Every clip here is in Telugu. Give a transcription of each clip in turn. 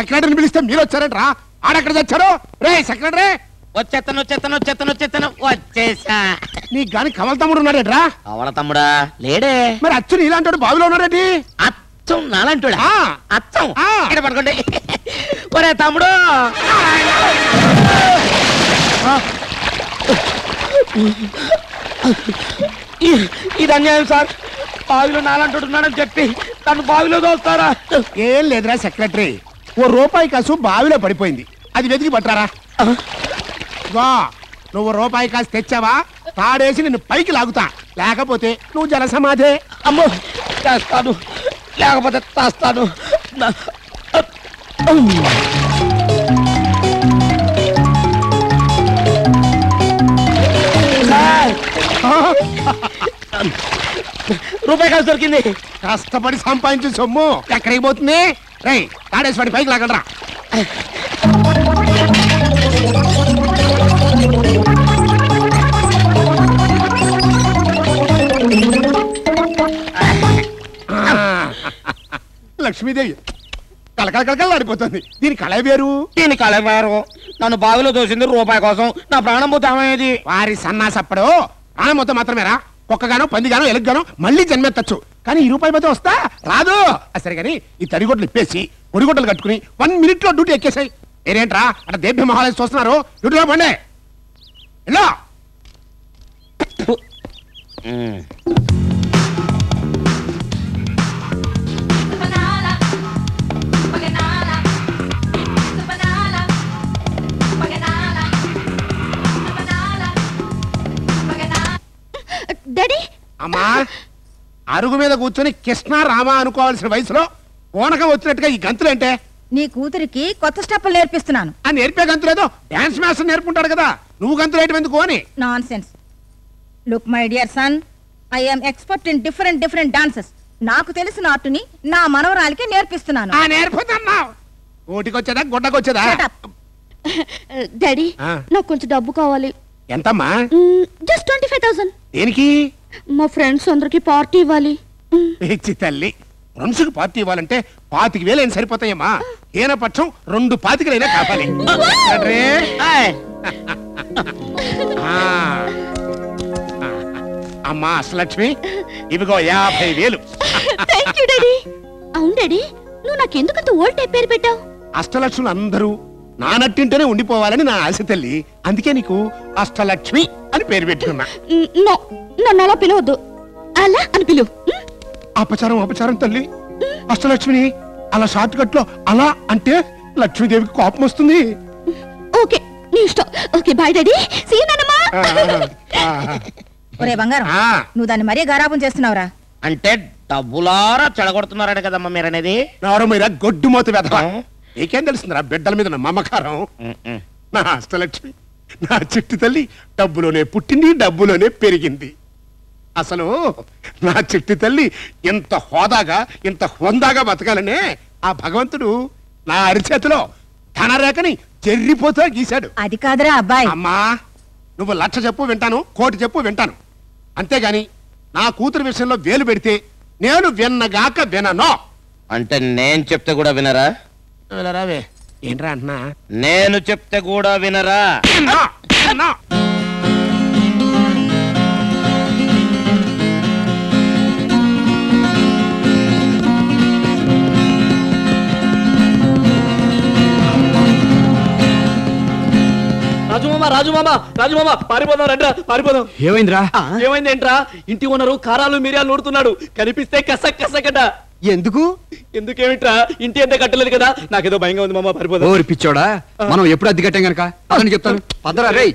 సెక్రటరీని పిలిస్తే మీరు వచ్చారంట్రా ఆడెక్కడ తెచ్చారు రే సెక్రటరీ వచ్చేస్తాను వచ్చేస్తాను వచ్చేస్తాను వచ్చేస్తాను వచ్చేసా నీకు గాని కమల తమ్ముడు ఉన్నాడేట్రా అవల తమ్ముడా లేడే మరి అచ్చు నీలాంటి బావిలో ఉన్నాడేటి అచ్చం నాలంటుడా ఆ. అచ్చం ఆ. ఇక్కడ పడుకోండి ఒరే తమ్ముడు ఇ- ఇది అన్యాయం సార్ బావిలో నాలంటున్నాడని చెప్పి తను బావిలో దోస్తారా ఏం లేదురా సెక్రటరీ ఓ రూపాయి కాసు బావిలో పడిపోయింది అది వెతికి పట్టారా వా నువ్వు రూపాయి కాసు తెచ్చావా తాడేసి నిన్ను పైకి లాగుతా లేకపోతే నువ్వు జలసమాధే అమ్మో చేస్తాను లేకపోతే తాస్తాను నా- సార్, రూపాయి కాసు దొరికింది కష్టపడి సంపాదించిన సొమ్ము ఎక్కడికి పోతుంది రే తాడేసి పడి పైకి లాగలరా లక్ష్మీదేవి కలకల కలకల ఆడిపోతుంది దీని కళ వేరు దీని కలవారు నన్ను బావిలో దోసింది రూపాయి కోసం నా ప్రాణం పోతే ఏమయ్యేది వారి సన్నాసప్పుడు ప్రాణం మొత్తం మాత్రమేరా కుక్కగానో పందిగానో ఎలుగుగానో మళ్ళీ జన్మెత్తచ్చు కానీ ఈ రూపాయి మొత్తం వస్తా రాదు ఆ సరే కానీ ఈ తడిగొడ్లు ఇప్పేసి పొడిగొడ్డలు కట్టుకుని వన్ మినిట్ లో డ్యూటీ ఎక్కేసాయి మీరేంట్రా అక్కడ దేభ్య మహాలయ చూస్తున్నారు డ్యూటీలో పండే ఎల్లో డాడీ అమ్మా అరుగు మీద కూర్చొని కృష్ణ రామ అనుకోవాల్సిన వయసులో ఓనకం వచ్చినట్టుగా ఈ గంతులేంటే నీ కూతురికి కొత్త స్టెప్పులు నేర్పిస్తున్నాను ఆ నేర్పే గంతులేదో డాన్స్ మాస్టర్ నేర్పుంటాడు కదా నువ్వు గంతులేయటం ఎందుకు అని nonsense look my dear son I'm expert in different different dances నాకు తెలిసిన ఆర్టుని నా మనవరాలికి నేర్పిస్తున్నాను ఆ నేర్పుతున్నావు ఊటికొచ్చేదా గుడ్డకొచ్చేదా Shut up. డాడీ ఆ. నాకు కొంచెం డబ్బు కావాలి ఎంతమ్మా జస్ట్ ట్వంటీ ఫైవ్ థౌసండ్ దేనికి మా ఫ్రెండ్స్ అందరికి పార్టీ ఇవ్వాలి మ్, పిచ్చి తల్లి ఫ్రెండ్స్కి పార్టీ ఇవ్వాలంటే పాతిక వేలు అయినా సరిపోతాయమ్మా ఏనపక్షం రెండు పాతికలైనా కావాలి తండ్రి. ఆ. అమ్మా అష్టలక్ష్మి ఇవిగో యాభై వేలు థ్యాంక్ యూ డాడీ అవును డాడీ నువ్వు నాకెందుకంత ఓల్డ్ టైప్ పేరు పెట్టావు అష్టలక్ష్ములు అందరూ నా నట్టింటూనే ఉండిపోవాలని నా ఆశ తల్లి అందుకే నీకు అష్టలక్ష్మి అని పేరు పెట్టుకున్నా మ్, నో నన్ను అలా పిలవద్దు అలా అని పిలువు మ్, అపచారం అపచారం తల్లి అష్టలక్ష్మిని అలా షార్ట్ కట్ లో అలా అంటే లక్ష్మీదేవికి కోపం వస్తుంది ఓకే నీ ఇష్టం ఓకే బాయ్ డాడీ సీ నానమ్మా ఆ, ఆ, ఒరే బంగారం ఆ. నువ్వు దాన్ని మరీ గారాబం చేస్తున్నావురా అంటే డబ్బులారా చెడగొడుతున్నారట కదమ్మా మీరనేది నవరు మీద గొడ్డు మూత వెధవ ఆ. నీకేం తెలుస్తుందిరా బిడ్డల మీద నా మమకారం నా అష్టలక్ష్మి నా చిట్టి తల్లి డబ్బులోనే పుట్టింది డబ్బులోనే పెరిగింది అసలు నా చిట్టి తల్లి ఇంత హోదాగా ఇంత హొందాగా బతకాలనే ఆ భగవంతుడు నా అరిచేతిలో ధనరేఖని చెర్రిపోతా గీశాడు అది కాదురా అబ్బాయి అమ్మా నువ్వు లక్ష చెప్పు వింటాను కోటి చెప్పు వింటాను అంతేగాని నా కూతురు విషయంలో వేలు పెడితే నేను విన్నగాక వినను అంటే నేను చెప్తే కూడా వినరా రావే ఏంట్రా అంటున్నా నేను చెప్తే కూడా వినరా విన్నా, విన్నా. రాజుమామ రాజుమామ రాజుమామ పారిపోదాం రండ్రా పారిపోదాం ఏమైందిరా ఏమైందేంట్రా ఇంటి ఓనరు కారాలు మిరియాలు నూరుతున్నాడు కనిపిస్తే కసక్ కసకట ఎందుకు ఎందుకేమిట్రా ఇంటి అంతా కట్టలేదు కదా నాకేదో భయంగా ఉంది మామ పారిపోదాం ఓరి పిచ్చోడా మనం ఎప్పుడు అద్దె కట్టాం గనక అదని చెప్తాను పదరా రేయ్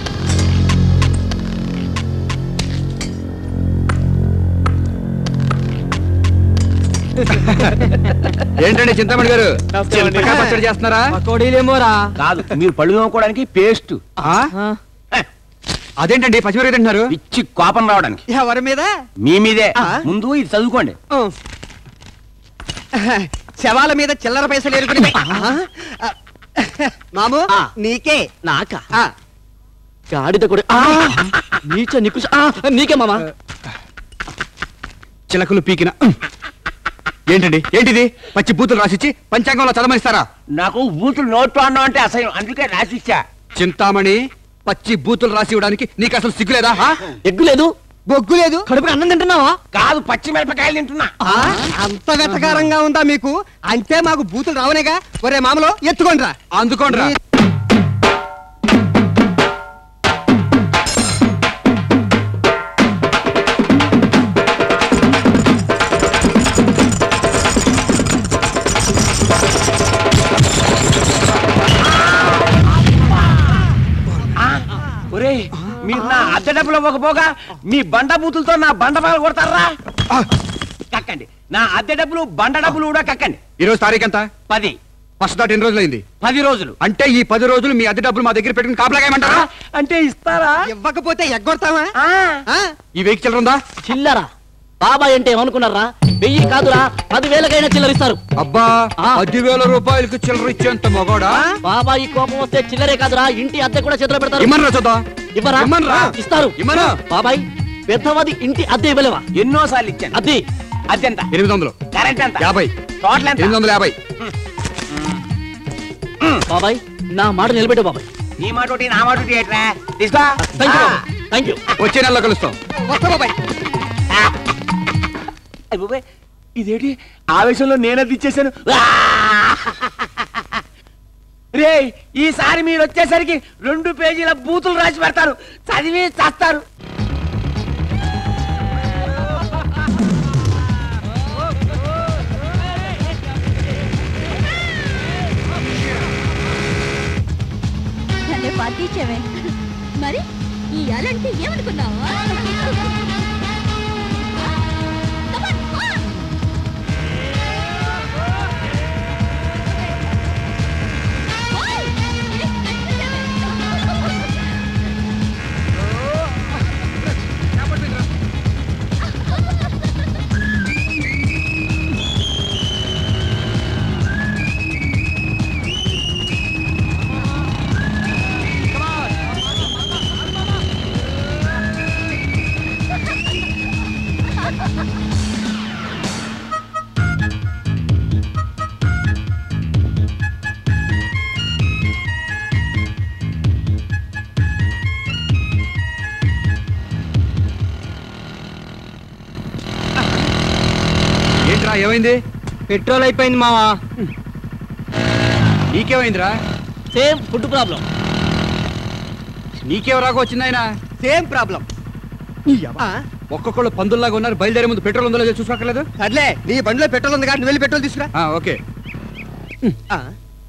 ఏంటండి చింతామణి గారు నమస్తే అండి. చింతకాయ పచ్చడి చేస్తున్నారా పకోడీలేమోరా కాదు మీరు పళ్ళు తోముకోవడానికి పేస్ట్ ఆ? అదేంటండి పచ్చిమిరపకాయ తింటున్నారు పిచ్చి కోపం రావడానికి ఎవరి మీద మీ మీదే ముందు ఇది చదువుకోండి శవాల మీద చిల్లర పైసలు ఎరుకుని మాము నీకే నాకా గాడిద కూడా ఆ! నీచ నికృష ఆ! నీకే మామ చిలకలు పీకిన ఏంటండి ఏంటిది పచ్చి బూతులు రాసిచ్చి పంచాంగంలో చదవమనిస్తారా నాకు బూతులు నోట్లు అన్నావు అంటే అసహ్యం అందుకే రాసిచ్చా చింతామణి పచ్చి బూతులు రాసి ఇవ్వడానికి నీకు అసలు సిగ్గులేదా ఆ? ఎగ్గు లేదు బొగ్గు లేదు కడుపుకి అన్నం తింటున్నావా కాదు పచ్చి మిరపకాయలు తింటున్నా ఆ, అంత వెతకారంగా ఉందా మీకు అంతే మాకు బూతులు రావనేగా ఒరే మామలో ఎత్తుకోండిరా అందుకోండిరా ఒరే మీరు నా అద్దె డబ్బులు ఇవ్వకపోగా మీ బండ బూతులతో నా బండ పగలు కొడతారా కక్కండి నా అద్దె డబ్బులు బండ డబ్బులు కూడా కక్కండి ఈ రోజు తారీఖు ఎంత పది ఫస్ట్ దాటి ఎన్ని రోజులైంది పది రోజులు అంటే ఈ పది రోజులు మీ అద్దె డబ్బులు మా దగ్గర పెట్టుకుని కాపలాగేయమంటారా అంటే ఇస్తారా ఇవ్వకపోతే ఎగ్గొడతావా ఆ. ఆ? ఈ వెయ్యి చిల్లర ఉందా చిల్లరా బాబాయ్ అంటే ఏమనుకున్నారా వెయ్యి కాదురా పదివేలకైనా చిల్లరిస్తారు అబ్బా ఆ. పదివేల రూపాయలకి చిల్లర ఇచ్చేంత మగోడా బాబాయ్ కోపం వస్తే చిల్లరే కాదురా ఇంటి అద్దె కూడా చేతిలో పెడతారు ఇమ్మన్రా చూద్దాం ఇవ్వరా ఇమ్మన్రా. ఇస్తారు ఇమ్మను. బాబాయ్ పెద్దవాది ఇంటి అద్దె ఇవ్వలేవా ఎన్నోసార్లు ఇచ్చాను అద్దె అద్దెంత ఎనిమిది వందలు కరెంట్ ఎంత యాభై టోటల్ ఎంత ఎనిమిది వందల యాభై బాబాయ్ నా మాట నిలబెట్టు బాబాయ్ నీ మాట ఒకటి నా మాట ఒకటి ఏంట్రా తీసుకో థ్యాంక్ యూ ఆ. థ్యాంక్ యూ వచ్చే నెలలో కలుస్తాం వస్తా బాబాయ్ అయ్ బాబోయ్, ఇదేంటి ఆవేశంలో నేనది ఇచ్చేసాను రే ఈసారి మీరు వచ్చేసరికి రెండు పేజీల బూతులు రాసి పెడతారు చదివి చేస్తారు భలే పార్టీ ఇచ్చావే మరి ఈ అలంటే ఏమనుకున్నావా Come on, come on. ఓయ్! ఏంట్రా ఏమైంది పెట్రోల్ అయిపోయింది మావా నీకేమైందిరా సేమ్ ఫుడ్ ప్రాబ్లం నీకేం రాక వచ్చింది ఆయన సేమ్ ప్రాబ్లం ఒక్కొక్కళ్ళు పందుల్లాగా ఉన్నారు బయలుదేరే ముందు పెట్రోల్ ఉందో లేదో చూసుకోకలేదు సర్లే నీ బండిలో పెట్రోల్ ఉంది కాబట్టి నువ్వు వెళ్ళి పెట్రోల్ తీసుకురా ఆ, ఓకే ఆ.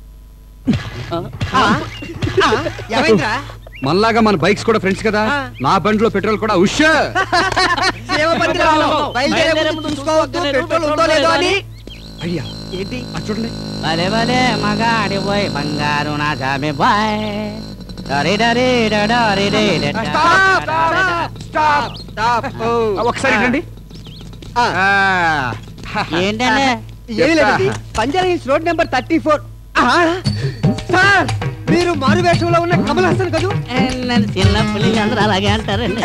ఆ. ఆ. ఏమైందిరా మనలాగా మన బైక్స్ కూడా ఫ్రెండ్స్ కదా ఆ. నా బండిలో పెట్రోల్ కూడా ఉష్ సేవ పందిరా బయలుదేరే ముందు చూసుకోవద్దు పెట్రోల్ ఉందో లేదో అని అయ్యా ఏంటి అది చూడండి భలే భలే మగాడి పోయి బంగారు నా జామి బాయ్ డరి డరి డరి డరి డ డ Stop, డ డ డ. స్టాప్ స్టాప్ ఒకసారి రండి ఆ. ఏంటండి ఏమీ లేదండి Banjara hills road number thirty four sir మీరు మారు వేషంలో ఉన్న కమల్ హాసన్ కదూ ఏ, నన్ను చిన్న పిల్లలు అందరూ అలాగే అంటారండి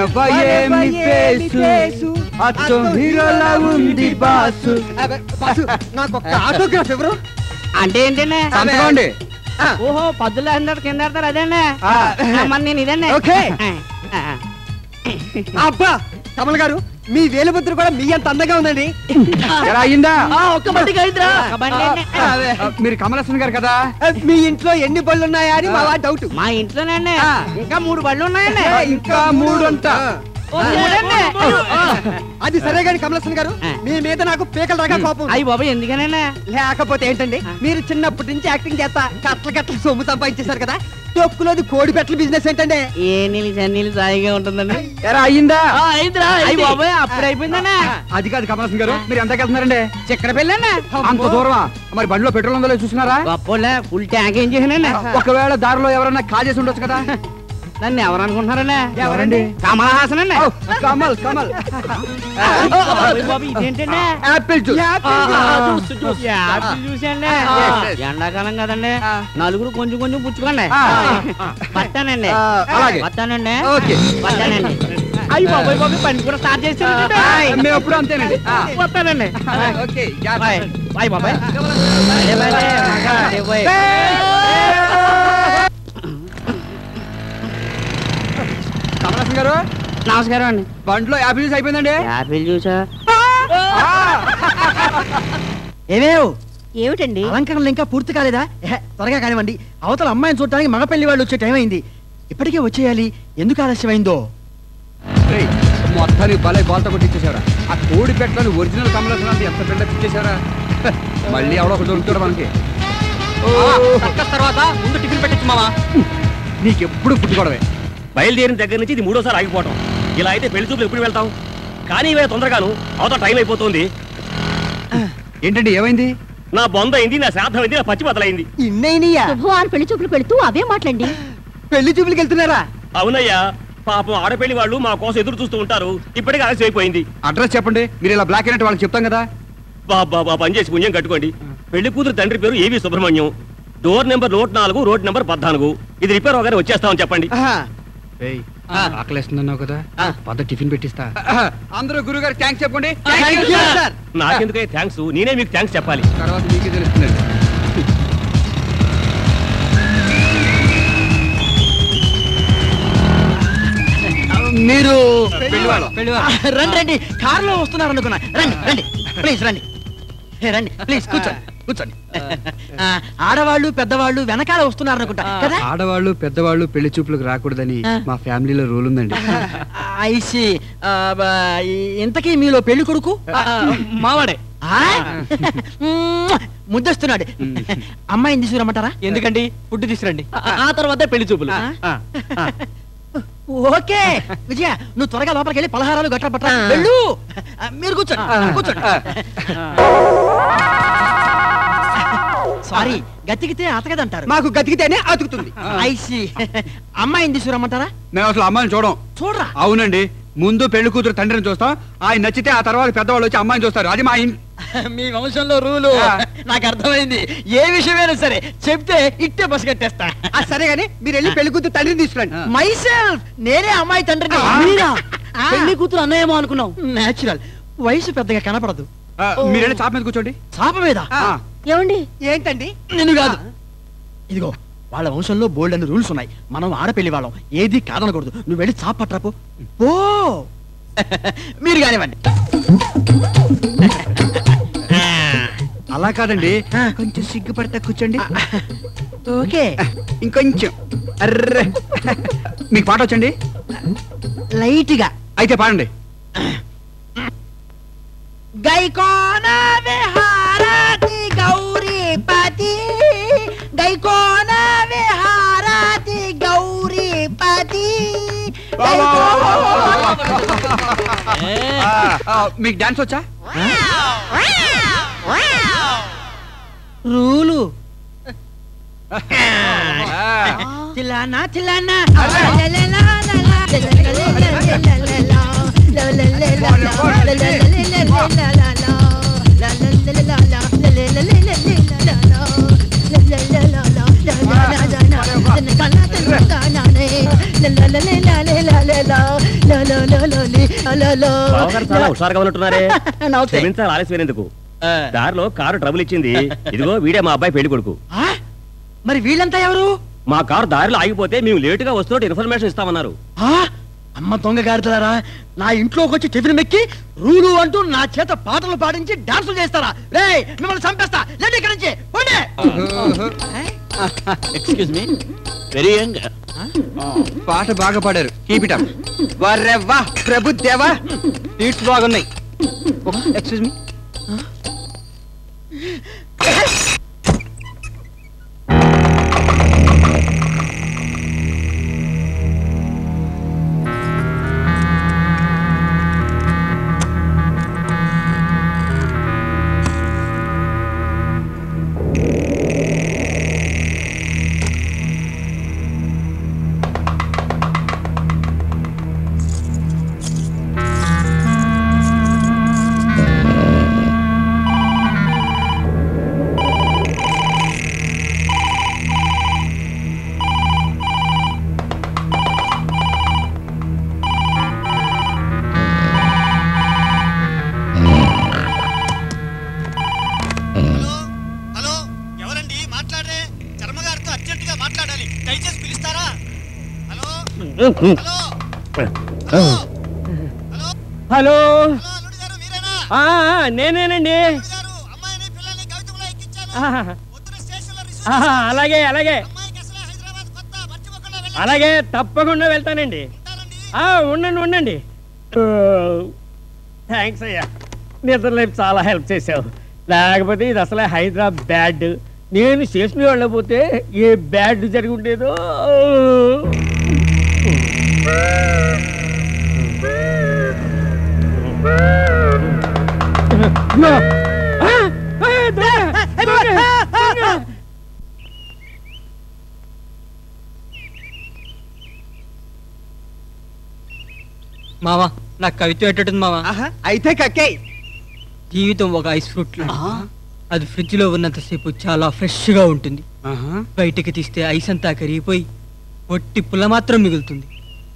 అచ్చం హీరోలా ఉంది బాసు అబ్బే, బాసు, నాకు ఒక్క ఆటోగ్రాఫ్ ఎవరు అంటే ఏంటండి సంతకోండి ఓహో పద్దులు అందరు కింద ఆడతారు అదేండి ఆ. ఆ, మరి నేను ఇదండి ఓకే. ఆ, ఆ. అబ్బా కమల్ గారు మీ వేలుముద్ర కూడా మీ అంత అందంగా ఉందండి ఎలా అయిందా ఆ, ఒక్క బండికి అయిందిరా ఒక బండి అండి. అదే. ఆ, మీరు కమల్ హాసన్ గారు కదా మీ ఇంట్లో ఎన్ని బళ్ళు ఉన్నాయా అని మా వాడి డౌట్ మా ఇంట్లోనండి ఆ. ఇంకా మూడు బళ్ళు ఉన్నాయండి ఇంకా మూడు అంట ఓ, మూడండి. అది సరే గాని కమలసన్ గారు ఆ. మీ మీద నాకు పీకల దాకా కోపం అయ్యి బాబు ఎందుకనండి లేకపోతే ఏంటండి మీరు చిన్నప్పటి నుంచి యాక్టింగ్ చేస్తా కట్ల కట్ల సొమ్ము సంపాదించేశారు కదా తొక్కులోది కోడి పెట్టల బిజినెస్ ఏంటండి ఏ నీళ్ళు చన్నీళ్ళు సాయిగా ఉంటుందండి ఎలా అయిందా ఆ, అయిందిరా అయ్యి అయింది. బాబోయ్ అప్పుడు అయిపోయిందండి అది కాదు కమల్ హాసన్ గారు మీరు ఎంతకి వెళ్తున్నారండి చక్కెర పెళ్ళండి అంత దూరమా మరి బండిలో పెట్రోల్ ఉందో లేదో చూసినారా గొప్పలే ఫుల్ ట్యాంక్ ఏం చేసానండి ఒకవేళ దారిలో ఎవరన్నా కాజేసి ఉండొచ్చు కదా నన్ను ఎవరు అనుకుంటున్నారండి ఎవరండి కమల్ హాసన్ అండి ఓ, కమల్ కమల్ బాబు ఇదేంటండి యాపిల్ జ్యూస్ ఆ, ఆ, జ్యూస్, జ్యూస్. యాపిల్ చూసండి yes. ఎండాకాలం కదండి నలుగురు కొంచెం కొంచెం పుచ్చుకోండి ఆ. పట్టానండి ఆ, అలాగే. పట్టానండి ఓకే పట్టానండి అయ్యి బాబాయ్ బాబాయ్ బండి కూడా స్టార్ట్ చేసి మేము ఎప్పుడు అంతేనండి ఆ, వస్తానండి ఓకే బాయ్ బాయ్ బాబాయ్ భలే భలే మగాడి పోయ్. కమలాసన్ గారు నమస్కారం అండి బండిలో యాభై జ్యూస్ అయిపోయిందండి యాపిల్ జ్యూసా ఏమేవ్ ఏమిటండి అలంకరణలు ఇంకా పూర్తి కాలేదా ఎహె, త్వరగా కానివ్వండి అవతల అమ్మాయిని చూడటానికి మగ పెళ్లి వాళ్ళు వచ్చే టైం అయింది ఇప్పటికే వచ్చేయాలి ఎందుకు ఆలస్యమైందో రేయ్, మొత్తానికి భలే బాల్తో కొట్టి ఇచ్చేసారా ఆ కోడి పెట్టలని ఒరిజినల్ కమలాసన్ అంటే ఎంత బిల్డప్ ఇచ్చేసారా హ, మళ్ళీ ఎవడో ఒకటి దొరుకుతాడు మనకి సర్కస్ తర్వాత ముందు టిఫిన్ పెట్టచ్చు మావా నీకెప్పుడు పుట్టుకోవడమే బయలుదేరిన దగ్గర నుంచి ఇది మూడోసారి ఆగిపోవటం ఇలా అయితే పెళ్లి చూపులు ఎప్పుడు వెళ్తాం కానీ ఇవే తొందరగాను అవతల టైం అయిపోతుంది ఏంటండి ఏమైంది నా బొంద అయింది నా శ్రాద్ధం అయింది నా పచ్చి బతలైంది ఇన్నైనయ్యా శుభవాన్ పెళ్లి చూపులకు వెళుతూ అవే మాట్లాడండి పెళ్లి చూపులకి వెళ్తున్నారా అవునయ్యా పాపం ఆడపెళ్లి వాళ్ళు మా కోసం ఎదురు చూస్తూ ఉంటారు ఇప్పటికే ఆలస్యం అయిపోయింది అడ్రస్ చెప్పండి మీరు ఇలా బ్లాక్ అయినట్టు వాళ్ళకి చెప్తాం కదా బాబా బా పని చేసి పుణ్యం కట్టుకోండి పెళ్లి కూతురు తండ్రి పేరు ఏవి సుబ్రహ్మణ్యం డోర్ నెంబర్ నూట నాలుగు రోడ్ నెంబర్ పద్నాలుగు ఇది రిపేర్ అవగానే వచ్చేస్తామని చెప్పండి ఏయ్, ఆకలేస్తుందన్నావు కదా పద టిఫిన్ పెట్టిస్తా అందరూ గురుగారు థ్యాంక్స్ చెప్పండి నాకెందుకే థ్యాంక్స్ నేనే మీకు థ్యాంక్స్ చెప్పాలి తర్వాత మీకే తెలుస్తుందండి మీరు పెళ్లివాళ్ళం. రండి రండి కారులో వస్తున్నారు అనుకున్నా రండి రండి ప్లీజ్ రండి ఏ, రండి ప్లీజ్ కూర్చోండి కూర్చోండి ఆ, ఆడవాళ్ళు పెద్దవాళ్ళు వెనకాల వస్తున్నారు అనుకుంటా కదా ఆడవాళ్ళు పెద్దవాళ్ళు పెళ్లి చూపులకు రాకూడదని మా ఫ్యామిలీలో రూల్ ఉందండి ఐసి ఇంతకీ మీలో పెళ్లి కొడుకు మావాడే ఆ? మ్మ్. ముద్దస్తున్నాడు అమ్మాయిని తీసుకురమ్మంటారా ఎందుకండి ఫుడ్ తీసుకురండి ఆ తర్వాతే పెళ్లి చూపులు ఆ, ఆ. ఓకే విజయ నువ్వు త్వరగా లోపలికి వెళ్ళి పలహారాలు గట్రా పట్రా వెళ్ళు ఆ, మీరు కూర్చోండి కూర్చోండి సారీ గతికితే అతకదంటారు మాకు గతికితేనే అతుకుతుంది ఐసి అమ్మాయిని తీసుకురమ్మంటారా మేము అసలు అమ్మాయిని చూడం చూడరా అవునండి ముందు పెళ్లి కూతురు తండ్రిని చూస్తాం ఆయన నచ్చితే ఆ తర్వాత పెద్దవాళ్ళు వచ్చి అమ్మాయిని చూస్తారు అది మా ఇంటి మీ వంశంలో రూలు నాకు అర్థమైంది ఏ విషయమైనా సరే చెప్తే ఇట్టే బస్ కట్టేస్తా సరే గానీ మీరు వెళ్ళి పెళ్లి కూతురు తండ్రిని తీసుకురండి మై సెల్ఫ్ నేనే అమ్మాయి తండ్రిని మీరా? పెళ్లి కూతురు అన్నయ్యేమో అనుకున్నాం నేచురల్ వయసు పెద్దగా కనపడదు మీరు వెళ్ళి చాప మీద కూర్చోండి చాప మీద ఏమండి ఏంటండి నిన్ను కాదు ఇదిగో వాళ్ళ వంశంలో బోల్డ్ అని రూల్స్ ఉన్నాయి మనం ఆడపెళ్లి వాళ్ళం ఏది కాదనకూడదు నువ్వు వెళ్ళి చాప పట్టరాపు ఓ మీరు కానివ్వండి అలా కాదండి కొంచెం సిగ్గుపడతా కూర్చోండి ఓకే ఇంకొంచెం అర్రే మీకు పాట వచ్చండి లైట్ గా అయితే పాడండి గైకోన విహారాతి గౌరీపతి గైకోన విహారాతి గౌరీపతి ఆ, మీకు డాన్స్ వచ్చా రూలు తిలానా తిలానా బావగారు చాలా హుషారుగా ఉన్నట్టున్నారే నవ్వుతాయి. క్షమించాలి ఆలస్యమైనందుకు దారిలో కారు ట్రబుల్ ఇచ్చింది ఇదిగో వీడే మా అబ్బాయి పెళ్లి కొడుకు ఆ? మరి వీళ్ళంతా ఎవరు మా కారు దారిలో ఆగిపోతే మేము లేటుగా వస్తున్నట్టు ఇన్ఫర్మేషన్ ఇస్తామన్నారు ఆ? అమ్మ దొంగ గారిదారా నా ఇంట్లోకి వచ్చి టిఫిన్ మెక్కి రూలు అంటూ నా చేత పాటలు పాడించి డాన్సులు చేస్తారా రే మిమ్మల్ని చంపేస్తా లేండి ఇక్కడి నుంచి పోండి. ఎక్స్క్యూజ్ మీ వెరీ యంగ్ పాట బాగా పాడారు కీప్ ఇట్ అప్ వర్రెవ్వా ప్రభు దేవా సీట్స్ బాగున్నాయి ఎక్స్క్యూజ్ మీ దయచేసి పిలుస్తారా హలో హలో అల్లుడు గారు మీరేనా ఆ, ఆ, నేనేనండి అల్లుడు గారు అమ్మాయిని పిల్లల్ని కవితలో ఎక్కించాను ఆహా, పొద్దున స్టేషన్లో రిసీవ్ ఆహా, అలాగే అలాగే అమ్మాయికి అసలే హైదరాబాద్ కొత్త మర్చిపోకుండా వెళ్ళండి అలాగే తప్పకుండా వెళ్తానండి ఉంటానండి ఆ, ఉండండి ఉండండి థ్యాంక్స్ అయ్యా నిద్ర లేపు చాలా హెల్ప్ చేసావు లేకపోతే ఇది అసలే హైదరాబాద్ నేను స్టేషన్ వెళ్ళకపోతే ఏ బ్యాడ్ జరిగి ఉండేదో ఆ! ఆ, దొంగ! దొంగ! దొంగ! మావా నాకు కవిత పెట్టేటుంది మావా అయితే కక్కే జీవితం ఒక ఐస్ ఫ్రూట్ అది ఫ్రిడ్జ్ లో ఉన్నంతసేపు చాలా ఫ్రెష్ గా ఉంటుంది బయటికి తీస్తే ఐస్ అంతా కరిగిపోయి ఒట్టి పుల్ల మాత్రం మిగులుతుంది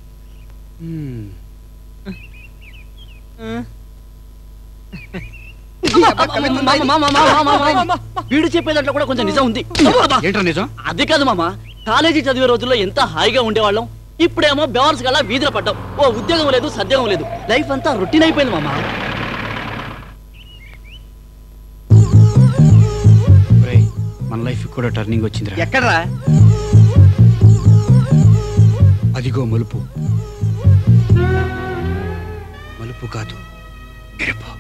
వీడు చెప్పే దాంట్లో కూడా కొంచెం నిజం ఉంది ఏంట్రా నిజం అది కాదు మామ కాలేజీ చదివే రోజుల్లో ఎంత హాయిగా ఉండేవాళ్ళం ఇప్పుడేమో బెవర్స్ గల వీధిన పడ్డాం ఓ ఉద్యోగం లేదు సద్యోగం లేదు లైఫ్ అంతా రొటీన్ అయిపోయింది మామ మన లైఫ్ కూడా టర్నింగ్ వచ్చిందిరా ఎక్కడరా అదిగో మలుపు మలుపు కాదు మెరుపు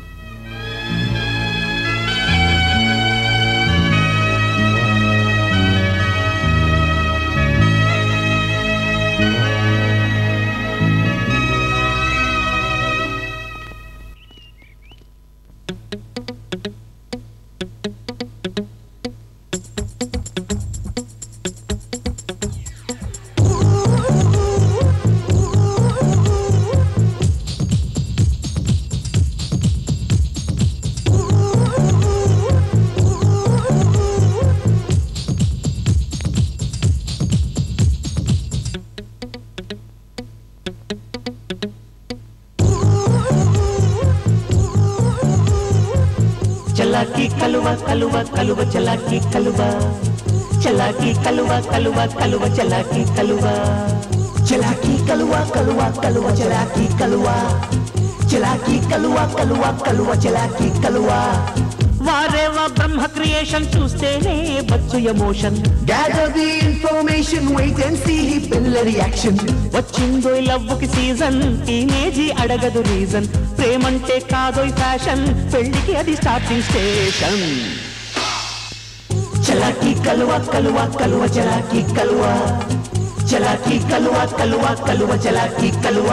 చలాకి కలువ కలువ కలువ చలాకి కలువ చలాకి కలువ కలువ కలువ చలాకి కలువ చలాకి కలువ కలువ కలువ చలాకి కలువ చలాకి కలువ కలువ కలువ చలాకి కలువ వారేవా బ్రహ్మ క్రియేషన్ చూస్తేనే వచ్చు emotion gather the information wait and see పిల్ల రియాక్షన్ వచ్చిందో లవ్ కి సీజన్ టీనేజీ అడగదు రీజన్ ప్రేమంటే కాదోయ్ ఫ్యాషన్ పెళ్లికి అది స్టార్టింగ్ స్టేషన్ చలాకి కలువ కలువ కలువ చలాకి కలువ చలాకి కలువ కలువ కలువ చలాకి కలువ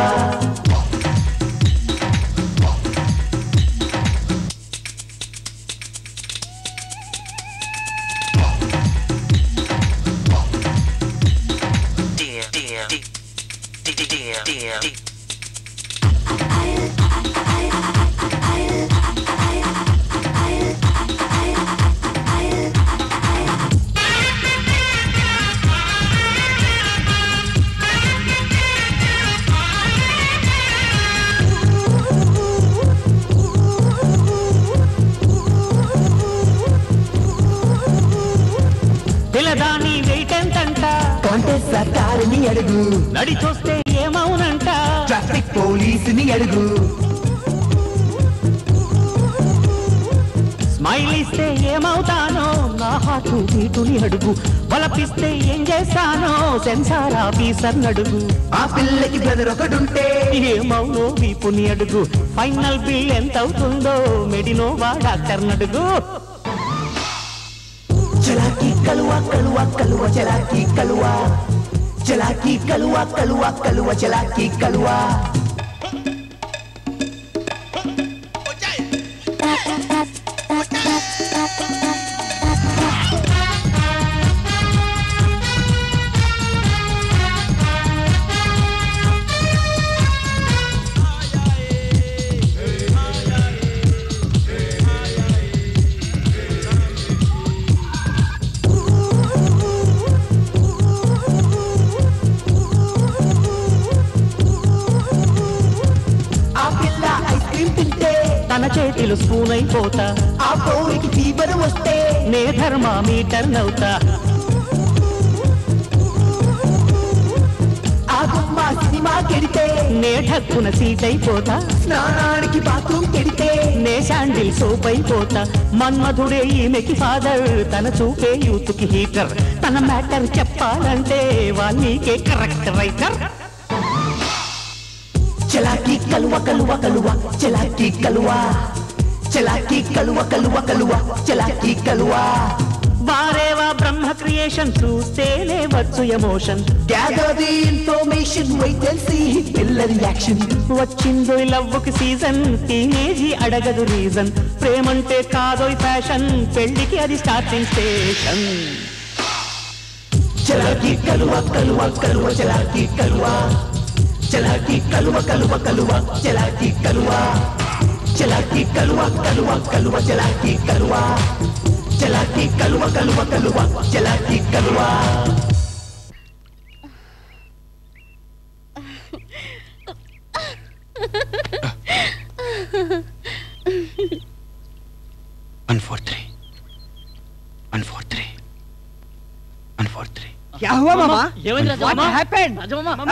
పిల్లదాని వెయిట్ ఎంతంట కాంటెస్ట్ కారుని అడుగు నడి చూస్తే ఏమవునంట ట్రాఫిక్ పోలీసుని అడుగు స్మైల్ ఇస్తే ఏమవుతానో నా హాటు బీటుని అడుగు వలపిస్తే ఏం చేస్తానో సెన్సార్ ఆఫీసర్ అడుగు ఆ పిల్లకి బ్రదర్ ఒకడుంటే ఏమవునో వీపుని అడుగు ఫైనల్ బిల్ ఎంత అవుతుందో మెడినోవా డాక్టర్ అడుగు చలాకి కలువ కలువ కలువ చలాకి కలువ చలాకి కలువ కలువ కలువ చలాకి కలువ ఆ పిల్ల ఐస్ క్రీమ్ తింటే తన చేతిలో స్పూన్ అయిపోతా ఆ పౌరికి ఫీవర్ వస్తే నే థర్మామీటర్ నవ్వుతా నే ఢక్కున సీటైపోతా స్నానానికి బాత్రూమ్ కెడితే నే శాండిల్ సోప్ అయిపోతా మన్మధుడే ఈమెకి ఫాదర్ తన చూపే యూత్ కి హీటర్ తన మ్యాటర్ చెప్పాలంటే వాళ్ళకే కరెక్ట్ రైటర్ చలాకి కలువ కలువ కలువ చలాకి కలువ చలాకి కలువ కలువ కలువ చలాకి కలువ వారేవా బ్రహ్మ క్రియేషన్ చూస్తేనే వచ్చు emotion gather the information wait and see పిల్ల రియాక్షన్ వచ్చిందో లవ్వుకి సీజన్ టీనేజీ అడగదు రీజన్ ప్రేమంటే కాదోయ్ ఫ్యాషన్ పెళ్లికి అది స్టార్టింగ్ స్టేషన్ చలాకి కలువ కలువ కలువ చలాకి కలువ చలాకి కలువ కలువ కలువ చలాకి కలువ చలాకి కలువ కలువ కలువ చలాకి కలువ చలాకి కలువ కలువ కలువ చలాకి కలువ one four three one four three one four three क्या हुआ मामा ఏమైంది What రాజమామ happened? రాజమామ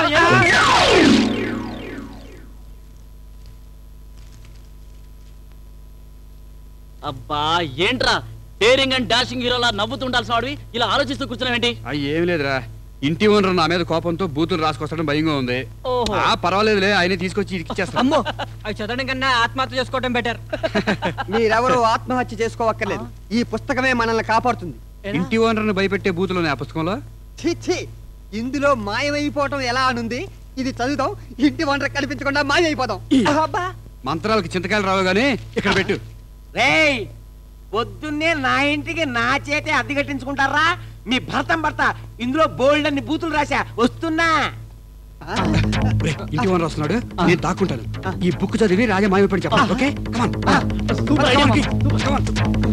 అబ్బా ఏంట్రా డేరింగ్ అండ్ డాషింగ్ హీరోలా నవ్వుతూ ఉండాల్సిన వాడివి ఇలా ఆలోచిస్తూ కూర్చున్నావేంటి అయ్యి ఏమి లేదురా ఇంటి ఓనర్ నా మీద కోపంతో బూతులు రాసుకొస్తాడం భయంగా ఉంది ఓహో. ఆ పర్వాలేదులే ఆయన తీసుకొచ్చి ఇరికిచ్చేస్తాను అమ్మో అవి చదవడం కన్నా ఆత్మహత్య చేసుకోవడం బెటర్ మీరెవరూ ఆత్మహత్య చేసుకోవక్కర్లేదు ఈ పుస్తకమే మనల్ని కాపాడుతుంది ఇంటి ఓనర్ని భయపెట్టే బూతులు ఉన్నాయి ఆ పుస్తకంలో ఛీ, ఛీ ఇందులో మాయమైపోవటం ఎలా అనుంది ఇది చదువుతాం ఇంటి వంట కనిపించకుండా మాయమైపోతాం అబ్బా మంత్రాలకి చింతకాయలు రావు గానీ ఇక్కడ పెట్టు రేయ్ పొద్దున్నే నా ఇంటికి నా చేతే అద్దె కట్టించుకుంటారా మీ భర్తం భర్త ఇందులో బోల్డ్ అన్ని బూతులు రాశా వస్తున్నా ఒరేయ్, ఇంటి ఓనర్ వస్తున్నాడు నేను దాక్కుంటాను ఈ బుక్ చదివి రాజా మాయపడి చెప్పాలి ఓకే కమాన్ సూపర్ ఐడియా మామ.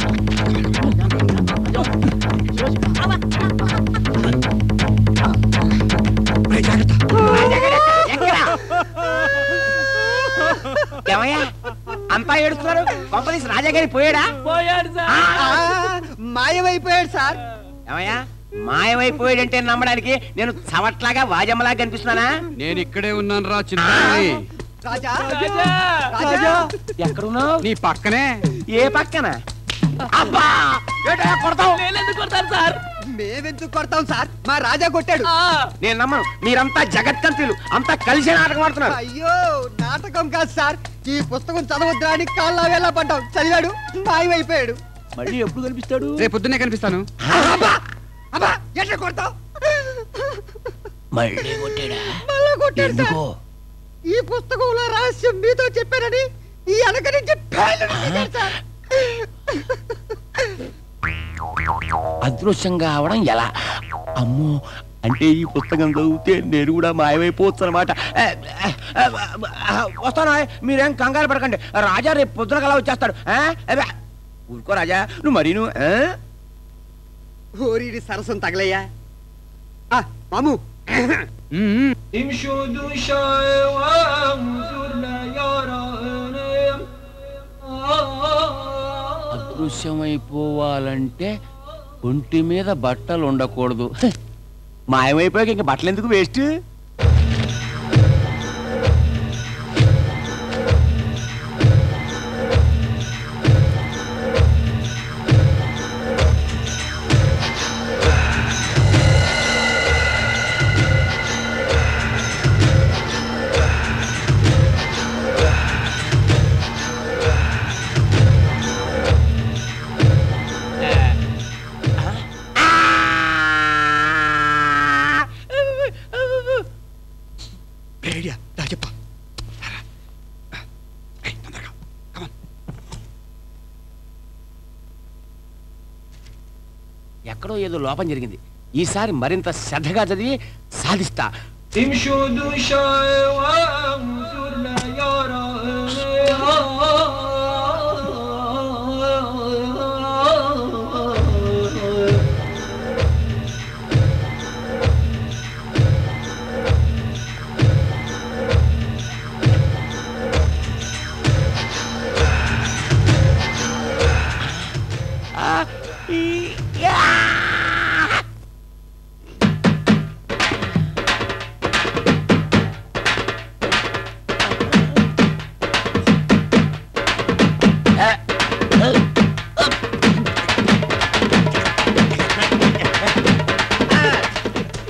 ఎక్కడా? ఏమయ్యా అంతా ఏడుస్తున్నారు కొంపదీసి రాజా గారి పోయాడా పోయాడు సార్ ఆ, మాయమైపోయాడు సార్ ఏమయ్యా మాయమైపోయాడంటే నమ్మడానికి నేను చవట్లాగా వాజమ్మలాగా కనిపిస్తున్నానా నేను ఇక్కడే ఉన్నాను రా చింతామణి రాజా రాజా రాజా ఎక్కడున్నావు నీ పక్కనే ఏ పక్కన అబ్బా ఏంటయ్యా కొడతావు నేనెందుకు కొడతాను సార్ మేమెందుకు కొడతాం సార్ మా రాజా కొట్టాడు ఆ, నేను నమ్మను మీరంతా జగత్కంతులు అంతా కలిసి నాటకం ఆడుతున్నారు అయ్యో నాటకం కాదు సార్ ఈ పుస్తకం చదవద్దా అని కాళ్ళ వేళ పడ్డాం చదివాడు మాయమైపోయాడు మళ్ళీ ఎప్పుడు కనిపిస్తాడు రేపు పొద్దున్నే కనిపిస్తాను అబ్బా అబ్బా ఎట్లా కొడతావు మళ్ళీ కొట్టాడా మళ్ళా కొట్టాడు సార్ ఈ పుస్తకంలో రహస్యం మీతో చెప్పారని ఈ వెనక నుంచి పేలను తీశారు సార్ అదృశ్యంగా అవడం ఎలా అమ్మో అంటే ఈ పుస్తకం చదివితే నేను కూడా మాయమైపోవచ్చు అనమాట వస్తాను మీరేం కంగారు పడకండి రాజా రేపు పొద్దున కలా వచ్చేస్తాడు ఆ? అబ్బా, ఊరుకో రాజా నువ్వు మరి నువ్వు ఓరిడి సరసం తగలయ్యా ఆ, మాము మ్మ్. అదృశ్యమైపోవాలంటే ఒంటి మీద బట్టలు ఉండకూడదు హ, మాయమైపోయాక ఇంక బట్టలు ఎందుకు వేస్ట్ ఐడియా రా చెప్పా ఏయ్, తొందరగా కమాన్ ఎక్కడో ఏదో లోపం జరిగింది ఈసారి మరింత శ్రద్ధగా చదివి సాధిస్తా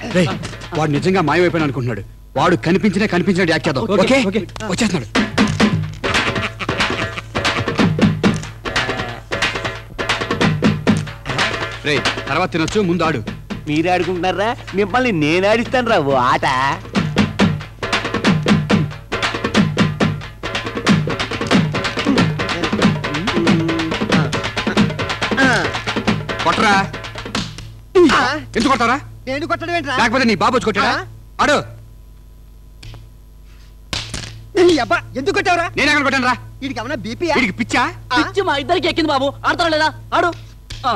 రేయ్, వాడు నిజంగా మాయమైపోయిన అనుకుంటున్నాడు వాడు కనిపించినా కనిపించినట్టు యాక్ట్ చేద్దాం ఓకే, ఓకే ఓకే. వచ్చేస్తున్నాడు రే తర్వాత తినొచ్చు ముందు ఆడు మీరే ఆడుకుంటున్నారా మిమ్మల్ని నేను ఆడిస్తాను రా ఓ ఆట కొట్టరా ఎందుకు కొడతారా నేను కొట్టడం ఏంట్రా లేకపోతే నీ బాబు వచ్చి కొట్టాడా ఆడు ఈ అబ్బా ఎందుకు కొట్టావురా నేను ఎక్కడ కొట్టాను రా వీడికి ఏమన్నా బీపీ వీడికి పిచ్చా పిచ్చి మా ఇద్దరికి ఎక్కింది బాబు ఆడతారా లేదా ఆడు ఆ.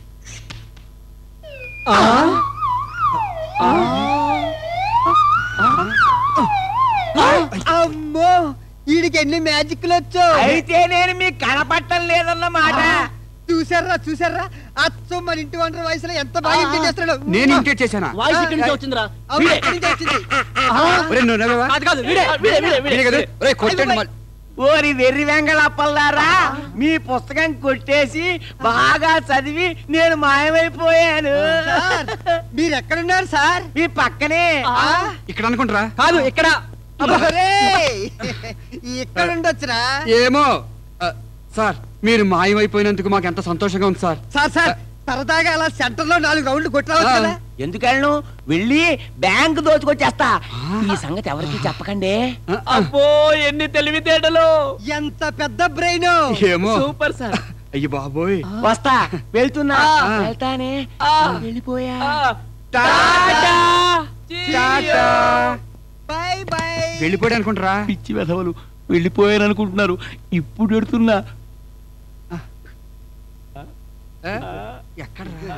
అమ్మో వీడికి ఎన్ని మ్యాజిక్లు వచ్చు అయితే నేను మీకు కనపట్టం లేదన్నమాట చూసారా చూసారా అచ్చం మన ఇంటి వంటల వయసులో ఎంత బాగా ఇంటి చేస్తున్నాడు నేను ఇమిటేట్ చేశానా వాయిస్ ఇక్కడి నుంచి వచ్చిందిరా అవును, వీడే. ఇక్కడి నుంచే వచ్చింది ఒరేయ్, నువ్వు నవ్వావా? కాదు కాదు వీడే వీడే వీడే వీడే వీడే కదా? ఒరేయ్, కొట్టండి మళ్ళీ. ఓరి వెర్రి వెంగళప్పల్లారా మీ పుస్తకం కొట్టేసి బాగా చదివి నేను మాయమైపోయాను సార్ మీరు ఎక్కడున్నారు సార్ మీ పక్కనే ఇక్కడ అనుకుంటారా కాదు ఇక్కడ ఇక్కడ ఉండొచ్చురా ఏమో ఆ, సార్ మీరు మాయమైపోయినందుకు మాకు ఎంత సంతోషంగా ఉంది సార్ సార్ సార్ సరదాగా అలా సెంటర్ లో నాలుగు రౌండ్లు కొట్టరావచ్చు కదా ఎందుకెళ్ళను వెళ్ళి బ్యాంక్ దోచుకొచ్చేస్తా ఈ సంగతి ఎవరికి చెప్పకండి ఆ, ఆ, అబ్బో ఎన్ని తెలివితేటలు ఎంత పెద్ద బ్రెయిన్ ఏమో సూపర్ సార్ అయ్యి బాబోయ్ వస్తా వెళ్తున్నా ఆ. వెళ్తానే ఆ. వెళ్ళిపోయా ఆ. టాటా టాటా. బై బై వెళ్ళిపోయాడు అనుకుంటారా పిచ్చి వెధవలు వెళ్ళిపోయాను అనుకుంటున్నారు ఇప్పుడు ఎడుతున్నా ఆ? ఎక్కడ్రా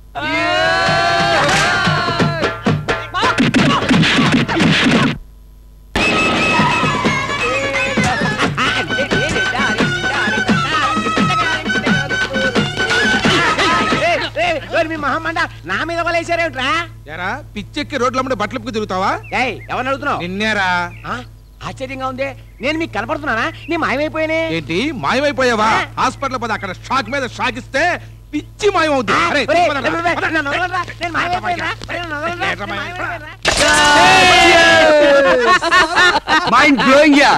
మీ మహమ్మండ నా మీద వలేసారేమిట్రా ఎరా పిచ్చెక్కి రోడ్ల ముందు బట్టలు తిరుగుతావా ఏయ్ ఎవరిని అడుగుతున్నావు నిన్నేరా ఆ, ఆశ్చర్యంగా ఉంది నేను మీకు కనపడుతున్నానా నేను మాయమైపోయానే ఏంటి మాయమైపోయావా హాస్పిటల్ పద అక్కడ షాక్ మీద షాక్ ఇస్తే పిచ్చి మాయమవుద్ది ఆ, అరే, ఒరేయ్, పదరా, ఒరేయ్, ఒరేయ్, పద. నన్ను వదలరా, నేను మాయమైపోయానా? ఒరేయ్, నన్ను వదలరా, ఏంట్రా నేను మాయ- మాయమైపోయానా? Mind blowing yeah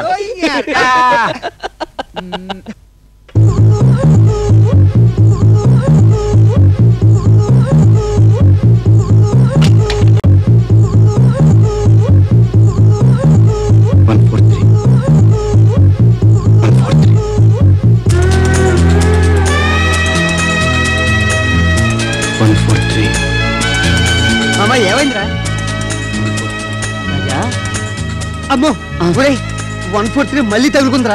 one four three one four three one four three అమ్మా ఏమైందిరా అమ్మో ఒరేయ్ వన్ ఫోర్ త్రీ మళ్ళీ తగులుకుందిరా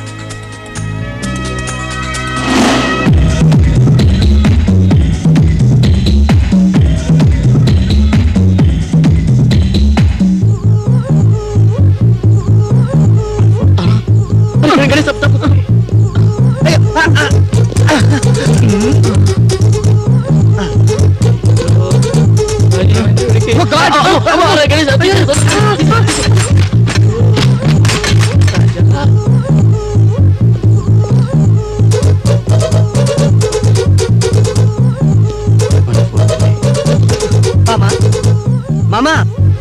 మామా మామా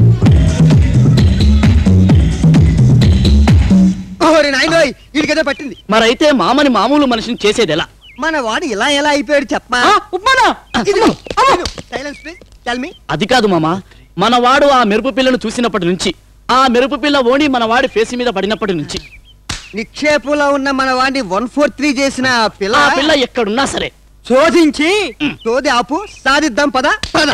ఓరి నాయనోయ్ వీడికేదో పట్టింది మరైతే మామని మామూలు మనిషిని చేసేది ఎలా మన వాడు ఇలా ఎలా అయిపోయాడు చెప్పమా ఆ, ఉప్మానా సైలెన్స్ ప్లీజ్ టెల్ మీ అది కాదు మామ మన వాడు ఆ మెరుపు పిల్లను చూసినప్పటి నుంచి ఆ మెరుపు పిల్ల ఓణి మన వాడి ఫేస్ మీద పడినప్పటి నుంచి నిక్షేపంలో ఉన్న మన వాడిని వన్ ఫోర్ త్రీ చేసిన ఆ పిల్ల ఆ పిల్ల ఎక్కడున్నా సరే శోధించి శోధి ఆపు సాధిద్దాం పద పద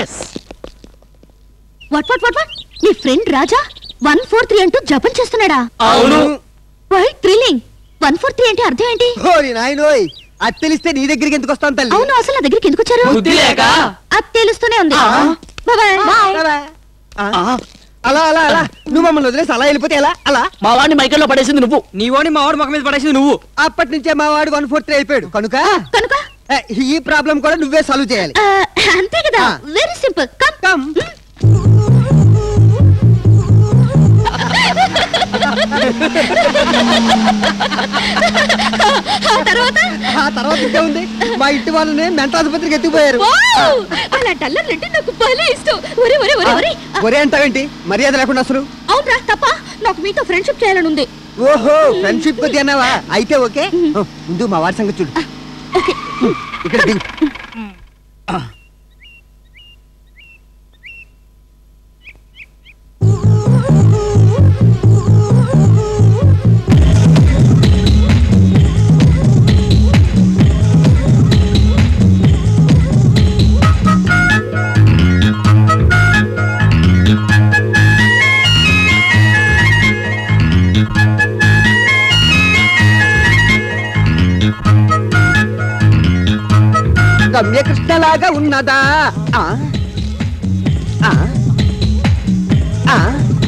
వాట్ వాట్ వాట్ వాట్ నీ friend Raja one four three అంటూ జపం చేస్తున్నాడా అవును white thrilling one four three అంటే అర్థం ఏంటి ఓరి నాయనోయ్ అది తెలిస్తే నీ దగ్గరికి ఎందుకు వస్తాను తల్లి అవును అసలు నా దగ్గరికి ఎందుకు వచ్చారు బుద్ధి లేక అది తెలుస్తూనే ఉంది బాయ్ బాయ్ ఆ, అలా అలా అలా నువ్వు మమ్మల్ని వదిలేసి అలా వెళ్ళిపోతే ఎలా అలా మా వాడిని మైకల్లో పడేసింది నువ్వు నీ వాడి మా వాడు మొక్క మీద పడేసింది నువ్వు అప్పటి నుంచే మా వాడు వన్ ఫోర్ త్రీ అయిపోయాడు కనుక కనుక ఏ, ఈ ప్రాబ్లం కూడా నువ్వే సాల్వ్ చేయాలి ఆ, అంతే కదా ఆ. వెరీ సింపుల్ కమ్ కమ్ ఆ తర్వాత ఆ తర్వాత ఇంకే ఉంది మా ఇంటి వాళ్ళని మెంటల్ ఆసుపత్రికి ఎత్తుకుపోయారు వావ్! అలాంటి అల్లర్లంటే నాకు భలే ఇష్టం ఒరే ఒరే ఒరే ఒరే ఒరే అంటావేంటి మర్యాద లేకుండా అసలు అవునరా తప్ప నాకు మీతో ఫ్రెండ్షిప్ చేయాలని ఉంది ఓహో ఫ్రెండ్షిప్ కొద్ది అన్నావా అయితే ఓకే ఓ, ముందు మా వాడి సంగతి చూడు ఇక్కడ దిగు రమ్యకృష్ణలాగా ఉన్నదా ఆ? ఆ? ఆ?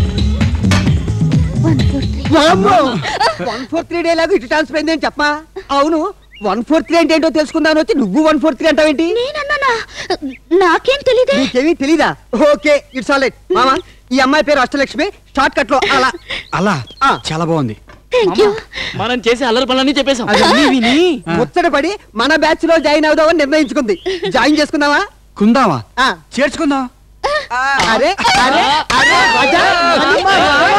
వామ్మో! వన్ ఫోర్ త్రీ డే లాగా ఇటు ట్రాన్స్ఫర్ అయింది అని చెప్పమా అవును వన్ ఫోర్ త్రీ అంటే ఏంటో తెలుసుకుందాని వచ్చి నువ్వు వన్ ఫోర్ త్రీ అంటావేంటి నేనన్నానా నాకేం తెలీదే నీకేమీ తెలీదా ఓకే ఇట్స్ ఆల్ రైట్ మామా ఈ అమ్మాయి పేరు అష్టలక్ష్మి షార్ట్ కట్ లో అలా అలా చాలా బాగుంది థ్యాంక్ యూ మనం చేసే అల్లరి పనులన్నీ చెప్పేశాం అవన్నీ విని ముచ్చటపడి మన బ్యాచ్ లో జాయిన్ అవుదామని నిర్ణయించుకుంది జాయిన్ చేసుకుందామా కుందామా ఆ, చేర్చుకుందాం అరే అరే అరే రాజా, అమ్మా,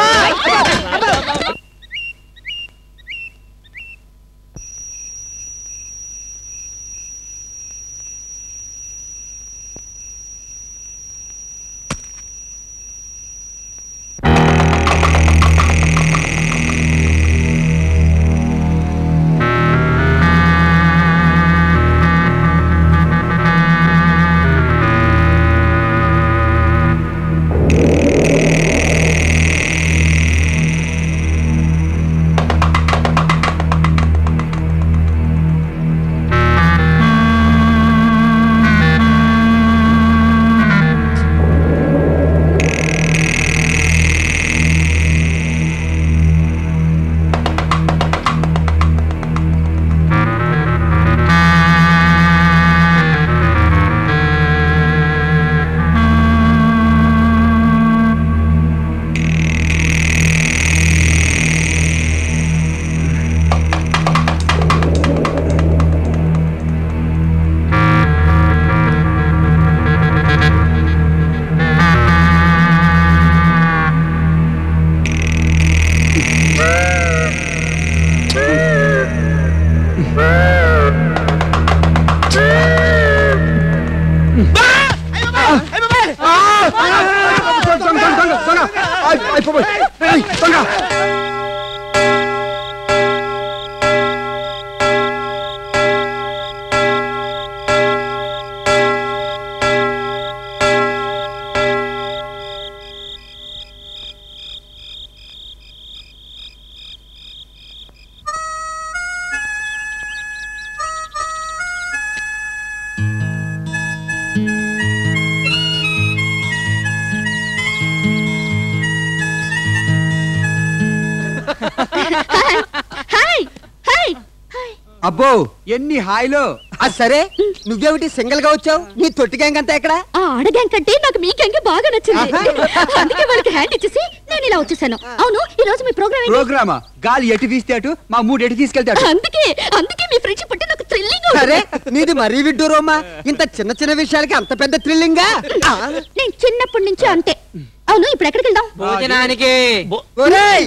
హాయ్ హాయ్ అబ్బో ఎన్ని హాయిలో అది సరే నువ్వేమిటి సింగిల్ గా వచ్చావు నీ తొట్టి గ్యాంగ్ అంతా ఎక్కడ ఆ ఆడగ్యాంగ్ కంటే నాకు మీ గ్యాంగ్ బాగా నచ్చింది అందుకే వాళ్ళకి హ్యాండ్ ఇచ్చేసి నేను ఇలా వచ్చేసాను అవును ఈ రోజు మీ ప్రోగ్రామ్ ఏంటి ప్రోగ్రామా గాలి ఎటు వీస్తే అటు మా మూడు ఎటు తీసుకెళ్తాడు అందుకే అందుకే మీ ఫ్రెండ్షిప్ అంటే నాకు థ్రిల్లింగ్ సరే నీది మరీ విడ్డూరమ్మా ఇంత చిన్న చిన్న విషయాలకి అంత పెద్ద థ్రిల్లింగా నేను చిన్నప్పటి నుంచి అంతే అవును ఇప్పుడు ఎక్కడికి వెళ్దాం భోజనానికి ఒరేయ్!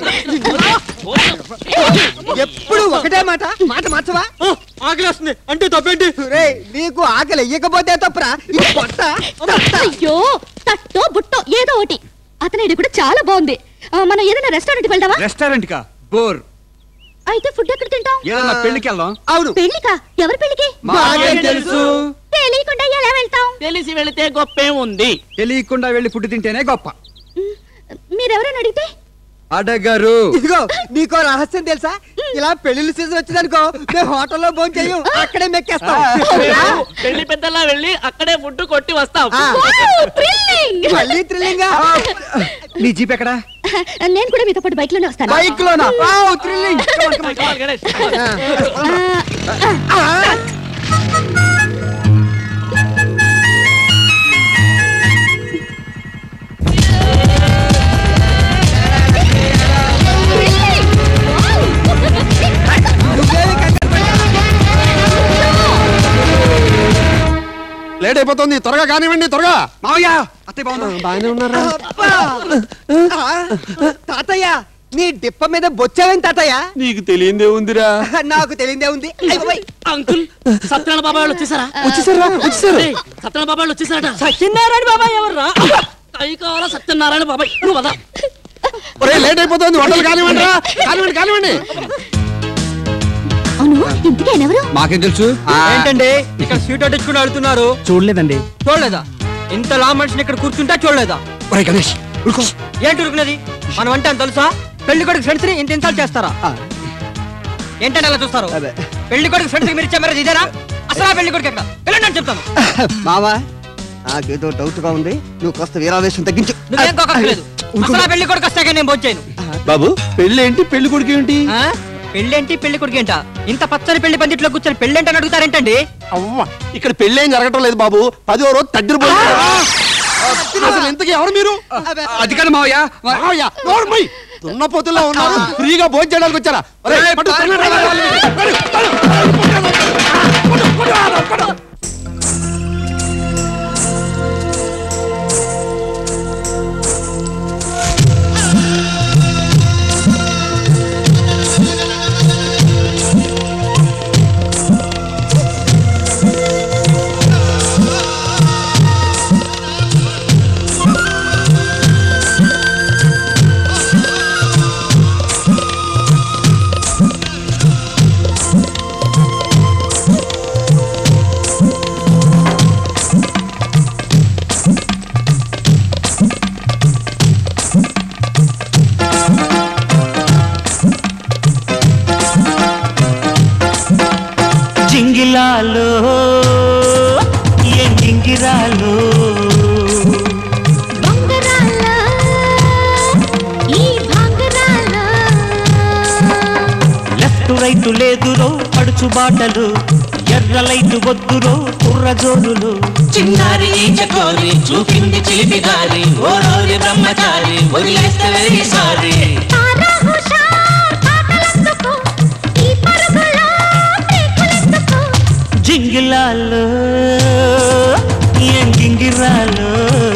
ఎప్పుడు ఒకటే మాట మాట మార్చవా ఆకలి వస్తుంది అంటే తప్పేంటి ఒరేయ్, నీకు ఆకలి ఎయ్యకపోతే తప్పరా ఇది పొట్ట తట్ట. అయ్యో తట్టో బుట్టో ఏదో ఒకటి అతని ఇది కూడా చాలా బాగుంది ఆ, మనం ఏదైనా రెస్టారెంట్ వెళ్దామా రెస్టారెంట్ కా బోర్ అయితే ఫుడ్ ఎక్కడ తింటాం ఏదన్నా పెళ్లికి వెళ్దాం అవును పెళ్లికా ఎవరి పెళ్లికి మాకేం తెలుసు తెలియకుండా ఎలా వెళ్తాం తెలిసి వెళితే గొప్పే ఉంది తెలియకుండా వెళ్ళి ఫుడ్ తింటేనే గొప్ప మీరెవరైనా అడిగితే అడగరు ఇదిగో నీకో రహస్యం తెలుసా ఇలా పెళ్లిళ్ళ సీజన్ వచ్చిందనుకో మేము హోటల్లో భోజనం చెయ్యం అక్కడే మెక్కేస్తాం మేము పెళ్లి పెద్దలా వెళ్ళి అక్కడే ఫుడ్ కొట్టి వస్తాం ఆ. థ్రిల్లింగ్ మళ్ళీ థ్రిల్లింగా నీ జీప్ ఎక్కడా నేను కూడా మీతో పాటు బైక్ లోనే వస్తాను బైక్ లోనా థ్రిల్లింగ్ గణేష్ ఆ, లేడే అయిపోతుంది త్వరగా కానివ్వండి త్వరగా మావయ్య అత్తయ్య బాగుందా బాగానే ఉన్నారా తాతయ్య నీ డిప్ప మీద బొచ్చావేం తాతయ్య నీకు తెలియందే ఉందిరా నాకు తెలియదే ఉంది అయ్ బాబోయ్. అంకుల్ సత్యనారాయణ బాబాయ్ వాళ్ళు వచ్చేసారా వచ్చేసారా వచ్చేసారా ఏయ్, సత్యనారాయణ బాబాయ్ వాళ్ళు వచ్చేసారట సత్యనారాయణ బాబాయ్ ఎవర్రా కై కావాలా సత్యనారాయణ బాబాయ్ నువ్వు వదా ఒరే లేట్ అయిపోతుంది వంటలు కానివ్వండి రా కానివ్వండి కానివ్వండి అవును ఇంతకీ ఆయన ఎవరు మాకేం తెలుసు ఏంటండి ఇక్కడ సీట్ అట్టించుకుని అడుగుతున్నారు చూడలేదండి చూడలేదా ఇంత లా మనిషిని ఇక్కడ కూర్చుంటా చూడలేదా ఒరే గణేష్ ఉరుకో ఏంటి ఉరుకునేది మనం అంటే అని తెలుసా పెళ్లి కొడుకు ఫ్రెండ్స్ ని ఇంత ఇన్సల్ట్ చేస్తారా ఏంటంటే అలా చూస్తారు పెళ్లి కొడుకు ఫ్రెండ్స్ మీరు ఇచ్చే మరి ఇదేనా అసలు ఆ పెళ్లి కొడుకు ఎక్కడ వెళ్ళండి అని చెప్తాను మావా నాకేదో డౌట్ గా ఉంది నువ్వు కాస్త వీరావేశం తగ్గించు నువ్వేం కోకలేదు అసలు ఆ పెళ్లి కొడుకు వస్తాక నేను భోజేయను బాబు పెళ్ళి ఏంటి పెళ్లి కొడుకు ఏంటి ఆ? పెళ్ళేంటి పెళ్లి కొడుకు ఏంట ఇంత పచ్చని పెళ్లి పందిట్లో కూర్చొని పెళ్ళేంటి అని అడుగుతారేంటండి అవ్వ ఇక్కడ పెళ్లి ఏం జరగటం లేదు బాబు పదో రోజు తడ్డిరు అసలు ఇంతకీ ఎవరు మీరు అది కాదు మావయ్య మావయ్య, నోర్మై. దున్నపోతుల్లో ఉన్నారు ఫ్రీగా భోజనం చేయడానికి వచ్చారా ఒరేయ్, పట్టు, తొందరగా రా, రా, రా, రా, రా, రా. జింగిలాలో ఏ జింగిరాలో లెఫ్ట్ రైట్ లేదురో పడుచు బాటలు ఎర్ర లైట్ వద్దురో కుర్ర జోరులు చిన్నారి చకోరి చూపింది చిలిపిదారి ఓరోరి బ్రహ్మచారి వదిలేస్తే వెరీ సారీ జింగిలాలో ఏం జింగిరాలో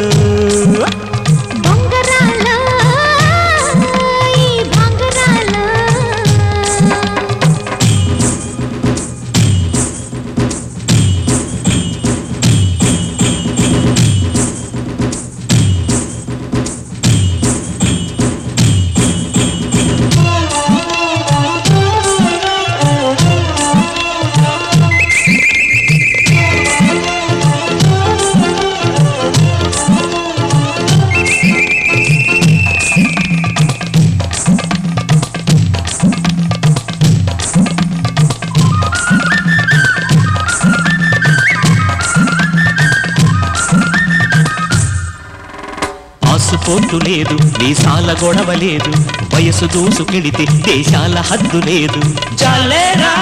ఆసుపోటు లేదు వీసాల గొడవ లేదు వయసు దూసుకెడితే దేశాల హద్దు లేదు జాలేరా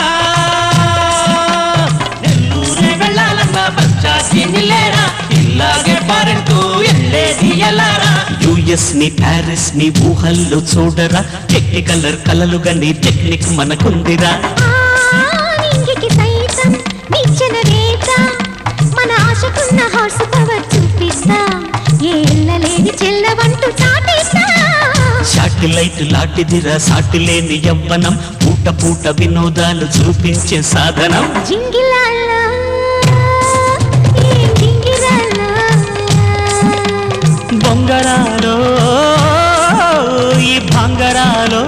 నెల్లూరే వెళ్ళాలన్నా బచ్చాకి నిల్లేరా ఇల్లాగే పారెంటూ ఎల్లేది ఎలారా యుఎస్ ని ప్యారిస్ ని ఊహల్లో చూడరా టెక్నికలర్ కలలు గని టెక్నిక్ మనకుందిరా సైతం నిచ్చెన రేత మన ఆశకున్న హార్స్ పవర్ చూపిస్తా ఏ ఎల్లలేని చెల్లవంటూ చాటిస్తా శాటిలైట్ లాంటిదిరా సాటి లేని యవ్వనం పూట పూట వినోదాలు చూపించే సాధనం జింగిలాలా ఏం జింగిలాలా బొంగరాలో ఈ భంగరాలో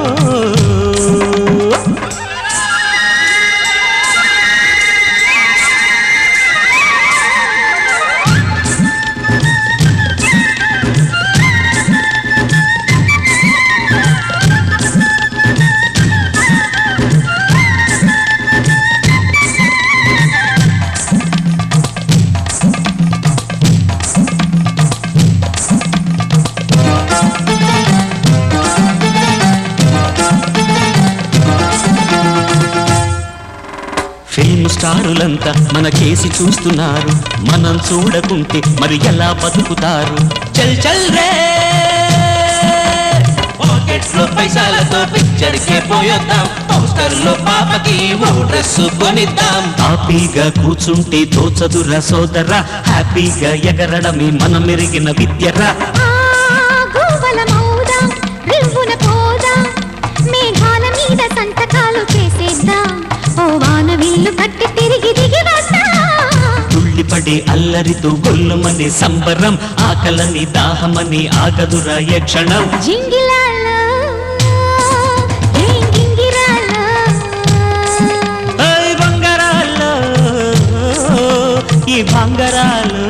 ఫిల్మ్ స్టారులంతా మన కేసి చూస్తున్నారు మనం చూడకుంటే మరి ఎలా బతుకుతారు చల్ చల్ రే పాకెట్ లో పైసలతో పిక్చర్ కే పోయొద్దాం క్వార్టర్లో పాపకి ఓ డ్రెస్ కొనిద్దాం హ్యాపీగా కూర్చుంటే తోచదురా సోదరా హ్యాపీగా ఎగరడమే మనం మెరిగిన విద్యరా గోవలమౌదాం, రివ్వున పోదాం, మేఘాల మీద సంతకాలు చేసేద్దాం ఓ వాన విల్లు కట్టి తిరిగి దిగి వద్దాం తుళ్ళిపడే అల్లరితో గొల్లుమని సంబరం ఆకలని దాహమని ఆగదురా ఏ క్షణం జింగిలాలో ఏం గింగిరాలో ఓయ్ బంగారాల్లో ఈ బంగారాలు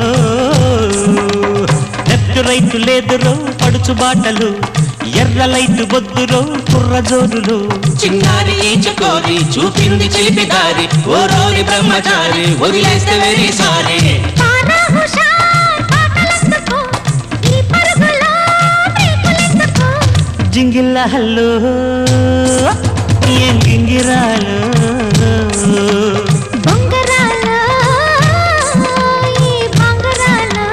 లెఫ్ట్ రైతు లేదురో పడుచు బాటలు ఎర్ర లైట్ బొద్దురో కుర్ర జోరులు చిన్నారి ఈచుకోరి చూపింది చిలిపి దారి ఓ రోరి బ్రహ్మచారి వదిలేస్తే వెరీ సారీ పారా హుషార్, పాటలందుకో, ఈ పరుగులో బ్రేకులెందుకో? జింగిల్ల హల్లు ఏం గింగిరాలు బొంగరాలో, ఈ బొంగరాలో.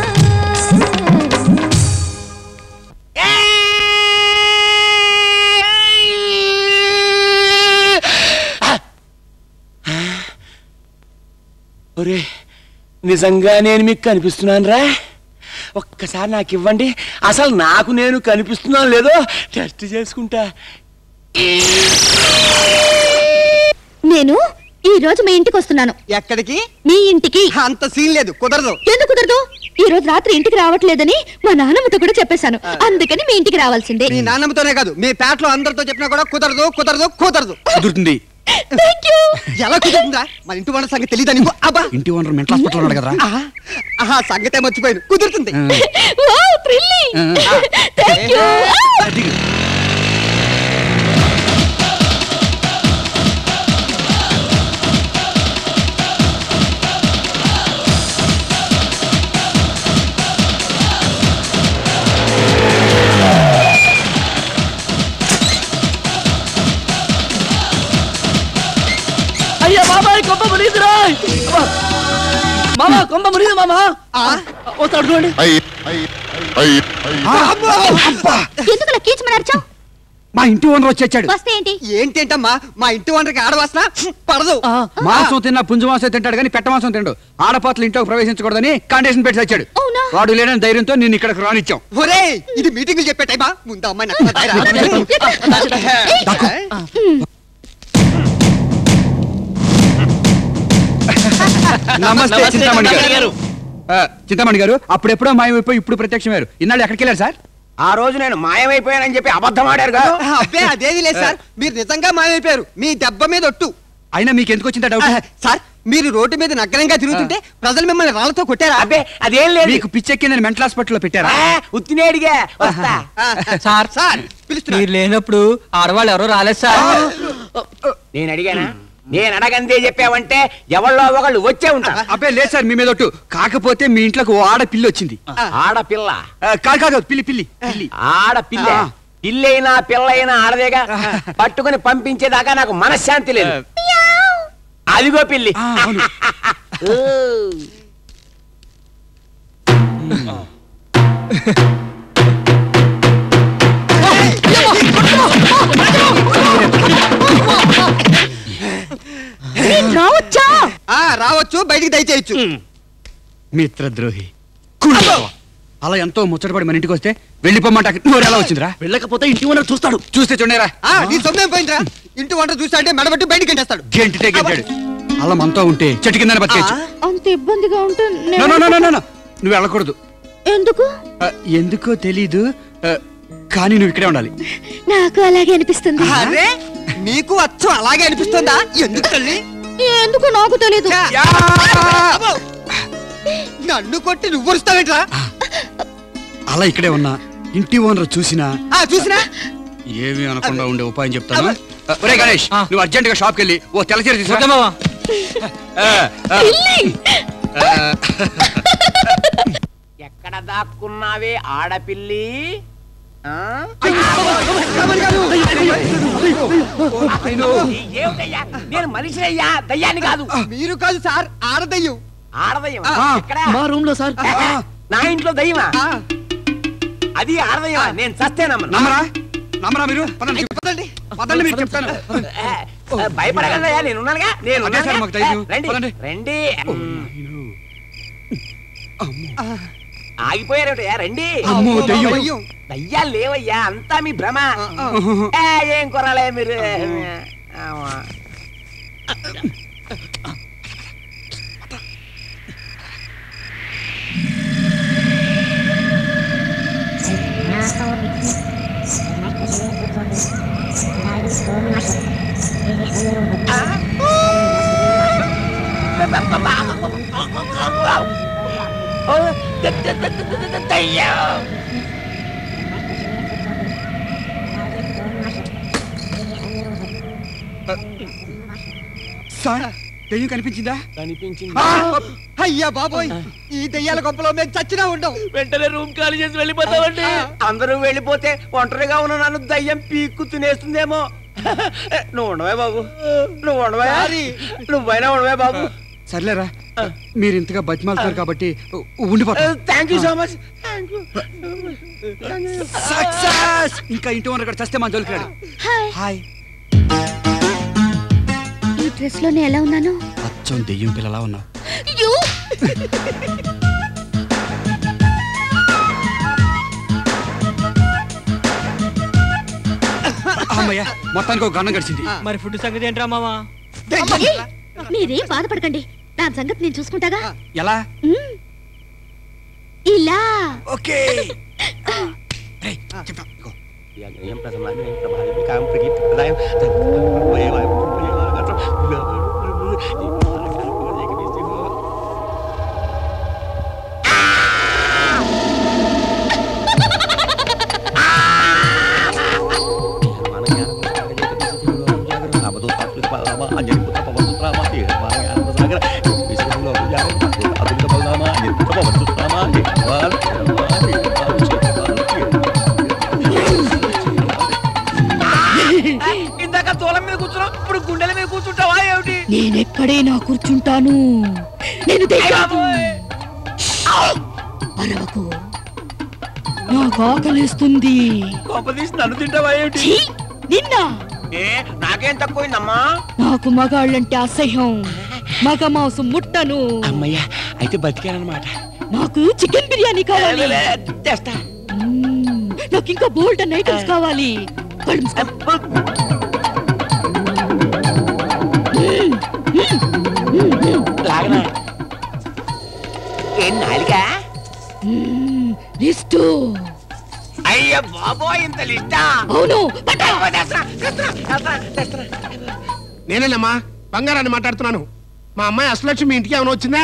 ఒరే నిజంగా నేను మీకు కనిపిస్తున్నాను రా ఒక్కసారి నాకు ఇవ్వండి అసలు నాకు నేను కనిపిస్తున్నాను లేదో టెస్ట్ చేసుకుంటా నేను ఈ రోజు మీ ఇంటికి వస్తున్నాను ఎక్కడికి మీ ఇంటికి అంత సీన్ లేదు కుదరదు ఎందుకు కుదరదు ఈ రోజు రాత్రి ఇంటికి రావట్లేదని మా నాన్నమ్మతో కూడా చెప్పేశాను అందుకని మీ ఇంటికి రావాల్సిందే మీ నాన్నమ్మతోనే కాదు మీ పేటలో అందరితో చెప్పినా కూడా కుదరదు కుదరదు కుదరదు కుదురుతుంది ఎలా కుదురుతుందా మన ఇంటి వాళ్ళ సంగతి తెలియదా నీకు అబ్బా ఇంటి ఓనర్ మెంటల్ హాస్పిటల్ ఉన్నాడు కదరా ఆహా, ఆహా సంగతే మర్చిపోయాను కుదురుతుంది వావ్ థ్రిల్లింగ్ థ్యాంక్ యూ అయ్యా బాబాయ్ కొంప మునిగిదిరా మామా కొంప మునిగింది మామా వస్తాడు చూడండి ఎందుకు ఇలా కీచమని అరిచావు మా ఇంటి ఓనర్ వచ్చేచ్చాడు వస్తే ఏంటి ఏంటేంటమ్మా మా ఇంటి వంటకి ఆడవాసన పడదు మాంసం తిన్నా పుంజు మాంసం తింటాడు కానీ పెట్ట మాంసం తిండు ఆడపాతలు ఇంట్లోకి ప్రవేశించకూడదని కండిషన్ పెట్టి వచ్చాడు వాడు లేని ధైర్యంతో నేను ఇక్కడికి రానిచ్చాం ఒరే ఇది మీటింగ్లు చెప్పే టైమా ముందు అమ్మాయి నక్కల దాయరా. నమస్తే నమస్తే, చింతామణి చింతామణి గారు గారు. ఆ, చింతామణి గారు అప్పుడెప్పుడో మాయమైపోయి ఇప్పుడు ప్రత్యక్షమయ్యారు ఇన్నాళ్ళు ఎక్కడికి వెళ్ళారు సార్ ఆ రోజు నేను మాయమైపోయానని చెప్పి అబద్ధం ఆడారు కదా అబ్బే అదేది లేదు సార్ మీరు నిజంగా మాయమైపోయారు మీ దెబ్బ మీద ఒట్టు అయినా మీకు ఎందుకు వచ్చిందా డౌట్ సార్ మీరు రోడ్డు మీద నగ్గరంగా తిరుగుతుంటే ప్రజలు మిమ్మల్ని రాళ్లతో కొట్టారా అబ్బే అదేం లేదు మీకు పిచ్చెక్కిందని మెంటల్ హాస్పిటల్లో పెట్టారా ఉత్తినేడిగా వస్తా సార్ సార్ మీరు లేనప్పుడు ఆడవాళ్ళు ఎవరో రాలేదు సార్ నేను అడిగానా నేను అడగందే చెప్పావంటే ఎవళ్ళో ఒకళ్ళు వచ్చే ఉంటారు అబ్బే లేదు సార్ మీ మీద ఒట్టు కాకపోతే మీ ఇంట్లోకి ఓ ఆడ పిల్లి వచ్చింది ఆడపిల్ల ఆ, కాదు కాదు పిల్లి పిల్లి పిల్లి ఆడపిల్ల ఆ. పిల్లైనా పిల్లైనా ఆడదేగా పట్టుకుని పంపించేదాకా నాకు మనశ్శాంతి లేదు అదిగో పిల్లి ఆ, అవును ఓ. రావచ్చా ఆ, రావచ్చు బయటికి దయచేయచ్చు మిత్రద్రోహి కుళ్ళుకోవ. అలా ఎంతో ముచ్చటపడి మన ఇంటికి వస్తే వెళ్ళిపోమంట నోరు ఎలా వచ్చిందిరా వెళ్ళకపోతే ఇంటి ఓనర్ చూస్తాడు చూస్తే చూడరా ఆ, నీ సొమ్మేం పోయిందిరా ఇంటి వంట చూస్తా అంటే మెడబెట్టి బయటికి గంటేస్తాడు గెంటితే గెంటాడు అలా మనతో ఉంటే చెట్టు కింద బతికేచ్చు అంత ఇబ్బందిగా ఉంటే no, no, no, no, no, no. నువ్వు వెళ్ళకూడదు ఎందుకు ఆ, ఎందుకో తెలీదు ఆ, కానీ నువ్వు ఇక్కడే ఉండాలి నాకు అలాగే అనిపిస్తుంది అరే నీకు అచ్చం అలాగే అనిపిస్తుందా ఎందుకు తల్లి ఎందుకు నాకు తెలీదు అబ్బో! నన్ను కొట్టి నువ్వు వస్తావేట్రా అలా ఇక్కడే ఉన్నా ఇంటి ఓనర్ చూసినా ఆ చూసినా ఏమీ అనకుండా ఉండే ఉపాయం చెప్తాను ఆ, ఒరే గణేష్ నువ్వు అర్జెంట్ గా షాప్కి వెళ్ళి ఓ తెల్లచీర తీసుకురా ఓకే మావా ఆ, ఆ, ఆ, ఎక్కడ దాక్కున్నావే ఆడపిల్లి ఆ? ఏమిటయ్యా? నేను మనిషినయ్యా దయ్యాన్ని కాదు మీరు కాదు సార్ ఆడదయ్యం ఆడదయ్యం ఆ. ఎక్కడ మా రూమ్ లో సార్ నా ఇంట్లో దయ్యమా అది ఆడదయ్యమా నేను చస్తేనమ్మా నమ్మరా నమ్మరా మీరు పదండి పదండి పదండి మీరు చెప్తాను భయపడగలయ్యా నేను ఉన్నానుగా నేను అదే సార్ మాకు ధైర్యం. రండి పదండి. రండి ఆగిపోయారేమిటయ్యా రండి అమ్మో, దెయ్యం. దయ్యాలు లేవయ్యా అంతా మీ భ్రమ ఏ, ఏం కొరాలే మీరు ఆమా. ఓ, ద- ద- ద- ద- ద- ద- దయ్యం సార్ దెయ్యం కనిపించిందా కనిపించింది అయ్యా బాబోయ్ ఈ దెయ్యాల గొప్పలో మేము చచ్చినా ఉండం వెంటనే రూమ్ ఖాళీ చేసి వెళ్ళిపోతామండి అందరూ వెళ్ళిపోతే ఒంటరిగా ఉన్న నన్ను దయ్యం పీక్కు తినేస్తుందేమో నువ్వు ఉండవే బాబు నువ్వు ఉండవే నువ్వైనా ఉండవే బాబు సర్లేరా మీరు ఇంతగా బతిమాలుతారు కాబట్టి ఉండిపోతా thank you so much thank you success ఇంకా ఇంటి ఓనర్ ఇక్కడ చస్తే మన జోలికి రాడు హాయ్ ఈ డ్రెస్ లోనే ఎలా ఉన్నాను అచ్చం దెయ్యం పిల్లలా ఉన్నావు యూ అమ్మయ్య మొత్తానికి ఒక గన్నం గడిచింది మరి ఫుడ్ సంగతి ఏంట్రా మామా మీరేం బాధపడకండి దాని సంగతి నేను చూసుకుంటాగా ఎలా మ్మ్. ఇలా ఓకే ఇందాక తోలం మీద కూర్చున్నావు ఇప్పుడు గుండెల మీద కూర్చుంటావా ఏమిటి నేనెక్కడైనా కూర్చుంటాను నేను దెయ్యాను. అరవకు నాకు ఆకలిస్తుంది కోపదీసి నన్ను తింటావా ఏమిటి ఛీ! నిన్న ఏ నాకేం తక్కువైందమ్మా నాకు మగాళ్ళంటే అసహ్యం మగ మాంసం ముట్టను అమ్మయ్యా అయితే బతికానమాట నాకు చికెన్ బిర్యానీ కావాలి తెస్తా మ్మ్. నాకు ఇంకా బోల్డ్ అన్న ఐటమ్స్ కావాలి కళ్ళు మూసుకో. లాగనా ఏం నాలిక మ్మ్. లిస్టు అయ్య బాబోయ్ ఇంత లిస్టా అవును తెస్తా, తెస్తా, తెస్తా, తెస్తా. నేనేనమ్మా బంగారాన్ని మాట్లాడుతున్నాను మా అమ్మాయి అసలక్ష్మి మీ ఇంటికి ఏమైనా వచ్చిందా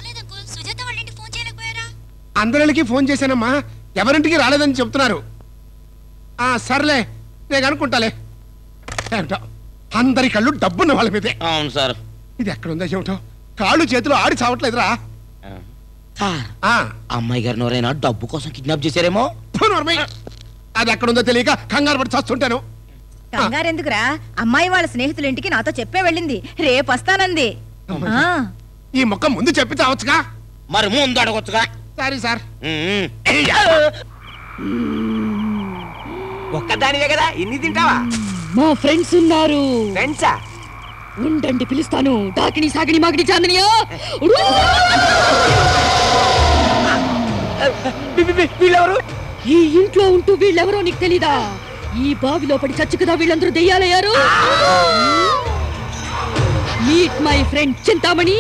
అందరికి ఫోన్ చేశానమ్మా ఎవరింటికి రాలేదని చెప్తున్నారు ఆ సర్లే నేను అనుకుంటాలే ఏమిటో అందరి కళ్ళు డబ్బున్న వాళ్ళ మీదే అవును సార్ ఇది ఎక్కడుందో ఏమిటో కాళ్ళు చేతులు ఆడి చావట్లేదురా సార్ ఆ, అమ్మాయి గారిని ఎవరైనా డబ్బు కోసం కిడ్నాప్ చేశారేమో ఫు, నోర్మై. అది ఎక్కడుందో తెలియక కంగారు పడి చస్తుంటాను కంగారెందుకురా అమ్మాయి వాళ్ళ స్నేహితుల ఇంటికి నాతో చెప్పే వెళ్ళింది రేపు వస్తానంది ఆ, ఈ మొక్క ముందు చెప్పి చావచ్చుగా మరి ముందు అడగొచ్చుగా సారీ సార్ ఒక్కదానివే కదా ఇన్ని తింటావా మా ఫ్రెండ్స్ ఉన్నారు ఫ్రెండ్సా ఉండండి పిలుస్తాను డాకిని సాగిని మాగిని చాందనియా వీళ్ళెవరు ఈ ఇంట్లో ఉంటూ వీళ్ళెవరో నీకు తెలీదా ఈ బావిలో పడి చచ్చు కదా వీళ్ళందరూ దెయ్యాలయ్యారు మీట్ మై ఫ్రెండ్ చింతామణి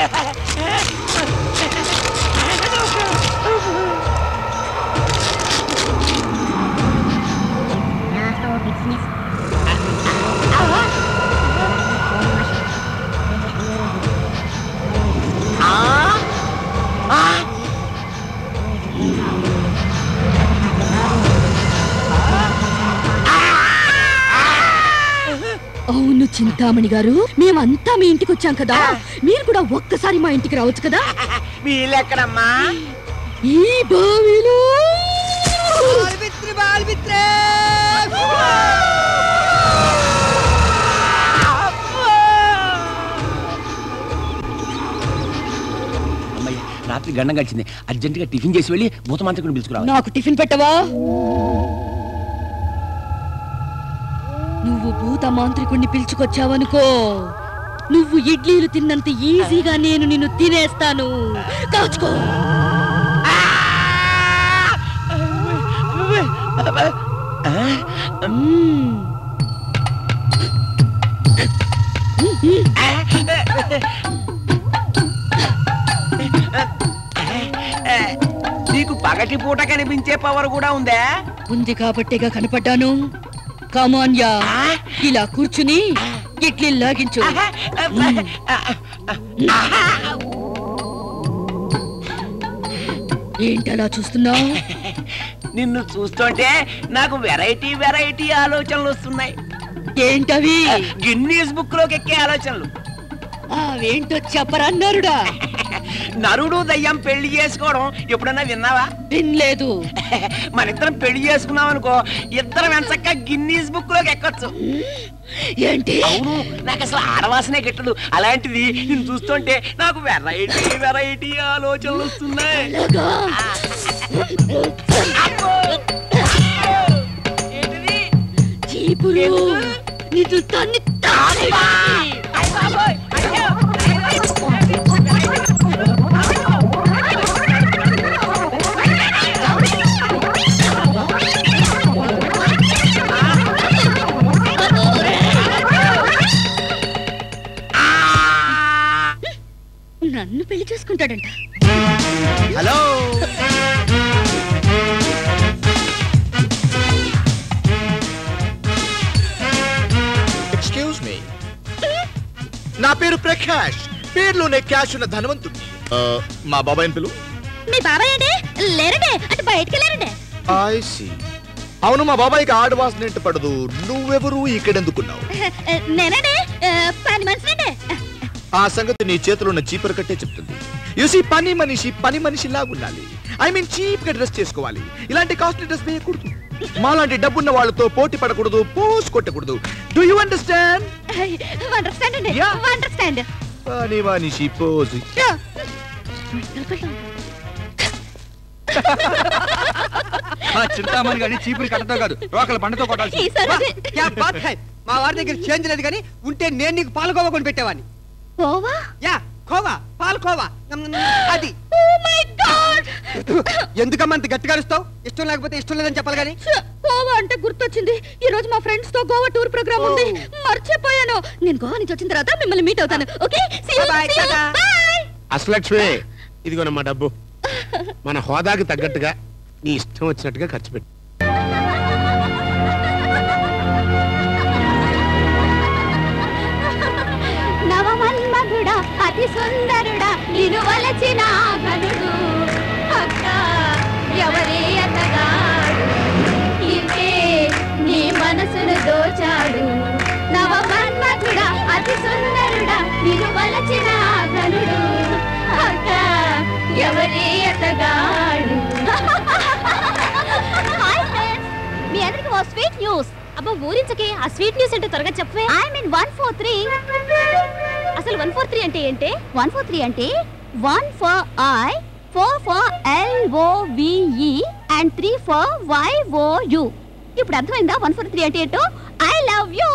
అవును చింతామణి గారు మేమంతా మీ ఇంటికి వచ్చాం కదా మీరు కూడా ఒక్కసారి మా ఇంటికి రావచ్చు కదా వీళ్ళెక్కడమ్మా ఈ బావిలో అమ్మయ్య రాత్రి గండం గడిచింది అర్జెంటుగా టిఫిన్ చేసి వెళ్ళి భూతమాంత్రికుని పిలుచుకురావాలి నాకు టిఫిన్ పెట్టవా నువ్వు భూత మాంత్రికుణ్ణి పిలుచుకొచ్చావనుకో నువ్వు ఇడ్లీలు తిన్నంత ఈజీగా నేను నిన్ను తినేస్తాను కాచుకో మ్మ్. నీకు పగటి పూట కనిపించే పవర్ కూడా ఉందా ఉంది కాబట్టేగా కనపడ్డాను కామాన్యా ఇలా కూర్చుని ఇడ్లీ లాగించు మ్మ్. ఏంటలా చూస్తున్నావు నిన్ను చూస్తుంటే నాకు వెరైటీ వెరైటీ ఆలోచనలు వస్తున్నాయి ఏంటవి గిన్నీస్ బుక్ లోకి ఎక్కే ఆలోచనలు అవేంటో చెప్పరన్నారుడా నరుడు దయ్యం పెళ్లి చేసుకోవడం ఎప్పుడన్నా విన్నావా వినలేదు మన ఇద్దరం పెళ్లి చేసుకున్నాం అనుకో ఇద్దరం ఎంచక్క గిన్నీస్ బుక్ లోకి ఎక్కొచ్చు ఏంటి అవును నాకు అసలు ఆడవాసనే గిట్టదు అలాంటిది నేను చూస్తుంటే నాకు వెరైటీ వెరైటీ ఆలోచనలు వస్తున్నాయి చీపురు నిన్ను తన్ని నన్ను పెళ్లి చేసుకుంటాడంట హలో ఎక్స్క్యూజ్ మీ నా పేరు ప్రకాష్ పేరులోనే క్యాష్ ఉన్న ధనవంతుడిని ఆ, మా బాబాయ్ పిలు మీ బాబాయ్ అంటే లేరండి అంటే బయటికి వెళ్ళారండి ఐ సి అవును మా బాబాయ్కి ఆడవాసన ఏంటి పడదు నువ్వెవరు ఇక్కడెందుకున్నావు నేనండి పని మనిషినండి ఆ సంగతి నీ చేతిలో ఉన్న చీపర్ కట్టే చెప్తుంది యూసి పని మనిషి పని మనిషి లాగుండాలి ఐ మీన్ చీప్ గా డ్రెస్ చేసుకోవాలి ఇలాంటి కాస్ట్లీ డ్రెస్ వేయకూడదు మాలాంటి డబ్బున్న వాళ్ళతో పోటీ పడకూడదు పోస్ కొట్టకూడదు డూ యూ అండర్స్టాండ్ అండర్స్టాండ్ అండి అండర్స్టాండ్ పని మనిషి పోజ్ ఆ చింతామణి గాని చీపురు కట్టతో కాదు రోకల పంటతో కొట్టాల్సి క్యా బాత్ హై మా వారి దగ్గర చేంజ్ లేదు కానీ ఉంటే నేను నీకు పాలకోవా కొని పెట్టేవాడిని కోవా యా కోవా పాలకోవా అది ఎందుకమ్మా అంత గట్టిగా అరుస్తావు ఇష్టం లేకపోతే ఇష్టం లేదని చెప్పాలి కానీ గోవా అంటే గుర్తొచ్చింది ఈ రోజు మా ఫ్రెండ్స్ తో గోవా టూర్ ప్రోగ్రామ్ ఉంది మర్చిపోయాను నేను గోవా నుంచి వచ్చిన తర్వాత మిమ్మల్ని మీట్ అవుతాను ఓకే అసలక్ష్మి ఇదిగోనమ్మా డబ్బు మన హోదాకి తగ్గట్టుగా నీ ఇష్టం వచ్చినట్టుగా ఖర్చు పెట్టు నవమన్మధుడా అతి సుందరుడా నిను వలచిన ఘనుడు అక్క ఎవరే అతగాడు ఇవే నీ మనసును దోచాడు నవమన్మధుడా అతి సుందరుడా నిను వలచిన ఘనుడు అక్క ఎవరే అతగాడు హాయ్ ఫ్రెండ్స్ మీ అందరికి ఓ స్వీట్ న్యూస్ అబ్బా ఊరించకే ఆ స్వీట్ న్యూస్ ఏంటో త్వరగా చెప్పవే I mean one four three అసలు వన్ ఫోర్ త్రీ అంటే ఏంటి వన్ ఫోర్ త్రీ అంటే one for I four for L O V E and three for Y O U ఇప్పుడు అర్థమైందా వన్ ఫోర్ త్రీ అంటే ఏంటో I love you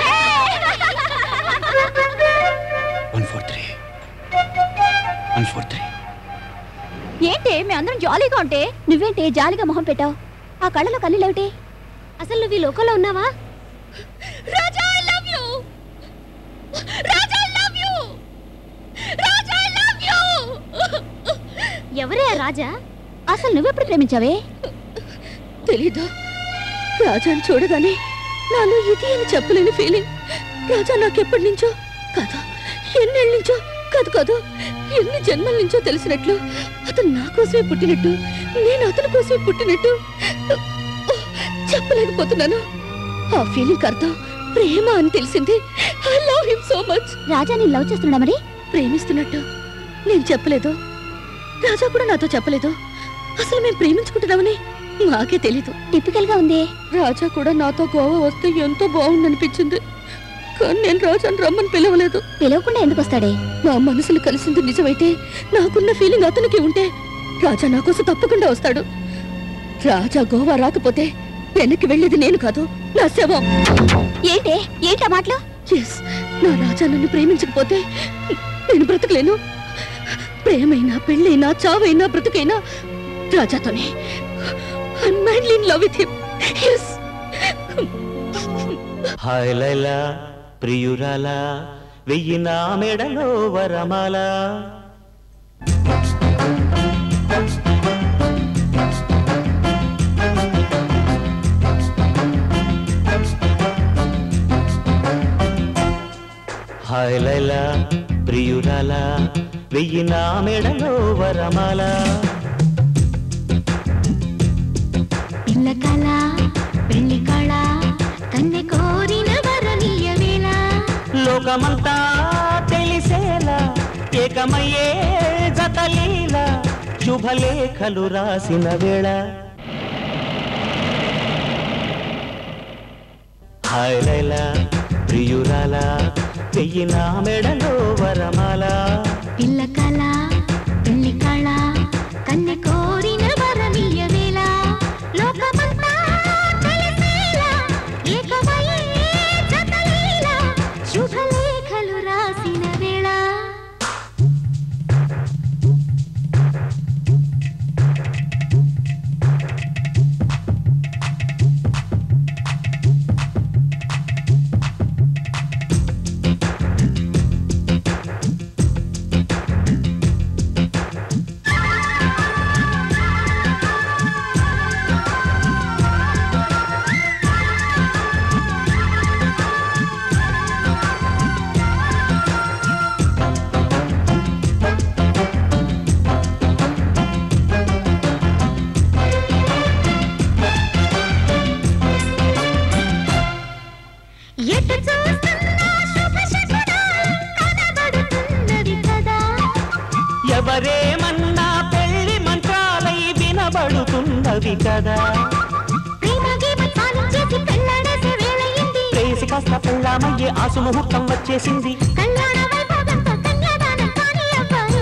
one four three one four three ఏంటి మేమందరం జాలీగా ఉంటే నువ్వేంటి జాలీగా మొహం పెట్టావు ఆ కళ్ళలో కళ్ళు లేవుటి అసలు నువ్వు ఈ లోకంలో ఉన్నావా Raja I love you Raja I love you Raja I love you ఎవరే ఆ రాజా అసలు నువ్వెప్పుడు ప్రేమించావే తెలీదు రాజాని చూడగానే నాలో ఇది అని చెప్పలేని ఫీలింగ్ రాజా నాకెప్పటి నుంచో కాదు ఎన్నేళ్ళ నుంచో కాదు కాదు ఎన్ని జన్మల నుంచో తెలిసినట్లు అతను నా కోసమే పుట్టినట్టు నేను అతని కోసమే పుట్టినట్టు చెప్పలేకపోతున్నాను ఆ ఫీలింగ్ అర్థం ప్రేమ అని తెలిసింది I love him so much Raja నేను లవ్ చేస్తున్నా మరి ప్రేమిస్తున్నట్టు నేను చెప్పలేదు రాజా కూడా నాతో చెప్పలేదు అసలు మేము ప్రేమించుకుంటున్నామని నాకే తెలీదు టిపికల్ గా ఉంది రాజా కూడా నాతో గోవా వస్తే ఎంతో బాగుందనిపించింది కానీ నేను రాజాని రమ్మని పిలవలేదు పిలవకుండా ఎందుకు వస్తాడే మా మనసులు కలిసింది నిజమైతే నాకున్న ఫీలింగ్ అతనికి ఉంటే రాజా నా కోసం తప్పకుండా వస్తాడు రాజా గోవా రాకపోతే వెనక్కి వెళ్ళేది నేను కాదు నా శవం ఏంటే ఏంటా మాటలు ఎస్ నా రాజా నన్ను ప్రేమించకపోతే నేను బ్రతకలేను ప్రేమైనా పెళ్ళైనా చావైనా బ్రతుకైనా రాజాతోనే madly in love with him yes hi Laila ప్రియురాలా వెయ్యి నా మెడలో వరమాల హాయ్ లైలా ప్రియురాలా వెయ్యి నా మెడలో వరమాల పిల్ల కళ పెళ్లి కళ కన్నె కోరిన వరనీయ వేళ లోకమంతా తెలిసేలా ఏకమయ్యే జతలీల శుభలేఖలు రాసిన వేళ హాయ్ లైలా ప్రియురాలా వెయ్యి నా మెడలో వరమాల పిల్ల కళ పెళ్లి కళ కన్నె కోరిన వరనీయ వేళ లోకమంతా తెలిసేలా ఏకమయ్యే జతలీల శుభలేఖలు రాసిన వేళ ఎటు చూస్తున్నా శుభ శకునాలు కనబడుతున్నవి కదా ఎవరేమన్నా పెళ్లి మంత్రాలై వినబడుతున్నవి కదా ప్రేమ గీమ సాధించేసి పెళ్ళాడేసే వేళయింది ప్రేసి కాస్త పెళ్ళామయ్యే ఆసు ముహూర్తం వచ్చేసింది కళ్యాణ వైభోగంతో కన్యాదానం కాని అబ్బాయి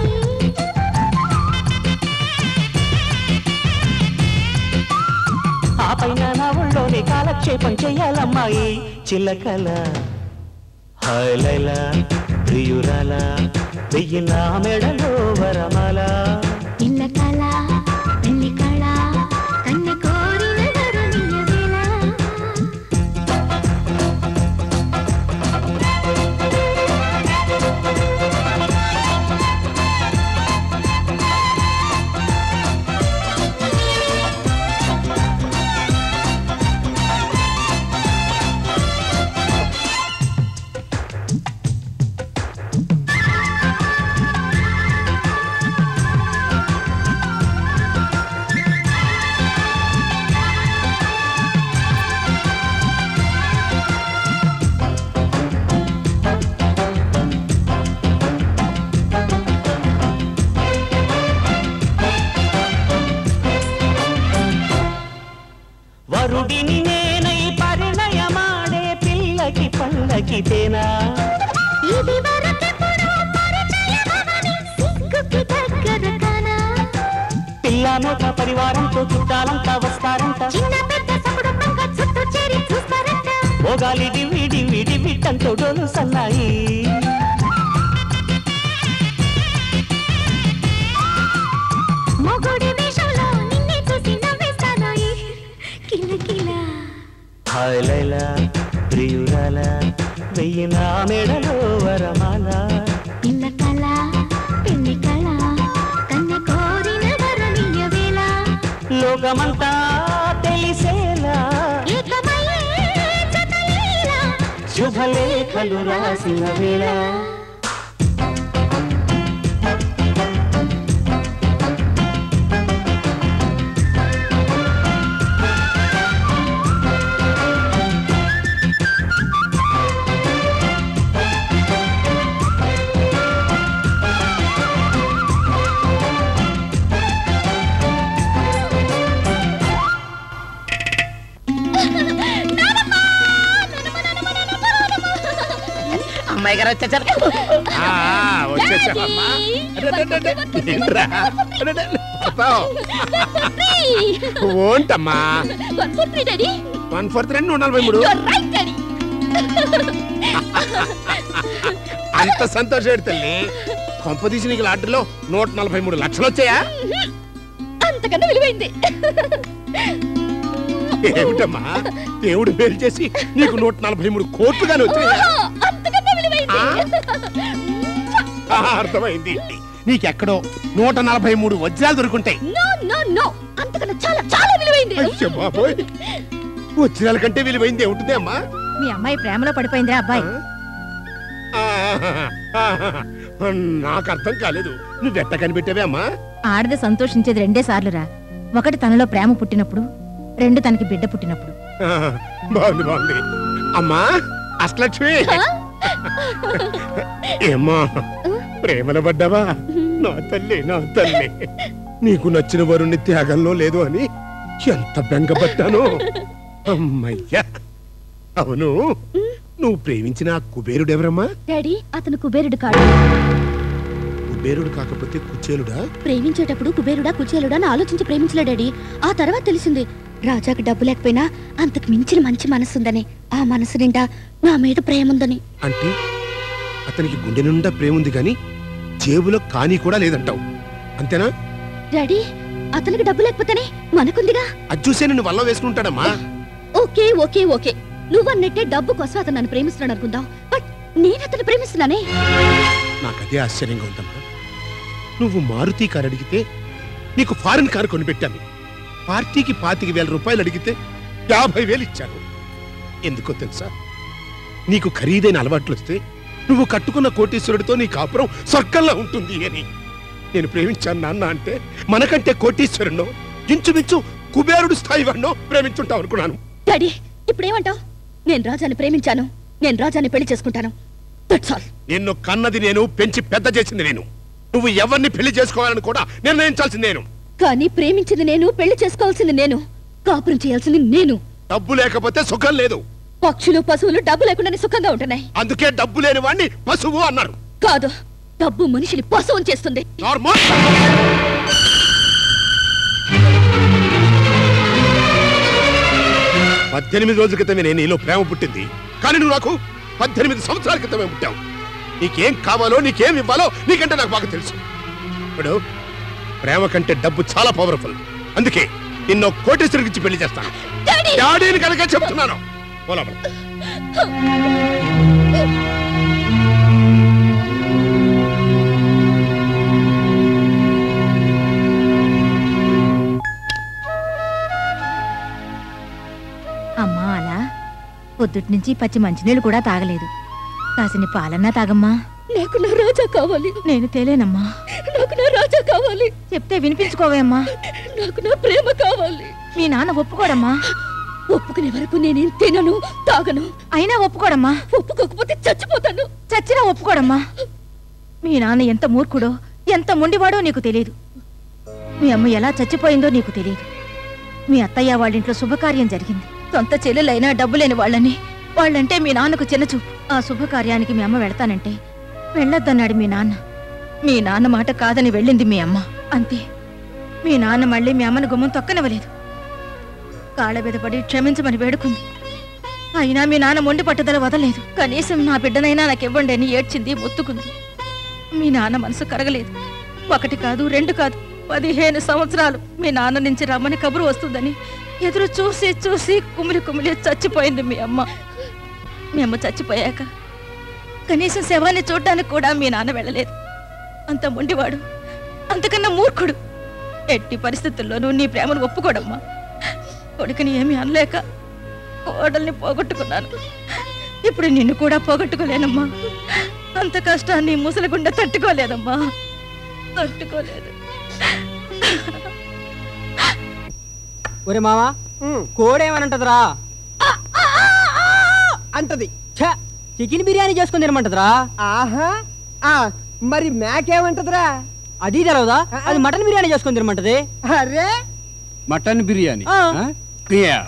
ఆ పైన నా ఒళ్ళోనే కాలక్షేపం చెయ్యాలమ్మాయి చిల్లకల హాయ్ లైలా ప్రియురాల వెయ్యి నా మెడలో వరమాల పిల్ల కళ పెళ్లి కళ కన్నె కోరిన వరుణీయ వేళ వరుడిని నేనై పరిణయమాడే పిల్లకి పల్లకితేనా ఇది వరకెప్పుడో పరిచయమవని సిగ్గుకి దగ్గర కానా పిల్ల నోట పరివారంతో చుట్టాలంతా వస్తారంట చిన్న పెద్ద సకుటుంబంగా చుట్టూ చేరి చూస్తారంట మోగాలి డివి డివి డివిట్టంతో డోలు సన్నాయి మొగుడి వేషంలో నిన్నే చూసి నవ్వేస్తానాయి కిల కిల హాయ్ లైలా ప్రియురాల వెయ్యి నా మెడలో వరమాల పిల్ల కళ పెళ్లి కళ కన్నె కోరిన వరుణీయ వేళ లోకమంతా తెలిసేలా ఏకమయ్యే జతలీల శుభలేఖలు రాసిన వేళ అమ్మాయి గారు వచ్చేసారు వచ్చేసావమ్మా ఏంట్రా? చచ్చిపోతావు ఓంటమ్మా one four three daddy one four three నూట నలభై మూడు రైట్ డాడీ అంత సంతోషం తల్లి కొంపదీసి నీకు లాటరీలో నూట నలభై మూడు లక్షలు వచ్చాయా అంతకన్నా విలువైంది ఏమిటమ్మా దేవుడు పేరు చేసి నీకు నూట నలభై మూడు కోట్లుగానే వచ్చాయా అంతకన్నా విలువైంది ఆ, అర్థమైంది నీకెక్కడో నూట నలభై మూడు వజ్రాలు దొరుకుంటాయి నో నో నో అంతకన్నా చాలా చాలా విలువైంది అయ్యో బాబోయ్ వజ్రాల కంటే విలువైంది ఏముంటుంది అమ్మా మీ అమ్మాయి ప్రేమలో పడిపోయిందిరా అబ్బాయి నాకు అర్థం కాలేదు నువ్వెట్ట కనిపెట్టావే అమ్మా ఆడది సంతోషించేది రెండే సార్లురా ఒకటి తనలో ప్రేమ పుట్టినప్పుడు రెండు తనకి బిడ్డ పుట్టినప్పుడు ఆ, బాగుంది బాగుంది అమ్మా అష్టలక్ష్మి ఏమ్మా ప్రేమలో పడ్డావా నా తల్లి నా తల్లి నీకు నచ్చిన వరుణ్ణి త్యాగంలో లేదు అని ఎంత బెంగపడ్డాను అమ్మయ్యా అవును నువ్వు ప్రేమించిన ఆ కుబేరుడు ఎవరమ్మా డాడీ అతను కుబేరుడు కాడు కుబేరుడు కాకపోతే కుచేలుడా ప్రేమించేటప్పుడు కుబేరుడా కుచేలుడా అని ఆలోచించి ప్రేమించలే డాడీ ఆ తర్వాత తెలిసింది రాజాకు డబ్బు లేకపోయినా అంతకు మించిన మంచి మనసుందని ఆ మనసు నిండా నా మీద ప్రేమ ఉందని అంటే అతనికి గుండె నిండా ప్రేమ ఉంది కానీ జేబులో కానీ కూడా లేదంటావు అంతేనా డాడీ అతనికి డబ్బు లేకపోతేనే మనకుందిగా అది చూసే నిన్ను వల్ల వేసుకుంటాడమ్మా ఓకే ఓకే ఓకే నువ్వన్నట్టే డబ్బు కోసం అతను నన్ను ప్రేమిస్తున్నాడు అనుకుందాం బట్ నేను అతను ప్రేమిస్తున్నానే నాకు అదే ఆశ్చర్యంగా ఉందమ్మా నువ్వు మారుతి కారు అడిగితే నీకు ఫారెన్ కారు కొనిపెట్టాను పార్టీకి పాతిక వేల రూపాయలు అడిగితే యాభై వేలు ఇచ్చాను ఎందుకో తెలుసా నీకు ఖరీదైన అలవాట్లు వస్తే నువ్వు కట్టుకున్న కోటీశ్వరుడితో నీ కాపురం స్వర్గంలా ఉంటుంది అని నేను ప్రేమించాను నాన్న అంటే మనకంటే కోటీశ్వరుణ్ణో ఇంచుమించు కుబేరుడు స్థాయి వాడినో ప్రేమించుంటావు అనుకున్నాను డాడీ ఇప్పుడేమంటావు నేను రాజాని ప్రేమించాను నేను రాజాని పెళ్లి చేసుకుంటాను దట్స్ ఆల్ నిన్ను కన్నది నేను పెంచి పెద్ద చేసింది నేను నువ్వు ఎవరిని పెళ్లి చేసుకోవాలని కూడా నిర్ణయించాల్సింది నేను కానీ ప్రేమించింది నేను పెళ్లి చేసుకోవాల్సింది నేను కాపురం చేయాల్సింది నేను డబ్బు లేకపోతే సుఖం లేదు పక్షులు పశువులు డబ్బు లేకుండానే సుఖంగా ఉంటున్నాయి అందుకే డబ్బు లేని వాణ్ణి పశువు అన్నారు కాదు డబ్బు మనిషిని పశువుని చేస్తుంది నార్మల్ పద్దెనిమిది రోజుల క్రితమే నేను నీలో ప్రేమ పుట్టింది కానీ నువ్వు నాకు పద్దెనిమిది సంవత్సరాల క్రితమే పుట్టావు నీకేం కావాలో నీకేం ఇవ్వాలో నీకంటే నాకు బాగా తెలుసు ఇప్పుడు ప్రేమ కంటే డబ్బు చాలా పవర్ఫుల్ అందుకే నిన్నో కోటేశ్వరికి పెళ్లి చేస్తాను డాడీని కనుక చెప్తున్నాను పోలా అమ్మా అలా పొద్దుటి నుంచి పచ్చి మంచినీళ్ళు కూడా తాగలేదు కాసిని పాలన్నా తాగమ్మా నాకు నా రాజా కావాలి నేను తేలేనమ్మా నాకు నా రాజా కావాలి చెప్తే వినిపించుకోవే అమ్మా నాకు నా ప్రేమ కావాలి మీ నాన్న ఒప్పుకోడమ్మా ఒప్పుకునే వరకు నేనేం తినను తాగను అయినా ఒప్పుకోడమ్మా ఒప్పుకోకపోతే చచ్చిపోతాను చచ్చినా ఒప్పుకోడమ్మా మీ నాన్న ఎంత మూర్ఖుడో ఎంత మొండివాడో నీకు తెలియదు మీ అమ్మ ఎలా చచ్చిపోయిందో నీకు తెలియదు మీ అత్తయ్య వాళ్ళింట్లో శుభకార్యం జరిగింది సొంత చెల్లెలైనా డబ్బు లేని వాళ్ళని వాళ్ళంటే మీ నాన్నకు చిన్నచూపు ఆ శుభకార్యానికి మీ అమ్మ వెళతానంటే వెళ్ళొద్దన్నాడు మీ నాన్న మీ నాన్న మాట కాదని వెళ్ళింది మీ అమ్మ అంతే మీ నాన్న మళ్ళీ మీ అమ్మను గుమ్మం తొక్కనివ్వలేదు కాళ్ళ మీద పడి క్షమించమని వేడుకుంది అయినా మీ నాన్న మొండి పట్టుదల వదలలేదు కనీసం నా బిడ్డనైనా నాకు ఇవ్వండి అని ఏడ్చింది మొత్తుకుంది మీ నాన్న మనసు కరగలేదు ఒకటి కాదు రెండు కాదు పదిహేను సంవత్సరాలు మీ నాన్న నుంచి రమ్మని కబురు వస్తుందని ఎదురు చూసి చూసి కుమిలి కుమిలి చచ్చిపోయింది మీ అమ్మ మీ అమ్మ చచ్చిపోయాక కనీసం శవాన్ని చూడటానికి కూడా మీ నాన్న వెళ్ళలేదు అంత మొండివాడు అంతకన్నా మూర్ఖుడు ఎట్టి పరిస్థితుల్లోనూ నీ ప్రేమను ఒప్పుకోడమ్మా కొడుకుని ఏమీ అనలేక కోడల్ని పోగొట్టుకున్నాను ఇప్పుడు నిన్ను కూడా పోగొట్టుకోలేనమ్మా అంత కష్టాన్ని ముసలిగుండా తట్టుకోలేదమ్మా తట్టుకోలేదు ఒరే మావా కోడేమనంటదిరా అంటది ఛ, చికెన్ బిర్యానీ చేసుకుని తినమంటదిరా ఆహా ఆ మరి మేకేమంటదిరా అది తెలవదా అది మటన్ బిర్యానీ చేసుకుని తినమంటది అరే మటన్ బిర్యానీ ఆ. ఆ? క్రియా.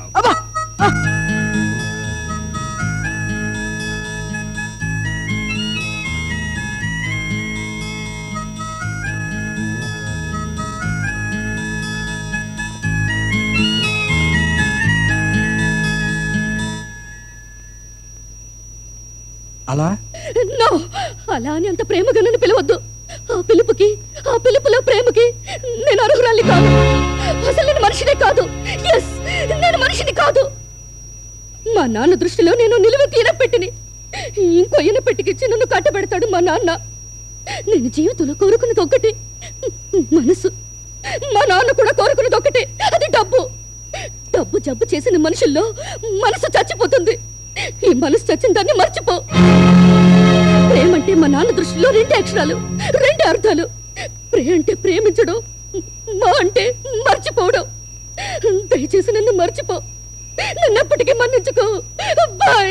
అలా నో అలా అని అంత ప్రేమగా నన్ను పిలవద్దు ఆ పిలుపుకి ఆ పిలుపులో ప్రేమకి నేను అర్హురాలి కాదు అసలు నేను మనిషినే కాదు ఎస్ నేను మనిషిని కాదు మా నాన్న దృష్టిలో నేను నిలువెత్తు ఇనపెట్టిని ఇంకో ఇనపెట్టికిచ్చి నన్ను కట్టబెడతాడు మా నాన్న నేను జీవితంలో కోరుకున్నది ఒకటి మనసు మా నాన్న కూడా కోరుకున్నది ఒకటి అది డబ్బు డబ్బు జబ్బు చేసిన మనుషుల్లో మనసు చచ్చిపోతుంది ఈ మనసు చచ్చిన దాన్ని మర్చిపో ప్రేమంటే మా నాన్న దృష్టిలో రెండు అక్షరాలు రెండు అర్థాలు ప్రే అంటే ప్రేమించడం మా అంటే మర్చిపోవడం దయచేసి నన్ను మర్చిపో నన్ను ఎప్పటికీ మన్నించుకో బాయ్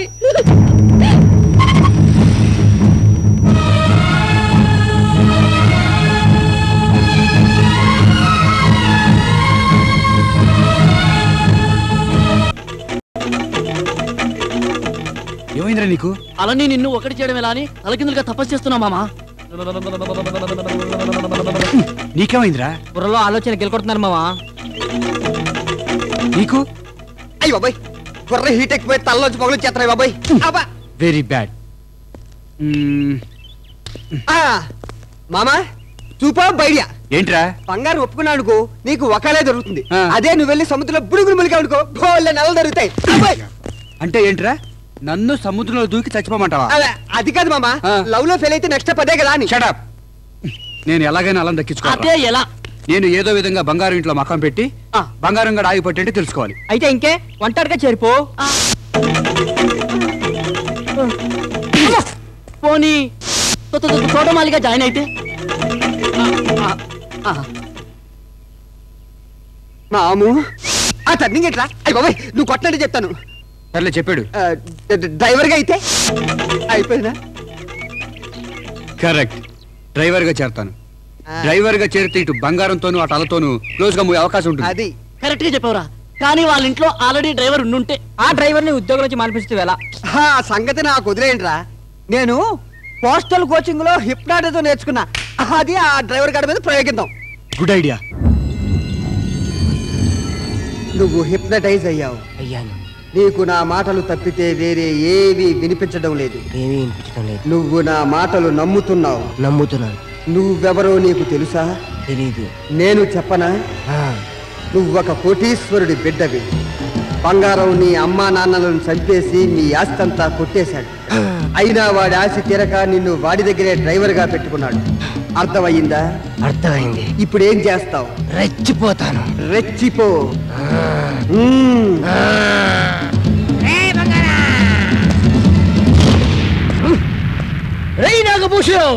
ఏమైందిరా నీకు అలానే నిన్ను ఒకటి చేయడం ఎలా అని తలకిందులుగా తపస్సు చేస్తున్నా మామా నీకేమైందిరా బుర్రలో ఆలోచన గెలుకొడుతున్నారు మావా నీకు అయ్యి బాబాయ్ కుర్ర హీట్ ఎక్కిపోయి తలలోంచి పొగలు చేస్తున్నాయి బాబాయ్ అబ్బా వెరీ బ్యాడ్ ఆ, మామా సూపర్ బైడియా ఏంట్రా బంగారం ఒప్పుకున్నావు అనుకో నీకు ఒకలే దొరుకుతుంది అదే నువ్వు వెళ్ళి సముద్రంలో బుడుగులు ములిగా అనుకో బోళ్ళ నెలలు దొరుకుతాయి అబ్బాయ్! అంటే ఏంట్రా నన్ను సముద్రంలో దూకి చచ్చిపోమంటావా అలా, అది కాదు మామా లవ్ లో ఫెయిల్ అయితే నెక్స్ట్ పదే కదా అని షటప్ నేను ఎలాగైనా అలా అదే దక్కించుకోవాలి ఎలా నేను ఏదో విధంగా బంగారం ఇంట్లో మకం పెట్టి బంగారం గడ ఆగిపోతే తెలుసుకోవాలి అయితే ఇంకే ఒంటరిగా చేరిపో పోనీ తొ- తొ- తొ- తోటమాలిగా జాయిన్ అయితే మాము ఆ టర్నింగ్ ఎట్లా అయ్యి బాబాయ్ నువ్వు కొట్టినట్టు చెప్తాను సర్లే చెప్పాడు ఆ, డ- డ- డ్రైవర్ గా అయితే అయిపోయిందా కరెక్ట్ డ్రైవర్ గా చేరతాను డ్రైవర్ గా చేరితే ఇటు బంగారంతోను అటు అలతోను క్లోజ్ గా పోయే అవకాశం ఉంటుంది అది కరెక్ట్ గా చెప్పావురా కానీ వాళ్ళ ఇంట్లో ఆల్రెడీ డ్రైవర్ ఉండుంటే ఆ డ్రైవర్ ని ఉద్యోగం నుంచి మానిపిస్తూ ఎలా ఆ సంగతి నాకు వదిలేయండిరా నేను పోస్టల్ కోచింగ్ లో హిప్నాటిజం నేర్చుకున్నా అది ఆ డ్రైవర్ గారి మీద ప్రయోగిద్దాం గుడ్ ఐడియా నువ్వు హిప్నటైజ్ అయ్యావు అయ్యాను నీకు నా మాటలు తప్పితే వేరే ఏవి వినిపించడం లేదు ఏమీ వినిపించడం లేదు నువ్వు నా మాటలు నమ్ముతున్నావు నమ్ముతున్నాను నువ్వెవరో నీకు తెలుసా తెలీదు నేను చెప్పనా నువ్వొక కోటీశ్వరుడి బిడ్డవి బంగారం నీ అమ్మా నాన్నలను చంపేసి మీ ఆస్తంతా కొట్టేశాడు అయినా వాడి ఆశ తీరక నిన్ను వాడి దగ్గరే డ్రైవర్ గా పెట్టుకున్నాడు అర్థమయ్యిందా అర్థమైంది ఇప్పుడు ఏం చేస్తావు రెచ్చిపోతాను రెచ్చిపో మ్మ్. రే నాగభూషణం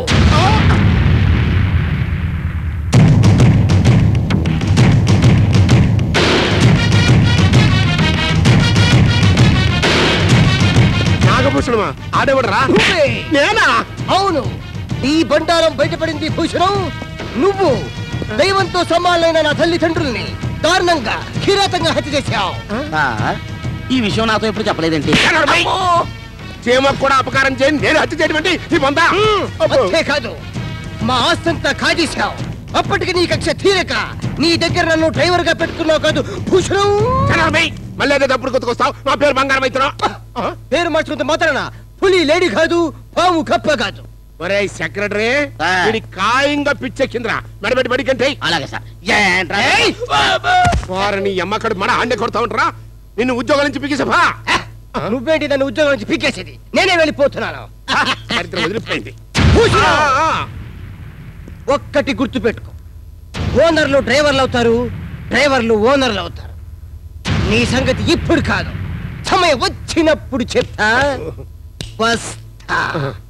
నాగభూషణమా ఆడేవాడరా నేనా అవును నీ బండారం బయటపడింది భూషణం నువ్వు దైవంతో సమానమైన నా తల్లిదండ్రుల్ని దారుణంగా కిరాతంగా హత్య చేశావు ఈ విషయం నాతో ఎప్పుడు చెప్పలేదండి చీమకు కూడా అపకారం చేయని నేను హత్య చేయడం ఏంటి? ఈ బొంద అంతేకాదు మా ఆస్తంతా కాజేశావు అప్పటికి నీ కక్ష తీరక నీ దగ్గర నన్ను డ్రైవర్ గా పెట్టుకున్నావు కాదు భూషణం మళ్ళీ అదే తప్పుడు కొట్టుకొస్తావు మా పేరు బంగారం అవుతున్నావు పేరు మార్చుకుంటే మాత్రాన పులి లేడీ కాదు పాము కప్ప కాదు ఒరే సెక్రటరీ వీడి ఖాయంగా పిచ్చెక్కిందిరా మెడబెట్టి బడికంటే అలాగే సార్ ఏంట్రా వారిని అమ్మకడు మన ఆండే కొడతా ఉంటారా నిన్ను ఉద్యోగం నుంచి పిగిసభా నువ్వేంటి నన్ను ఉద్యోగం నుంచి పీకేసేది నేనే వెళ్ళిపోతున్నాను చరిత్ర వదిలిపోయింది భూషణం! ఒక్కటి గుర్తు పెట్టుకో ఓనర్లు డ్రైవర్లు అవుతారు డ్రైవర్లు ఓనర్లు అవుతారు నీ సంగతి ఇప్పుడు కాదు సమయం వచ్చినప్పుడు చెప్తా వస్తా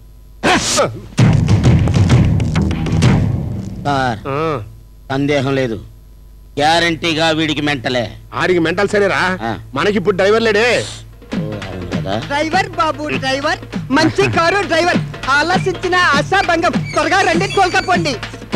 సార్ సందేహం లేదు గ్యారంటీగా వీడికి మెంటలే ఆడికి మెంటల్ సరేరా మనకి ఇప్పుడు డ్రైవర్ లేడే కదా డ్రైవర్ బాబు డ్రైవర్ మంచి కారు డ్రైవర్ ఆలోచించిన అశాభంగం త్వరగా రండి కోల్కపోండి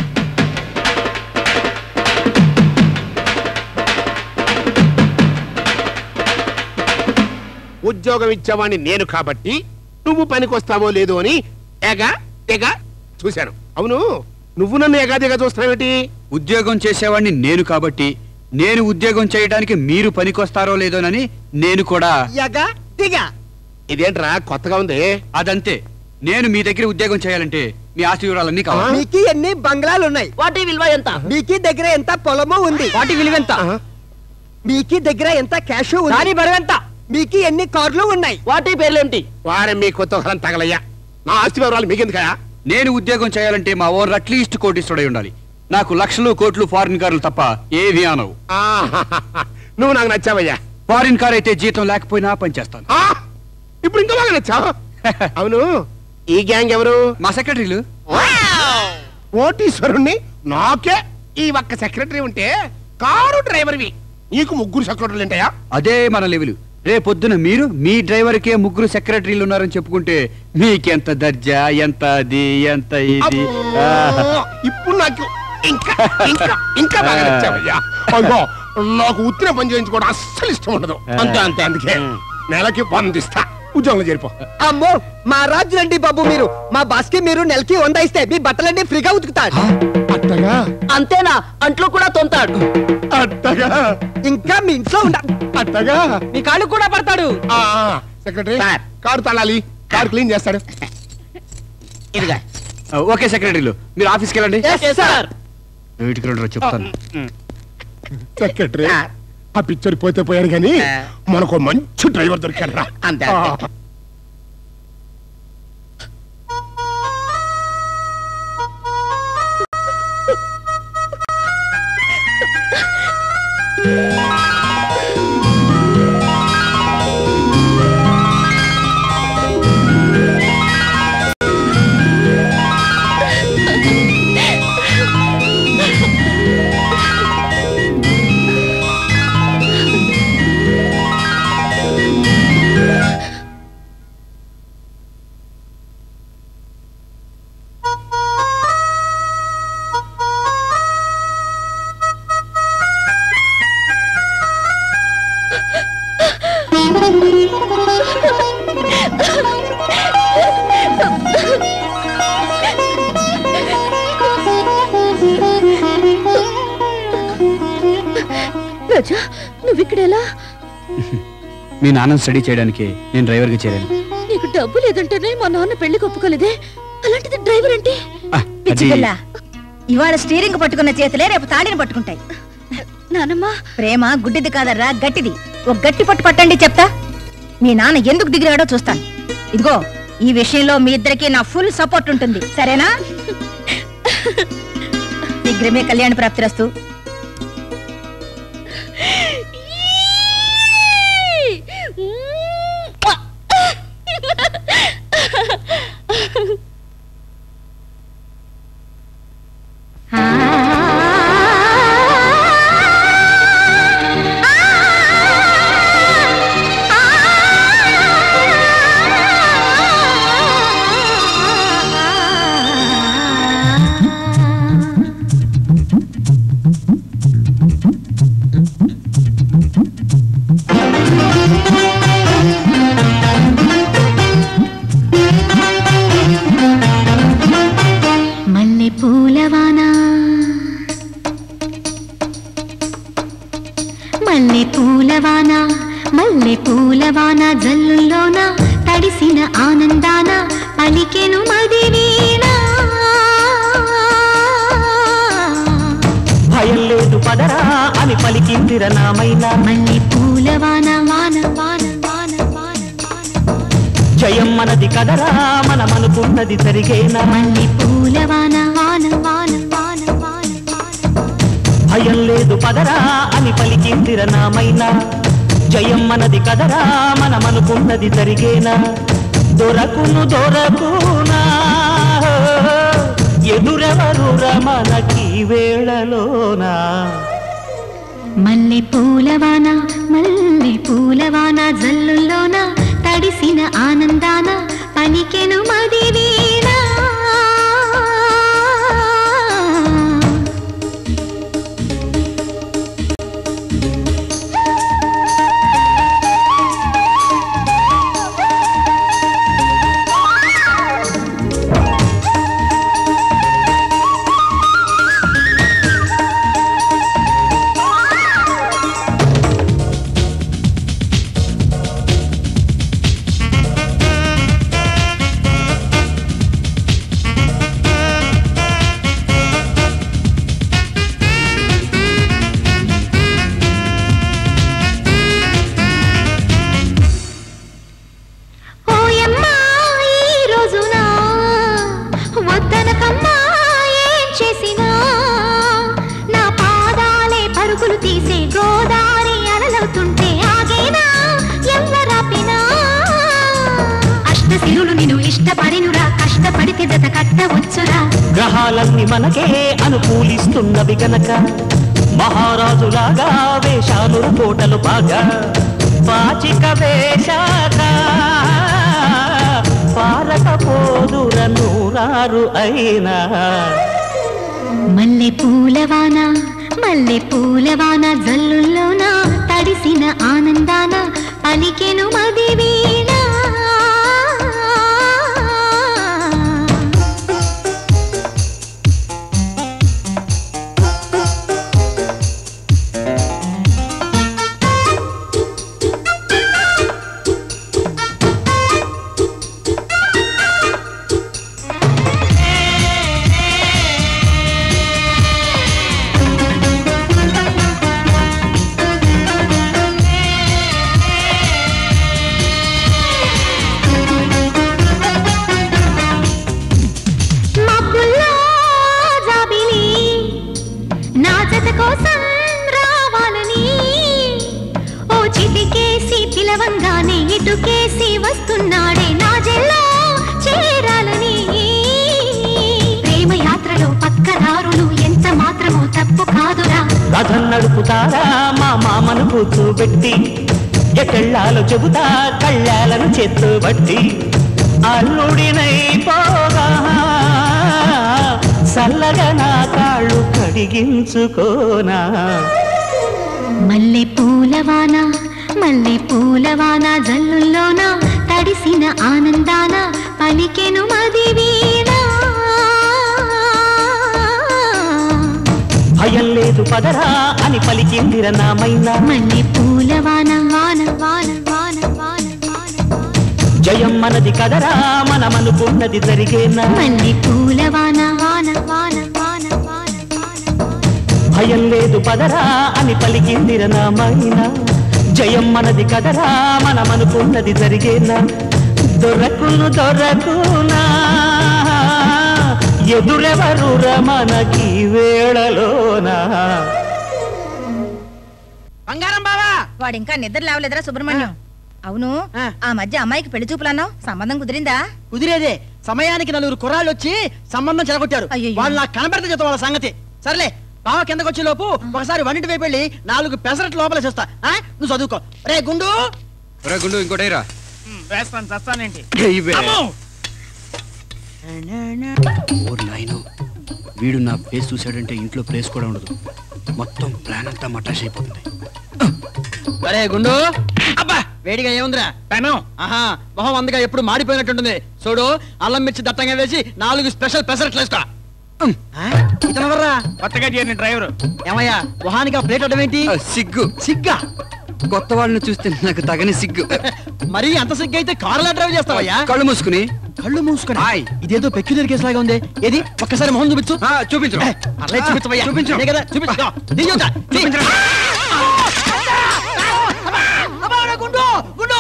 ఉద్యోగం ఇచ్చేవాడిని నేను కాబట్టి నువ్వు పనికొస్తావో లేదో అని ఎగా ఎగా చూశాను అవును నువ్వు నన్ను ఎగాదిగా చూస్తున్నావేంటి ఉద్యోగం చేసేవాడిని నేను కాబట్టి నేను ఉద్యోగం చేయడానికి మీరు పనికొస్తారో లేదోనని నేను కూడా యగా దిగా ఇదేంట్రా కొత్తగా ఉంది అదంతే నేను మీ దగ్గర ఉద్యోగం చేయాలంటే మీ ఆస్తి వివరాలన్నీ కావాలి మీకు ఎన్ని బంగ్లాలు ఉన్నాయి వాటి విలువ ఎంత మీకు దగ్గర ఎంత పొలము ఉంది వాటి విలువ ఎంత మీకు దగ్గర ఎంత క్యాష్ ఉంది దాని బరువు ఎంత మీకు ఎన్ని కార్లు ఉన్నాయి వాటి పేర్లేంటి వారే మీ కుతూహలం తగలయ్యా నా ఆస్తి వివరాలు మీకెందుకయా నేను ఉద్యోగం చేయాలంటే మా ఓనర్ అట్లీస్ట్ కోటీశ్వరుడై ఉండాలి నాకు లక్షలు కోట్లు ఫారిన్ కార్లు తప్ప ఏవి అనవు నువ్వు నాకు నచ్చావయ్యా ఫారిన్ కార్ అయితే జీతం లేకపోయినా పనిచేస్తాను ఆ, ఇప్పుడు ఇంకా బాగా నచ్చావు అవును ఈ గ్యాంగ్ ఎవరు మా సెక్రటరీలు కోటీశ్వరుణ్ణి నాకే ఈ ఒక్క సెక్రటరీ ఉంటే కారు డ్రైవర్వి నీకు ముగ్గురు సెక్రటరీలు ఉంటాయా అదే మన లెవెల్ రేపొద్దున మీరు మీ డ్రైవర్కే ముగ్గురు సెక్రటరీలు ఉన్నారని చెప్పుకుంటే మీకెంత దర్జా ఎంత అది ఎంత ఇది ఆ. అబ్బో, ఇప్పుడు నాకు ఇంకా ఇంకా ఇంకా బాగా నచ్చావయ్యా అయ్యో నాకు ఉత్తిన పని చేయించుకోవడం అస్సలు ఇష్టం ఉండదు అంతే అంతే అందుకే నెలకి వంద ఇస్తా ఉద్యోగంలో చేరిపో అమ్మో మా రాజు రండి బాబు మీరు మా బాస్ కి మీరు నెలకి వంద ఇస్తే మీ బట్టలన్నీ ఫ్రీగా ఉతుకుతాడు అట్టగా అంతేనా అంట్లో కూడా తొంతాడు అట్టగా ఇంకా మీ ఇంట్లో ఉండ అట్టగా మీ కాళ్ళు కూడా పడతాడు ఆ, ఆ, సెక్రటరీ కారు తళ్ళాలి కారు క్లీన్ చేస్తాడు ఇదిగా ఆ, ఓకే సెక్రటరీలు మీరు ఆఫీస్కి వెళ్ళండి సార్ వీటికి రండి రా, చెప్తాను సెక్రటరీ ఆ పిక్చర్ పోతే పోయారు కానీ మనకు మంచి డ్రైవర్ దొరికాడు రా అంతే, అంతే. రాజా నువ్వు ఇక్కడ ఎలా మీ నాన్న స్టడీ చేయడానికి నేను డ్రైవర్గా చేరాను నీకు డబ్బు లేదంటేనే మా నాన్న పెళ్లి ఒప్పుకోలేదే అలాంటిది డ్రైవర్ అంటే ఆ, అది పిచ్చిపిల్ల ఇవాళ స్టీరింగ్ పట్టుకున్న చేతులే రేపు తాడిని పట్టుకుంటాయి నానమ్మ ప్రేమ గుడ్డిది కాదర్రా గట్టిది ఒక గట్టి పట్టు పట్టండి చెప్తా మీ నాన్న ఎందుకు దిగిరాడో చూస్తాను ఇదిగో ఈ విషయంలో మీ ఇద్దరికి నా ఫుల్ సపోర్ట్ ఉంటుంది సరేనా శీఘ్రమే కళ్యాణ ప్రాప్తిరస్తు మల్లె పూలవాన మల్లె పూలవాన మల్లె పూలవాన జల్లుల్లోన తడిసిన ఆనందాన పలికెను మదివీణ భయం లేదు పదరా అని పలికిందిర నామైనా మల్లె పూలవాన వాన వాన వాన వాన జయం మనది కదరా మనమనుకున్నది జరిగేనా మల్లె పూలవాన వాన వాన వాన వాన భయం లేదు పదరా అని పలికిందిర నామైనా జయం మనది కదరా మనమనుకున్నది జరిగేనా దొరకును దొరకునా ఎదురెవరు మనకి వేళలోనా మల్లె పూలవాన మల్లె పూలవాన జల్లుల్లోన తడిసిన ఆనందాన పలికెను మదివీణ సిరులు నిన్ను ఇష్టపడినురా కష్టపడితే జత కట్టవచ్చురా గ్రహాలన్నీ మనకే అనుకూలిస్తున్నవి గనక మహారాజులాగా వేషాలు కోటలు బాగా పాచిక వేశాక పారకపోదుర నూరారు అయినా మల్లె పూలవాన మల్లె పూలవాన జల్లుల్లోన తడిసిన ఆనందాన పలికెను మది వీణ మబ్బుల్లో జాబిలి నా జత కోసం రావాలని ఓ చిటికేసి పిలవంగానే ఇటుకేసి వస్తున్నాడే నా జెల్లో చేరాలని ప్రేమ యాత్రలో పక్కదారులు ఎంత మాత్రమో తప్పు కాదురా రథం నడుపుతారా మా మామను కూర్చోబెట్టి ఎకెళ్ళాలో చెబుతా కళ్ళాలను చేత్తు బట్టి అల్లుడినై పోగా సల్లగా నా కాళ్ళు కడిగించుకోనా మల్లె పూలవాన మల్లె పూలవాన జల్లుల్లోన తడిసిన ఆనందాన పలికెను మది వీణ భయం లేదు పదరా అని పలికిందిర నామైనా మల్లె పూలవాన వాన వాన వాన వాన జయం మనది కదరా మనమనుకున్నది జరిగేనా మల్లె పూలవాన వాన వాన వాన భయం లేదు పదరా అని పలికిందిర నామైనా జయం మనది కదరా మనమనుకున్నది జరిగేనా దొరకును దొరకునా ఎదురెవరురా మనకి వేళలోనా బంగారం బావా వాడు ఇంకా నిద్ర లేవలేదురా సుబ్రహ్మణ్యం అవును ఆ మధ్య అమ్మాయికి పెళ్లి చూపులన్నావు సంబంధం కుదిరిందా కుదిరేదే సమయానికి నలుగురు కుర్రాళ్ళు వచ్చి సంబంధం చెడగొట్టారు వాళ్ళు నాకు కనబడితే చెప్తా వాళ్ళ సంగతి సర్లే బావ కిందకు వచ్చే లోపు ఒకసారి వంటి వైపు వెళ్ళి నాలుగు పెసరట్లు లోపల చేస్తా ఆ? నువ్వు చదువుకో రే గుండు ఒరే గుండు ఇంకోటేరా వేస్తాను చస్తానేంటి ఇవే. అమ్మో! ఓర్ నాయను వీడు నా ప్లేస్ చూశాడంటే ఇంట్లో ప్లేస్ కూడా ఉండదు మొత్తం ప్లాన్ అంతా మటాష్ అయిపోతుంది అరే గుండు అబ్బా వేడిగా ఏముందిరా పెనం ఆహా మొహం అందుగా ఎప్పుడు మాడిపోయినట్టుంటుంది చూడు అల్లం మిర్చి దట్టంగా వేసి నాలుగు స్పెషల్ పెసరట్లు వేసుకో ఇతను ఎవర్రా కొత్తగా చేరిన డ్రైవర్ ఏమయ్యా మొహానికి ఆ ప్లేట్ అడ్డం ఏంటి సిగ్గు సిగ్గా కొత్త వాళ్ళని చూస్తే నాకు తగని సిగ్గు మరి అంత సిగ్గు అయితే కారులా డ్రైవ్ చేస్తావయ్యా కళ్ళు మూసుకుని కళ్ళు మూసుకుని ఇదేదో పెక్యులర్ కేసు లాగా ఉంది ఏది ఒక్కసారి మొహం చూపించు చూపించు అట్లే చూపించవయ్యా చూపించు. అదే కదా చూపించు దియ్యుతా. దియ్. అబ్బా, అబ్బా, గుండు గుండు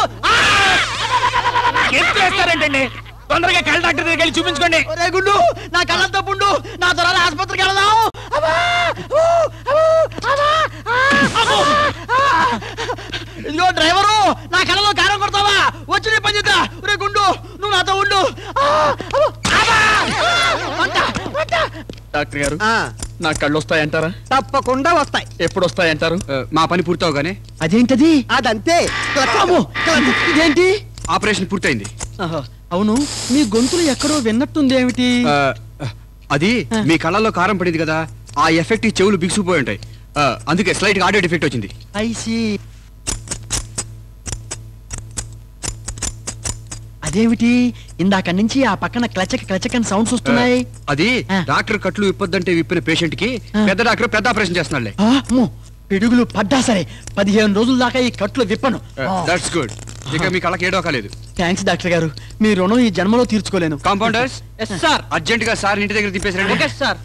ఏం చేస్తారేంటండి తొందరగా కళ్ళ డాక్టర్ దగ్గరికి వెళ్ళి చూపించుకోండి ఒరే గుండు నా కళ్ళంతా పుండు నా త్వరలో ఆసుపత్రికి వెళదాం అబ్బా! ఊ! అబ్బో! అబ్బా! ఆ! అబ్బో! ఆ! ఇదిగో డ్రైవరు నా కళ్ళలో కారం కొడతావా వచ్చి నీ పని చేద్దా ఒరే గుండు నువ్వు నాతో ఉండు ఆ! అబ్బో! అబ్బా! మంట! మంట! డాక్టర్ గారు నా కళ్ళు వస్తాయంటారా తప్పకుండా వస్తాయి ఎప్పుడు వస్తాయంటారు మా పని పూర్తవగానే అదేంటది అదంతే అమ్మో! ఇదేంటి ఆపరేషన్ పూర్తయింది ఆహా, అవును మీ గొంతులు ఎక్కడో విన్నట్టుంది ఏమిటి ఆ, అది మీ కళ్ళల్లో కారం పడింది కదా ఆ ఎఫెక్ట్ ఈ చెవులు బిగుసుకుపోయి ఉంటాయి ఆ, అందుకే స్లైట్ గా ఆడియో ఎఫెక్ట్ వచ్చింది ఐసి అదేమిటి ఇందాక నుంచి ఆ పక్కన క్లచక్ క్లచక్ అని సౌండ్స్ వస్తున్నాయి అది డాక్టర్ కట్లు విప్పొద్దంటే విప్పిన పేషెంట్ కి పెద్ద డాక్టర్ పెద్ద ఆపరేషన్ చేస్తున్నాడులే ఆ, అమ్మో, పిడుగులు పడ్డా సరే పదిహేను రోజుల దాకా ఈ కట్లు విప్పను దట్స్ గుడ్ ఇక మీ కళ్ళకి ఏడో కాలేదు థ్యాంక్స్ డాక్టర్ గారు మీ రుణం ఈ జన్మలో తీర్చుకోలేను కాంపౌండర్స్ సార్ అర్జెంట్ గా సార్ ఇంటి దగ్గర దింపేసారండి ఓకే సార్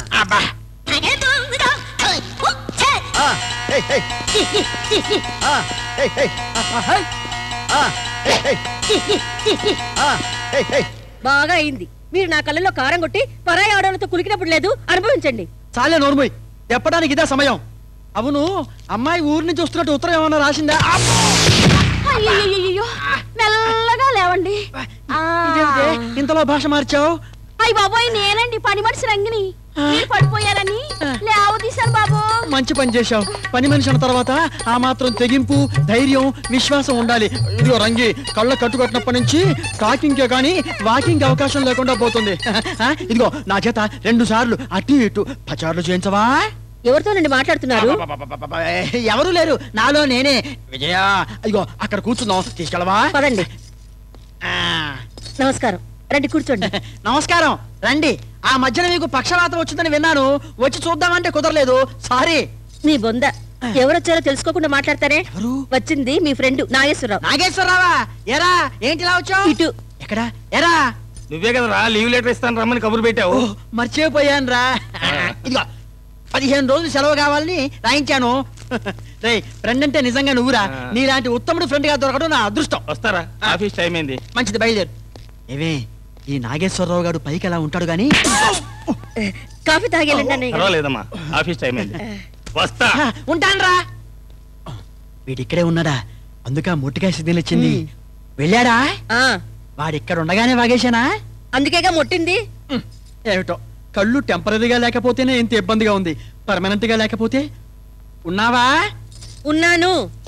బాగా అయింది మీరు నా కళ్ళలో కారం కొట్టి పరాయి ఆడవాళ్ళతో కులికినప్పుడు లేదు అనుభవించండి చాలే నోర్మోయ్ చెప్పడానికి ఇదే సమయం అవును అమ్మాయి ఊరి నుంచి వస్తున్నట్టు ఉత్తరం ఏమన్నా రాసిందా అయ్యయ్యయ్యో మెల్లగా లేవండి ఇదేమిటే ఇంతలో భాష మార్చావు అయ్య బాబోయ్ నేనండి పని మనిషి రంగిని మీరు పడిపోయారని లేవ తీశాను బాబు మంచి పని చేశావు పని మనిషి అన్న తర్వాత ఆ మాత్రం తెగింపు ధైర్యం విశ్వాసం ఉండాలి ఇదిగో రంగి కళ్ళ కట్టుకట్టినప్పటి నుంచి టాకింగ్కే కానీ వాకింగ్ అవకాశం లేకుండా పోతుంది ఆ, ఇదిగో నా చేత రెండు సార్లు అటు ఇటు పచారులు చేయించవా ఎవరితోనండి మాట్లాడుతున్నారు ఎవరు లేరు నాలో నేనే విజయ ఇదిగో అక్కడ కూర్చుందాం తీసుకెళ్ళవా పదండి నమస్కారం రండి కూర్చోండి నమస్కారం రండి ఆ మధ్యన మీకు పక్షవాతం వచ్చిందని విన్నాను వచ్చి చూద్దామంటే కుదరలేదు సారీ మీ బొంద ఎవరొచ్చారో తెలుసుకోకుండా మాట్లాడతారే వచ్చింది మీ ఫ్రెండ్ నాగేశ్వరరావు నాగేశ్వరరావా ఎరా ఏంటి ఇలా వచ్చావు ఇటు ఎక్కడ ఎరా నువ్వే కదరా లీవ్ లెటర్ ఇస్తాను రమ్మని కబురు పెట్టావు మర్చిపోయాను రా ఇదిగో పదిహేను రోజులు సెలవు కావాలని రాయించాను రే ఫ్రెండ్ అంటే నిజంగా నువ్వురా నీలాంటి ఉత్తముడు ఫ్రెండ్ గా దొరకడం నా అదృష్టం వస్తారా ఆఫీస్ టైం అయింది మంచిది బయలుదేరు ఏవే ఈ నాగేశ్వరరావు గారు పైకి ఎలా ఉంటాడు గాని కాఫీ తాగేళ్ళండి అన్నయ్య గారు. పర్వాలేదమ్మా ఆఫీస్ టైం అయింది వస్తా ఉంటాన్రా వీడిక్కడే ఉన్నాడా అందుక మొట్టికాయ సిద్ధం ఇచ్చింది వెళ్ళాడా వాడిక్కడ ఉండగానే వాగేశానా అందుకేగా మొట్టింది ఏమిటో కళ్ళు టెంపరీగా లేకపోతేనే ఇంత ఇబ్బందిగా ఉంది పర్మనెంట్ గా లేకపోతే ఉన్నావా ఉన్నాను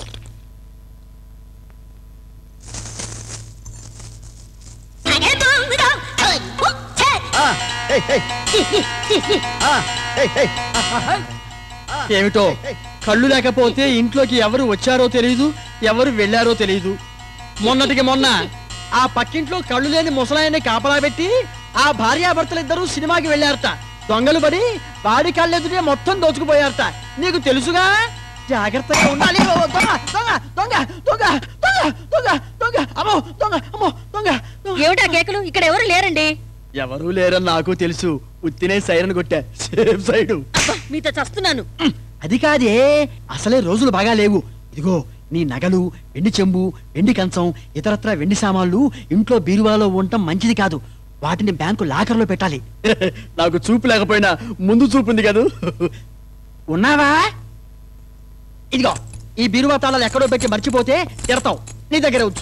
ఏమిటో కళ్ళు లేకపోతే ఇంట్లోకి ఎవరు వచ్చారో తెలియదు ఎవరు వెళ్ళారో తెలియదు మొన్నటికి మొన్న ఆ పక్కింట్లో కళ్ళు లేని ముసలాయన్ని కాపలా పెట్టి ఆ భార్యాభర్తలిద్దరూ సినిమాకి వెళ్ళారట దొంగలు పడి వాడి కళ్ళెదుటే మొత్తం దోచుకుపోయారట నీకు తెలుసుగా జాగ్రత్తగా ఉండాలి ఓ, దొంగ దొంగ దొంగ దొంగ దొంగ దొంగ దొంగ అమ్మో దొంగ అమ్మో దొంగ ఏమిటా కేకలు ఇక్కడ ఎవరు లేరండి ఎవరూ లేరని నాకు తెలుసు ఉత్తినే సైరన్ కొట్టా సేఫ్ సైడు మీతో చస్తున్నాను అది కాదే అసలే రోజులు బాగా లేవు ఇదిగో నీ నగలు వెండి చెంబు వెండి కంచం ఇతరత్ర వెండి సామాన్లు ఇంట్లో బీరువాలో ఉండటం మంచిది కాదు వాటిని బ్యాంకు లాకర్లో పెట్టాలి నాకు చూపు లేకపోయినా ముందు చూపు ఉంది కదూ ఉన్నావా ఇదిగో ఈ బీరువా తాళాలు ఎక్కడో పెట్టి మర్చిపోతే తిడతావు నీ దగ్గర ఉంచు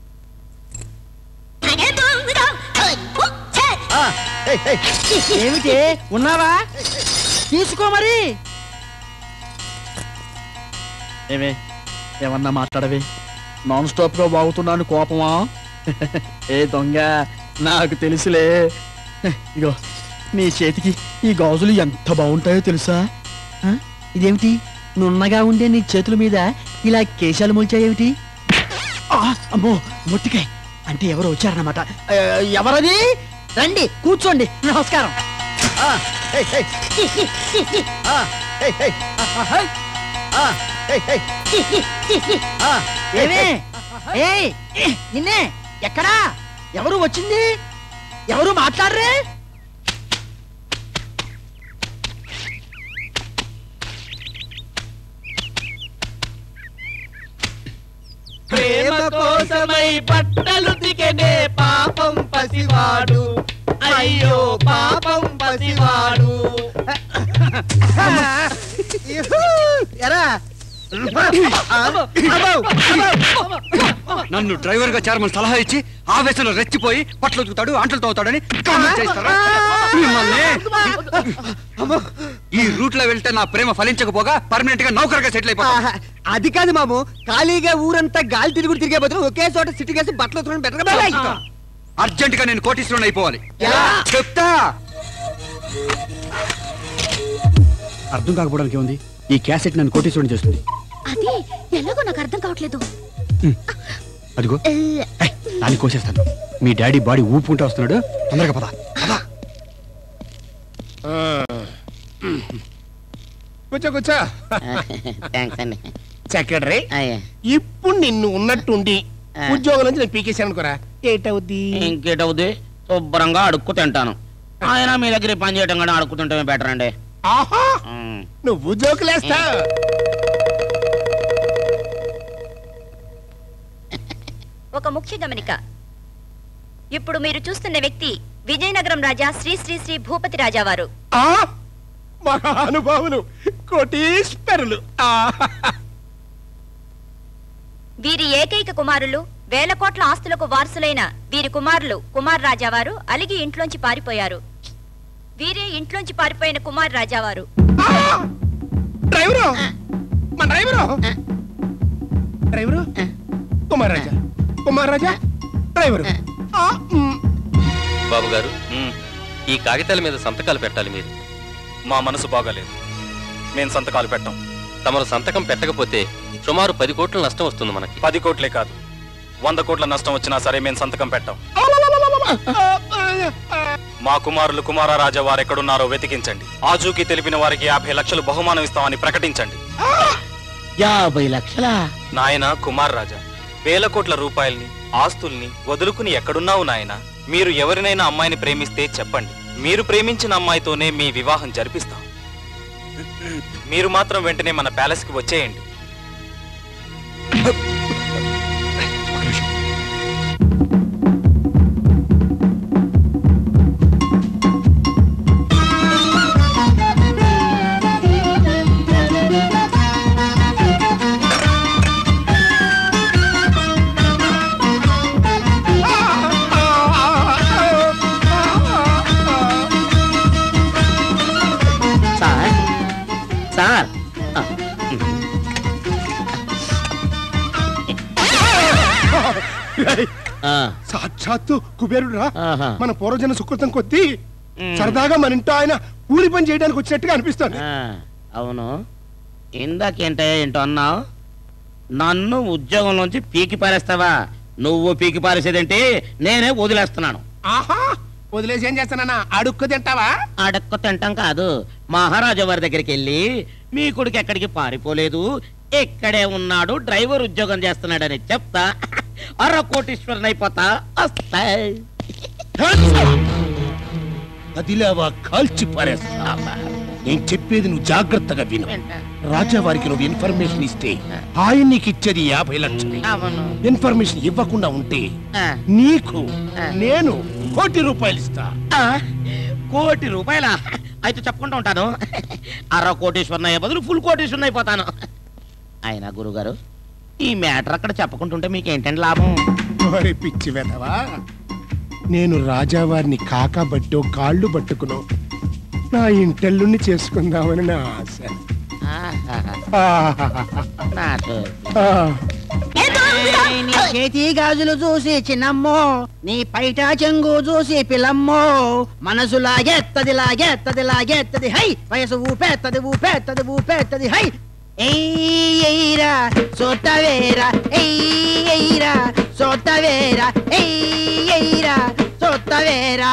ఏమిటి ఉన్నావా తీసుకో మరి ఏమే ఏమన్నా మాట్లాడవే నాన్ స్టాప్ గా బాగుతున్నాను కోపమా ఏ దొంగ నాకు తెలుసులే ఇగో నీ చేతికి ఈ గాజులు ఎంత బాగుంటాయో తెలుసా ఆ? ఇదేమిటి నున్నగా ఉండే నీ చేతుల మీద ఇలా కేశాలు మొలిచాయేమిటి ఆ, అమ్మో మొట్టికాయ అంటే ఎవరు వచ్చారన్నమాట ఆ, ఎవరది రండి కూర్చోండి నమస్కారం ఆ, హే, హే. ఆ, హే, హే. ఆహా, ఆ, హే, హే. ఆ, ఏమే ఏయ్ నిన్నే ఎక్కడా ఎవరు వచ్చింది ఎవరు మాట్లాడరే ప్రేమ కోసమై బట్టలు దిగనే పాపం పసివాడు అయ్యో పాపం పసివాడు ఎరా నన్ను డ్రైవర్ గా చేరమని సలహా ఇచ్చి ఆవేశంలో రెచ్చిపోయి బట్టలు ఉతుకుతాడు అంటలు తోతాడని కామెంట్ చేస్తారా మిమ్మల్ని ఈ రూట్ లో వెళ్తే నా ప్రేమ ఫలించకపోగా పర్మనెంట్ గా నౌకరుగా సెటిల్ అయిపోతా ఆహా, అది కాదు మాము ఖాళీగా ఊరంతా గాలి తిరుగుడు తిరిగే బదులు ఒకే చోట సిటీ కేసి బట్టలు ఉతకడం బెటర్ కదా అర్జెంట్ గా నేను కోటీశ్వరుని అయిపోవాలి చెప్తా అర్థం కాకపోవడానికి ఉంది ఈ క్యాసెట్ నన్ను కోటీశ్వరుని చేస్తుంది అది ఎలాగో నాకు అర్థం కావట్లేదు అదిగో ఏయ్, దాన్ని కోసేస్తాను మీ డాడీ బాడీ ఊపుకుంటూ వస్తున్నాడు తొందరగా పద కూర్చో కూర్చో థ్యాంక్స్ అండి సెక్రటరీ ఇప్పుడు నిన్ను ఉన్నట్టుండి ఉద్యోగం నుంచి నేను పీకేశాను అనుకోరా ఏటవుద్ది ఇంకేటవుద్ది శుభ్రంగా అడుక్కు తింటాను ఆయన మీ దగ్గర ఈ పని చేయడం కూడా అడుక్కు తింటమే బెటర్ అండి ఆహా నువ్వు జోకులేస్తా ఒక ముఖ్య గమనిక ఇప్పుడు మీరు చూస్తున్న వ్యక్తి విజయనగరం రాజా శ్రీ శ్రీ శ్రీ భూపతి రాజా వారు ఆ మహానుభావులు కోటీశ్వరులు ఆ వీరి ఏకైక కుమారులు వేల కోట్ల ఆస్తులకు వారసులైన వీరి కుమారులు కుమార్ రాజావారు అలిగి ఇంట్లోంచి పారిపోయారు వీరే ఇంట్లోంచి పారిపోయిన కుమార్ రాజావారు డ్రైవరు మా driver driver Kumar Raja Kumar Raja driver ఆ, మ్, బాబు గారు ఈ కాగితాల మీద సంతకాలు పెట్టాలి మీరు మా మనసు బాగాలేదు మేము సంతకాలు పెట్టాం తమరు సంతకం పెట్టకపోతే సుమారు పది కోట్ల నష్టం వస్తుంది మనకి పది కోట్లే కాదు వంద కోట్ల నష్టం వచ్చినా సరే మేము సంతకం పెట్టాం మా కుమారులు కుమారరాజా వారు ఎక్కడున్నారో వెతికించండి ఆజూకి తెలిపిన వారికి యాభై లక్షలు బహుమానం ఇస్తామని ప్రకటించండి యాభై లక్షలా నాయన కుమార్ రాజా వేల కోట్ల రూపాయల్ని ఆస్తుల్ని వదులుకుని ఎక్కడున్నావు నాయన మీరు ఎవరినైనా అమ్మాయిని ప్రేమిస్తే చెప్పండి మీరు ప్రేమించిన అమ్మాయితోనే మీ వివాహం జరిపిస్తాం మీరు మాత్రం వెంటనే మన ప్యాలెస్ కి వచ్చేయండి సార్ సార్ ఆ, సాక్షాత్తు కుబేరుడు రా ఆహా. మన పూర్వజన సుకృతం కొద్దీ సరదాగా మన ఇంట్లో ఆయన కూలి పని చేయడానికి వచ్చినట్టుగా అనిపిస్తుంది ఆ, అవును ఇందాకేంటయ్యా ఏంటో అన్నావు నన్ను ఉద్యోగంలోంచి పీకి పారేస్తావా నువ్వు పీకి పారేసేదేంటి నేనే వదిలేస్తున్నాను ఆహా వదిలేసి ఏం చేస్తానన్నా అడుక్కు తింటావా అడక్క తింటాం కాదు మహారాజా వారి దగ్గరికి వెళ్ళి మీ కొడుకు ఎక్కడికి పారిపోలేదు ఇక్కడే ఉన్నాడు డ్రైవర్ ఉద్యోగం చేస్తున్నాడని చెప్తా అర కోటీశ్వరుని అయిపోతా వస్తా అదిలేవా కాల్చి పారేస్తా నేను చెప్పేది నువ్వు జాగ్రత్తగా విను రాజావారికి నువ్వు ఇన్ఫర్మేషన్ ఇస్తే ఆయన నీకు ఇచ్చేది యాభై లక్షలు అవును ఇన్ఫర్మేషన్ ఇవ్వకుండా ఉంటే ఆ. నీకు నేను కోటి రూపాయలు ఇస్తా ఆ, కోటి రూపాయల అయితే చెప్పుకుంటూ ఉంటాను అర కోటీశ్వరుని బదులు ఫుల్ కోటీశ్వరుని అయిపోతాను అయినా గురుగారు ఈ మ్యాటర్ అక్కడ చెప్పుకుంటుంటే మీకు ఏంటండి లాభం ఓరి పిచ్చి వెధవా నేను రాజావారిని కాకా బట్టో కాళ్ళు పట్టుకునో నా ఇంటల్లుని చేసుకుందామని నా ఆశ నాకు ఆ. నీ చేతి గాజులు చూసి చిన్నమ్మో నీ పైట చెంగు చూసి పిల్లమ్మో మనసు లాగెత్తది లాగెత్తది లాగెత్తది హై వయసు ఊపేత్తది ఊపేత్తది ఊపేత్తది హై ఎయ్యరా సోతవేరా ఎయ్యరా సోతవేరా ఎయ్యరా సోతవేరా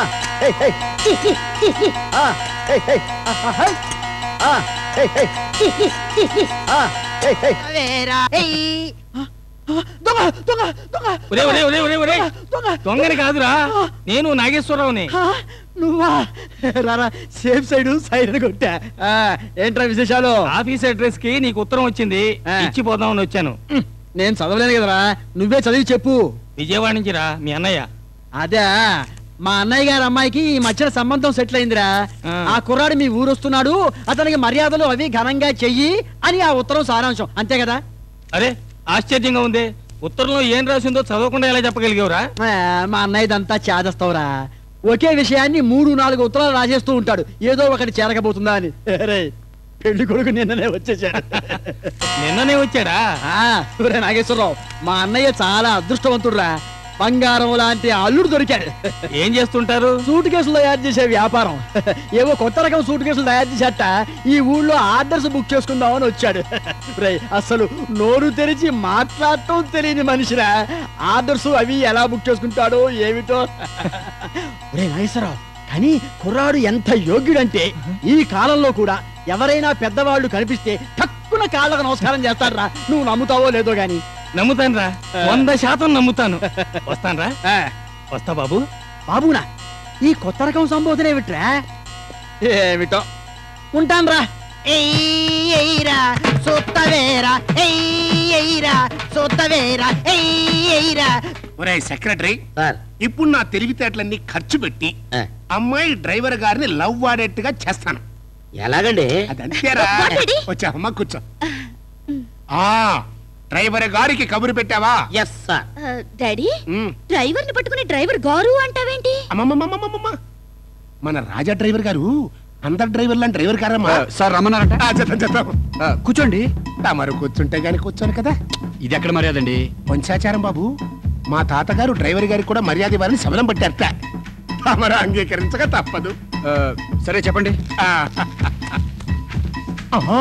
వేరా ఎయ్ దొంగ దొంగ దొంగ ఒరే ఒరే ఒరే ఒరే ఒరే దొంగ దొంగని కాదురా నేను నాగేశ్వరరావుని ఆ, నువ్వా రారా సేఫ్ సైడ్ సైడ్ కొట్టా ఆ, ఏంట్రా విశేషాలు ఆఫీస్ అడ్రస్ కి నీకు ఉత్తరం వచ్చింది ఇచ్చిపోదామని వచ్చాను నేను చదవలేను కదరా నువ్వే చదివి చెప్పు విజయవాడ నుంచి రా మీ అన్నయ్య అదే మా అన్నయ్య గారి అమ్మాయికి ఈ మధ్యన సంబంధం సెటిల్ అయిందిరా ఆ కుర్రాడు మీ ఊరు వస్తున్నాడు అతనికి మర్యాదలు అవి ఘనంగా చెయ్యి అని ఆ ఉత్తరం సారాంశం అంతే కదా అరే ఆశ్చర్యంగా ఉంది ఉత్తరంలో ఏం రాసిందో చదవకుండా ఎలా చెప్పగలిగావురా ఆ, మా అన్నయ్యదంతా చేదస్తావురా ఒకే విషయాన్ని మూడు నాలుగు ఉత్తరాలు రాసేస్తూ ఉంటాడు ఏదో ఒకటి చేరకబోతుందా అని రే పెళ్లి కొడుకు నిన్ననే వచ్చేసాడు నిన్ననే వచ్చాడా ఊరే నాగేశ్వరరావు మా అన్నయ్య చాలా అదృష్టవంతుడురా బంగారం లాంటి అల్లుడు దొరికాడు ఏం చేస్తుంటారు సూట్ కేసులు తయారు చేసే వ్యాపారం ఏవో కొత్త రకం సూట్ కేసులు తయారు చేసేట ఈ ఊళ్ళో ఆర్డర్స్ బుక్ చేసుకుందామని వచ్చాడు రే అసలు నోరు తెరిచి మాట్లాడటం తెలియని మనిషిరా ఆర్డర్స్ అవి ఎలా బుక్ చేసుకుంటాడో ఏమిటో రే నాగేశ్వరరావు కానీ కుర్రాడు ఎంత యోగ్యుడంటే ఈ కాలంలో కూడా ఎవరైనా పెద్దవాళ్ళు కనిపిస్తే తక్కువ కాళ్ళకు నమస్కారం చేస్తారా నువ్వు నమ్ముతావో లేదో గాని నమ్ముతాను రా వంద శాతం నమ్ముతాను వస్తాను రా వస్తా బాబు బాబునా ఈ కొత్త రకం సంబోధన ఏమిట్రా ఏమిటో ఉంటాన్రా ఎయ్యరా సొత్తవేరా ఎయ్యరా సొత్తవేరా ఎయ్యరా ఒరే సెక్రటరీ ఇప్పుడు నా తెలివితేటలన్నీ ఖర్చు పెట్టి అమ్మాయి డ్రైవర్ గారిని లవ్ వాడేట్టుగా చేస్తాను ఎలాగండి అదంతేరా What, Daddy? వచ్చా అమ్మ కూర్చో ఆ డ్రైవర్ గారికి కబురు పెట్టావా ఎస్ సార్ డాడీ డ్రైవర్ ని పట్టుకుని డ్రైవర్ గారు అంటావేంటి అమ్మమ్మమ్మమ్మమ్మమ్మ మన రాజా డ్రైవర్ గారు అందరు డ్రైవర్ లాంటి డ్రైవర్ గారమ్మా సార్ రమ్మన్నారంట ఆ, చేద్దాం, చేద్దాం. కూర్చోండి తమరు కూర్చుంటే గాని కూర్చోను కదా ఇది ఎక్కడ మర్యాద అండి వంశాచారం బాబు మా తాతగారు డ్రైవర్ గారికి కూడా మర్యాద ఇవ్వాలని శబలం పట్టారట తమరు అంగీకరించక తప్పదు సరే చెప్పండి ఆ, ఆహా.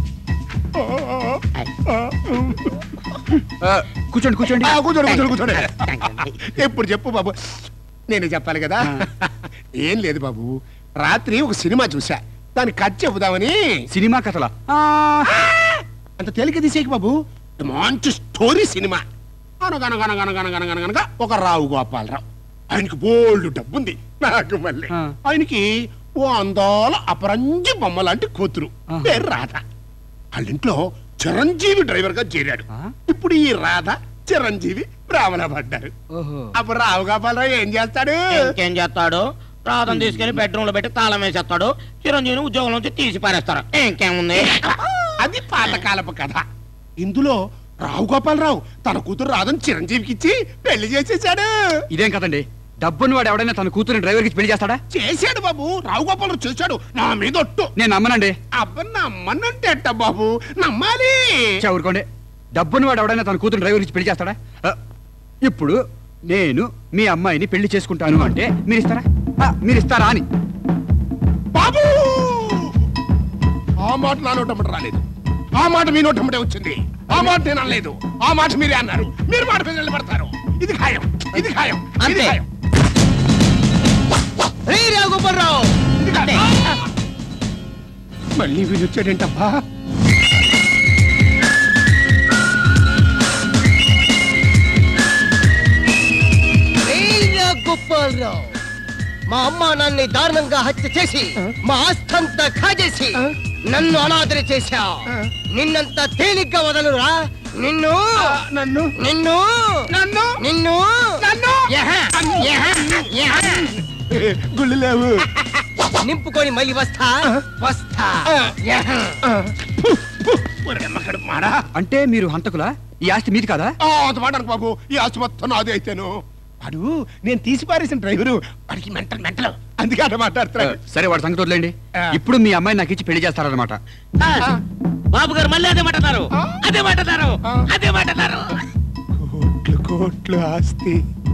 కూర్చోండి కూర్చోండి ఆ, కూర్చోండి కూర్చోండి కూర్చోండి ఎప్పుడు చెప్పు బాబు నేను చెప్పాలి కదా ఏం లేదు బాబు రాత్రి ఒక సినిమా చూసా దాన్ని కట్ చెబుదామని సినిమా కథలా అంత తేలిక తీసేకి బాబు మంచి స్టోరీ సినిమా అనగనగనగనగనగనగనగనగా ఒక రావు గోపాలరావు ఆయనకి బోల్డ్ డబ్బుంది నాకు మళ్ళీ ఆయనకి ఓ అందాల అపరంజి బొమ్మ లాంటి కూతురు పేరు రాధ వాళ్ళింట్లో చిరంజీవి డ్రైవర్ గా చేరాడు ఇప్పుడు ఈ రాధ చిరంజీవి రావణ పడ్డారు అప్పుడు రావు గోపాలరావు ఏం చేస్తాడు ఇంకేం చేస్తాడు రాధను తీసుకెళ్లి బెడ్రూమ్ లో పెట్టి తాళం వేసేస్తాడు చిరంజీవిని ఉద్యోగం నుంచి తీసి పారేస్తారు ఇంకేముంది అది పాతకాలపు కథ ఇందులో రావు గోపాలరావు తన కూతురు రాధని చిరంజీవికి ఇచ్చి పెళ్లి చేసేసాడు ఇదేం కదండి డబ్బుని వాడు ఎవడైనా తన కూతురు డ్రైవర్కి పెళ్లి చేస్తాడా చేశాడు బాబు రావు గోపాలరావు చేశాడు నా మీద ఒట్టు నేను నమ్మనండి అబ్బ నమ్మనంటే అట్ట బాబు నమ్మాలి చా, ఊరుకోండి డబ్బుని వాడు ఎవడైనా తన కూతురు డ్రైవర్కి పెళ్లి చేస్తాడా ఆ, ఇప్పుడు నేను మీ అమ్మాయిని పెళ్లి చేసుకుంటాను అంటే మీరు ఇస్తారా ఆ, మీరు ఇస్తారా అని బాబు ఆ మాట నా నోటమ్మట రాలేదు ఆ మాట మీ నోటమ్మటే వచ్చింది ఆ మాట నేను అనలేదు ఆ మాట మీరే అన్నారు మీరు మాట మీద నిలబడతారు ఇది ఖాయం ఇది ఖాయం ఇది అంతే. ఖాయం రే రాఘోపాలరావు మళ్ళీ వీడు వచ్చాడేంటబ్బా గోపాలరావు మా అమ్మ నన్ను దారుణంగా హత్య చేసి మా ఆస్తంతా కాజేసి నన్ను అనాదరి చేశా నిన్నంత తేలిగ్గా వదలురా నిన్ను నన్ను నిన్ను నన్ను నిన్ను నన్ను గుళ్ళు లేవు నింపుకొని మళ్ళీ వస్తా వస్తా ఎమ్మకడు మాడా అంటే మీరు హంతకులా ఈ ఆస్తి మీది కాదా ఆ, అంత మాట అనకు బాబు ఈ ఆస్తి మొత్తం నాదే అయితేను వాడు నేను తీసి పారేసిన డ్రైవరు వాడికి మెంటల్ మెంటల్ అందుకే అట్లా మాట్లాడుతున్నాడు సరే వాడు సంగతి వదిలేండి ఇప్పుడు మీ అమ్మాయి నాకు ఇచ్చి పెళ్లి చేస్తారన్నమాట బాబు గారు మళ్ళీ అదే మాట్లాడారు అదే మాట్లాడారు అదే మాట్లాడారు కోట్లు కోట్లు ఆస్తి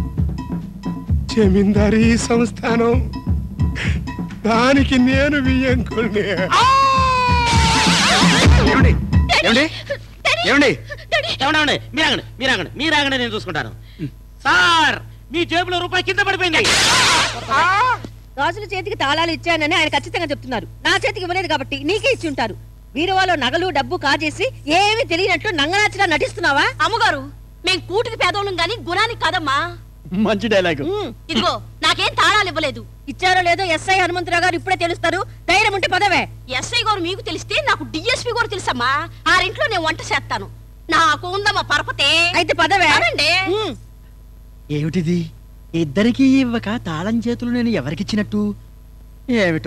జమీందారీ సంస్థానం దానికి నేను బియ్యంకుల్ని ఏమండి ఏమండి ఏమండి ఏమన్నా మీరాగండి మీరాగండి మీరాగండి నేను చూసుకుంటాను సార్ మీ జేబులో రూపాయి కింద పడిపోయింది రాజుల చేతికి తాళాలు ఇచ్చానని ఆయన ఖచ్చితంగా చెప్తున్నారు నా చేతికి ఇవ్వలేదు కాబట్టి నీకే ఇచ్చి ఉంటారు వీరవాలో నగలు డబ్బు కాజేసి ఏమీ తెలియనట్లు నంగనాచిలా నటిస్తున్నావా అమ్మగారు మేం కూటికి పేదోళ్ళం గాని గుణానికి కాదమ్మా మంచి డైలాగ్ ఇదిగో నాకేం తాళాలు ఇవ్వలేదు ఇచ్చారో లేదో ఎస్ఐ హనుమంతరావు గారు ఇప్పుడే తెలుస్తారు ధైర్యం ఉంటే పదవే ఎస్ఐ గారు మీకు తెలిస్తే నాకు డిఎస్పి గారు తెలుసమ్మా ఆరింట్లో నేను వంట చేస్తాను నాకు ఉందమ్మా పరపతే అయితే పదవే పదండి. ఏమిటిది ఇద్దరికి ఇవ్వక తాళం చేతులు నేను ఎవరికిచ్చినట్టు ఏమిటో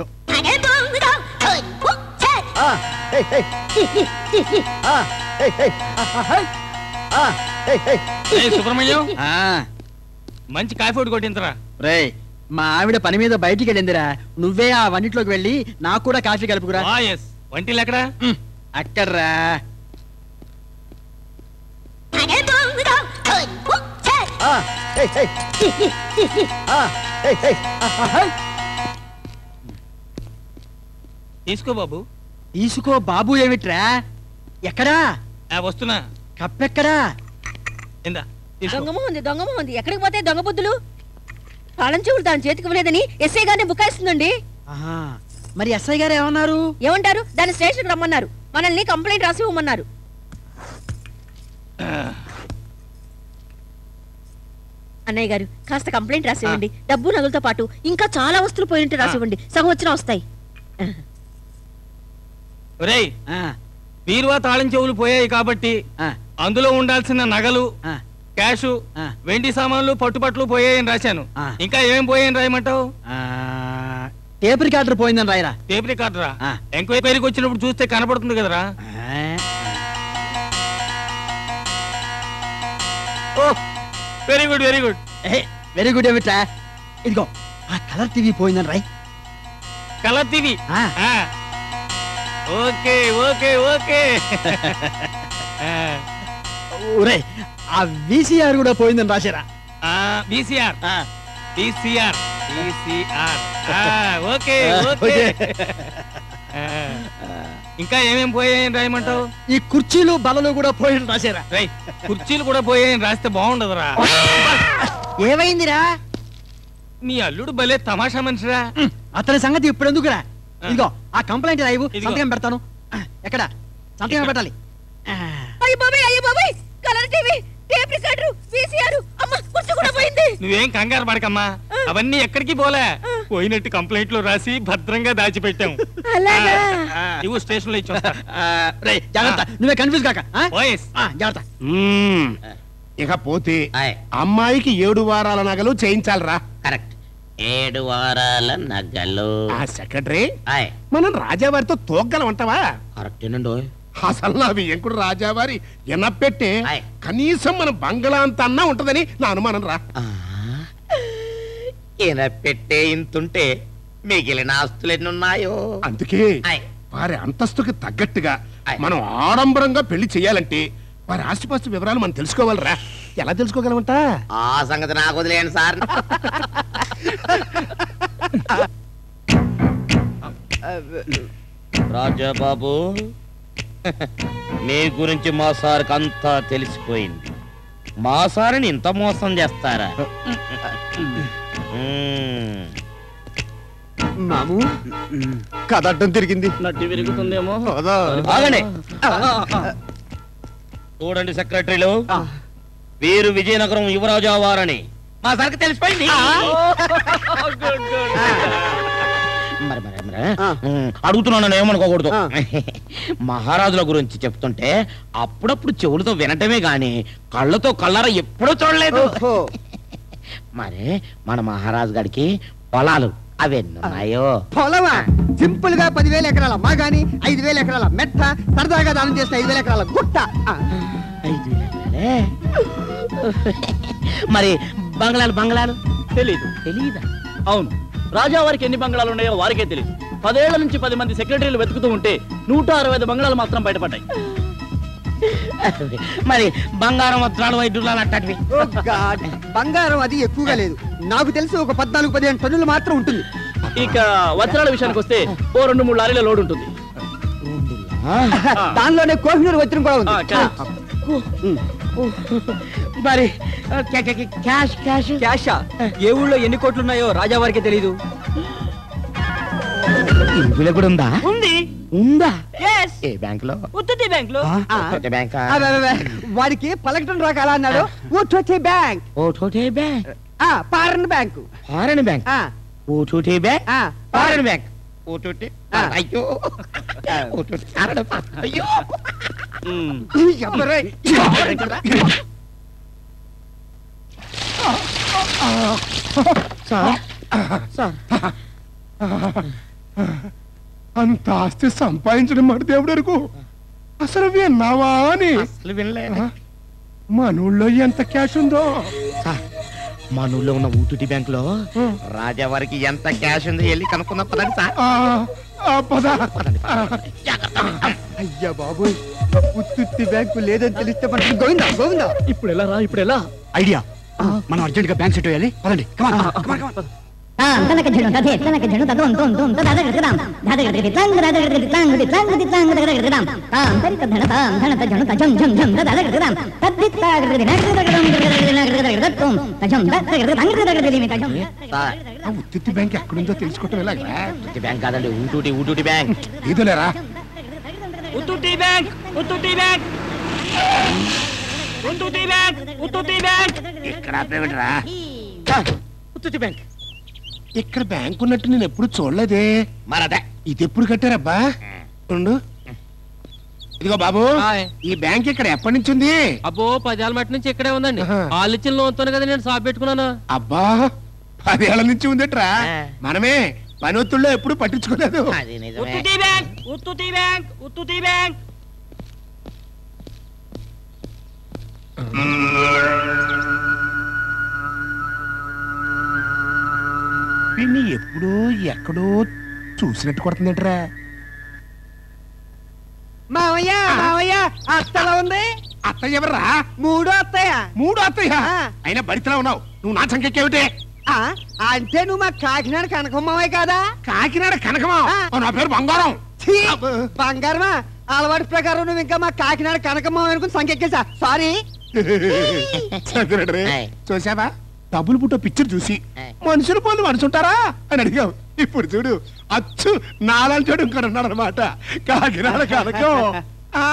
ఆ, హే, హే. ఆ, హే, హే. ఆహా, ఆ, హే, హే. ఏయ్ సుబ్రహ్మణ్యం మంచి కాఫీ ఒకటి కొట్టించరా రే మా ఆవిడ పని మీద బయటికి వెళ్ళిందిరా నువ్వే ఆ వంటిట్లోకి వెళ్ళి నాకు కూడా కాఫీ కలుపుకురా ఆ, ఎస్ వంటిల్ ఎక్కడా అక్కడ్రా ఆ, హే, హే. ఆ, హే, హే. ఆహా. తీసుకో బాబు తీసుకో బాబు ఏమిట్రా ఎక్కడా ఆ, వస్తున్నా కప్పెక్కడా ఇందా దొంగము ఉంది దొంగము ఉంది ఎక్కడికి పోతే దొంగ బుద్ధులు తాళం చెవులు దాని చేతికి ఇవ్వలేదని ఎస్ఐ గారిని బుకాయిస్తుందండి ఆహా. మరి ఎస్ఐ గారు ఏమన్నారు ఏమంటారు దాని స్టేషన్ రమ్మన్నారు మనల్ని కంప్లైంట్ రాసి ఇవ్వమన్నారు అన్నయ్య గారు కాస్త కంప్లైంట్ రాసివ్వండి డబ్బు నగలతో పాటు ఇంకా చాలా వస్తువులు పోయినట్టు రాసివ్వండి సగం వచ్చిన వస్తాయి ఒరేయ్ బీరువా తాళం చెవులు పోయాయి కాబట్టి అందులో ఉండాల్సిన నగలు క్యాష్ వెండి సామాన్లు పట్టుబట్లు పోయాయని రాశాను ఇంకా ఏం పోయాయని రాయమంటావు టేప్ రికార్డర్ పోయిందని రాయరా టేప్ రికార్డరా ఎంక్వైరీకి వచ్చినప్పుడు చూస్తే కనపడుతుంది కదరా very good very good very good ఏమిట్రా ఇదిగో ఆ కలర్ టీవీ పోయిందని రాయ్ colour TV okay okay okay ఒరే ఆ వీసీఆర్ కూడా పోయిందని రాశారా VCR VCR VCR okay okay ఇంకా ఏమేం పోయాయని రాయమంటావు ఈ కుర్చీలు బలలు కూడా పోయిన రాశారా రై కుర్చీలు కూడా పోయాయని రాస్తే బాగుండదురా ఏమైందిరా మీ అల్లుడు భలే తమాషా మనిషిరా అతని సంగతి ఇప్పుడు ఎందుకురా ఇదిగో ఆ కంప్లైంట్ రాయవు ఇదిగో. సంతకం పెడతాను ఎక్కడ సంతకం పెట్టాలి అయ్య బాబాయ్ అయ్య బాబాయ్ colour TV tape recorder VCR అమ్మ కుర్చీ కూడా పోయింది నువ్వేం కంగారు పడకమ్మా అవన్నీ ఎక్కడికి పోలే పోయినట్టు కంప్లైంట్ లో రాసి భద్రంగా దాచిపెట్టాం అలాగా? ఆ, ఇవ్వు స్టేషన్ లో ఇచ్చొస్తా రేయ్, జాగ్రత్త నువ్వే కన్ఫ్యూజ్ కాక ఆ? ఓఎస్ ఆ, జాగ్రత్త మ్మ్. ఇకపోతే అమ్మాయికి ఏడు వారాల నగలు చేయించాలరా కరెక్ట్ ఏడు వారాల నగలు ఆ సెక్రటరీ మనం రాజావారితో తోగ్గలం అంటావా కరెక్టేనండి అసలు నా వియ్యంకుడు రాజావారి ఎనపెట్టే కనీసం మన బంగళా అంత అన్నా ఉంటదని నా అనుమానం రా ఈయన పెట్టే ఇంతుంటే మిగిలిన ఆస్తులు ఎన్ని ఉన్నాయో అందుకే వారి అంతస్తుకి తగ్గట్టుగా మనం ఆడంబరంగా పెళ్లి చేయాలంటే వారి ఆస్తిపాస్తి వివరాలు మనం తెలుసుకోవాలిరా ఎలా తెలుసుకోగలమంట ఆ సంగతి నాకు వదిలేయండి సార్ రాజాబాబు మీ గురించి మా సార్కి అంతా తెలిసిపోయింది మా సార్ని ఇంత మోసం చేస్తారా మ్మ్. మాము కథ అడ్డం తిరిగింది నడ్డి విరుగుతుందేమో ఆగండి చూడండి సెక్రటరీలు వీరు విజయనగరం యువరాజా వారని మా సార్కి తెలిసిపోయింది మరి మరి మరి ఉమ్, అడుగుతున్నాను ఏమనుకోకూడదు మహారాజుల గురించి చెప్తుంటే అప్పుడప్పుడు చెవులతో వినటమే గాని కళ్ళతో కళ్ళారా ఎప్పుడూ చూడలేదు మరి మన మహారాజు గారికి పొలాలు అవి ఎన్ని ఉన్నాయో పొలమా సింపుల్ గా పదివేల ఎకరాల మాగాని ఐదు వేల ఎకరాల మెట్ట సరదాగా దానం చేస్తే ఐదు వేల ఎకరాల గుట్ట ఆ. ఏ? మరి బంగ్లాలు బంగ్లాలు తెలీదు తెలీదా అవును రాజా వారికి ఎన్ని బంగ్లాలు ఉన్నాయో వారికే తెలియదు పదేళ్ల నుంచి పది మంది సెక్రటరీలు వెతుకుతూ ఉంటే నూట అరవై ఐదు బంగ్లాలు మాత్రం బయటపడ్డాయి మరి బంగారం వస్త్రాలు వైద్యులు అట్టటివి ఓ గాడ్ బంగారం అది ఎక్కువగా లేదు నాకు తెలిసి ఒక పద్నాలుగు పదిహేను టన్నులు మాత్రం ఉంటుంది ఇక వజ్రాల విషయానికి వస్తే ఓ రెండు మూడు లారీల లోడ్ ఉంటుంది దానిలోనే కోహినూరు వచ్చిన కూడా ఉంది మరి క్యాష్ క్యాష్ క్యాషా ఏ ఊళ్ళో ఎన్ని కోట్లు ఉన్నాయో రాజా వారికి తెలీదు ఇందులో కూడా ఉందా ఉంది ఉందా ఎస్ ఏ బ్యాంక్ లో ఉత్తుతి బ్యాంక్ లో బ్యాంక్ అబ్బే, అబ్బే, వాడికి పలకటం రాక అలా అన్నాడు ఊటోటే బ్యాంక్ ఓటోటే బ్యాంక్ ఆ పారన్ బ్యాంకు ఫారెన్ బ్యాంక్ ఆ. ఓటోటే బ్యాంక్ ఆ. ఫారెన్ బ్యాంక్ ఓటోటే అయ్యో ఓటోటే ఫారెన్ బ్యాంక్. అయ్యో ఎవ్వరే? సార్ అంత ఆస్తి సంపాదించడం మాట దేవుడు వరకు అసలు విన్నావా అని అసలు వినలే మనూళ్ళో ఎంత క్యాష్ ఉందో మన ఊళ్ళో ఉన్న ఊటుటి బ్యాంక్ లో రాజావారికి ఎంత క్యాష్ ఉందో వెళ్ళి కనుక్కుందాం పదండి సార్ ఆ, ఆ, పద. అయ్యా బాబోయ్ ఉత్తుత్తి బ్యాంకు లేదని తెలిస్తే మనకి గోవిందా గోవిందా ఇప్పుడు ఎలా రా ఇప్పుడు ఎలా ఐడియా మనం అర్జెంట్ గా బ్యాంక్ సెట్ వేయాలి పదండి come on, come on, come on. తనక జడు తదే తనక జడు తదోం తోం తోం తదాద గడగదాం దాద గడగది తంగ దాద గడగది తంగ ది తంగ ది తంగ దగడ గడగదాం తాం తరిక ధన తాం ధన త జను తజం జం జం దాద గడగదాం తద్ది తా గడగది నగడ గడగదం గడగది నగడ గడగద తోం తజం ద గడగద తంగ గడగది మీ తజం సార్ ఆ ఉత్తిత్తి బ్యాంక్ ఎక్కడుందో తెలుసుకోవటం ఎలాగా ఊటుటి బ్యాంక్ కాదండి ఊటూటి ఊటూటి బ్యాంక్ ఇదిలేరా ఉత్తుతి బ్యాంక్ ఉత్తుతి బ్యాంక్ ఉత్తుతి బ్యాంక్ ఉత్తుతి బ్యాంక్ ఇక్కడ ఆపేమిట్రా ఉత్తుటి బ్యాంక్ ఇక్కడ బ్యాంక్ ఉన్నట్టు నేను ఎప్పుడు చూడలేదే మరదే ఇది ఎప్పుడు కట్టారబ్బా ఉండు ఇదిగో బాబు ఈ బ్యాంక్ ఇక్కడ ఎప్పటి నుంచి ఉంది అబ్బో పదేళ్ళ మట్టి నుంచి ఇక్కడే ఉందండి వాళ్ళు ఇచ్చిన లోన్తోనే కదా నేను షాప్ పెట్టుకున్నాను అబ్బా పదేళ్ల నుంచి ఉందట్రా మనమే పని ఒత్తుల్లో ఎప్పుడు పట్టించుకోలేదు ఉత్తుతి బ్యాంక్ ఉత్తుతి బ్యాంక్ ఉత్తుతి బ్యాంక్ వీడిని ఎప్పుడో ఎక్కడో చూసినట్టు కొడుతుందంటరా మావయ్య మావయ్య అత్తలా ఉంది అత్త ఎవర్రా మూడో అత్తయ్య మూడో అత్తయ్య అయినా బడితలా ఉన్నావు నువ్వు నా సంఖ్యకేమిటే ఆ, అంటే నువ్వు మా కాకినాడ కనకమ్మవే కదా కాకినాడ కనకమా నా పేరు బంగారం ఛీ, బంగారమా అలవాటు ప్రకారం నువ్వు ఇంకా మా కాకినాడ కనకమ్మ అనుకుని సంకెక్కేసా సారీ చదివాడు చూసావా డబ్బులు పుట్ట పిక్చర్ చూసి మనుషులు పోలు మనుషుంటారా అని అడిగావు ఇప్పుడు చూడు అచ్చు నాలాంటి వాడు ఇంకోటి ఉన్నాడు అనమాట కాకినాడ కనకం ఆ?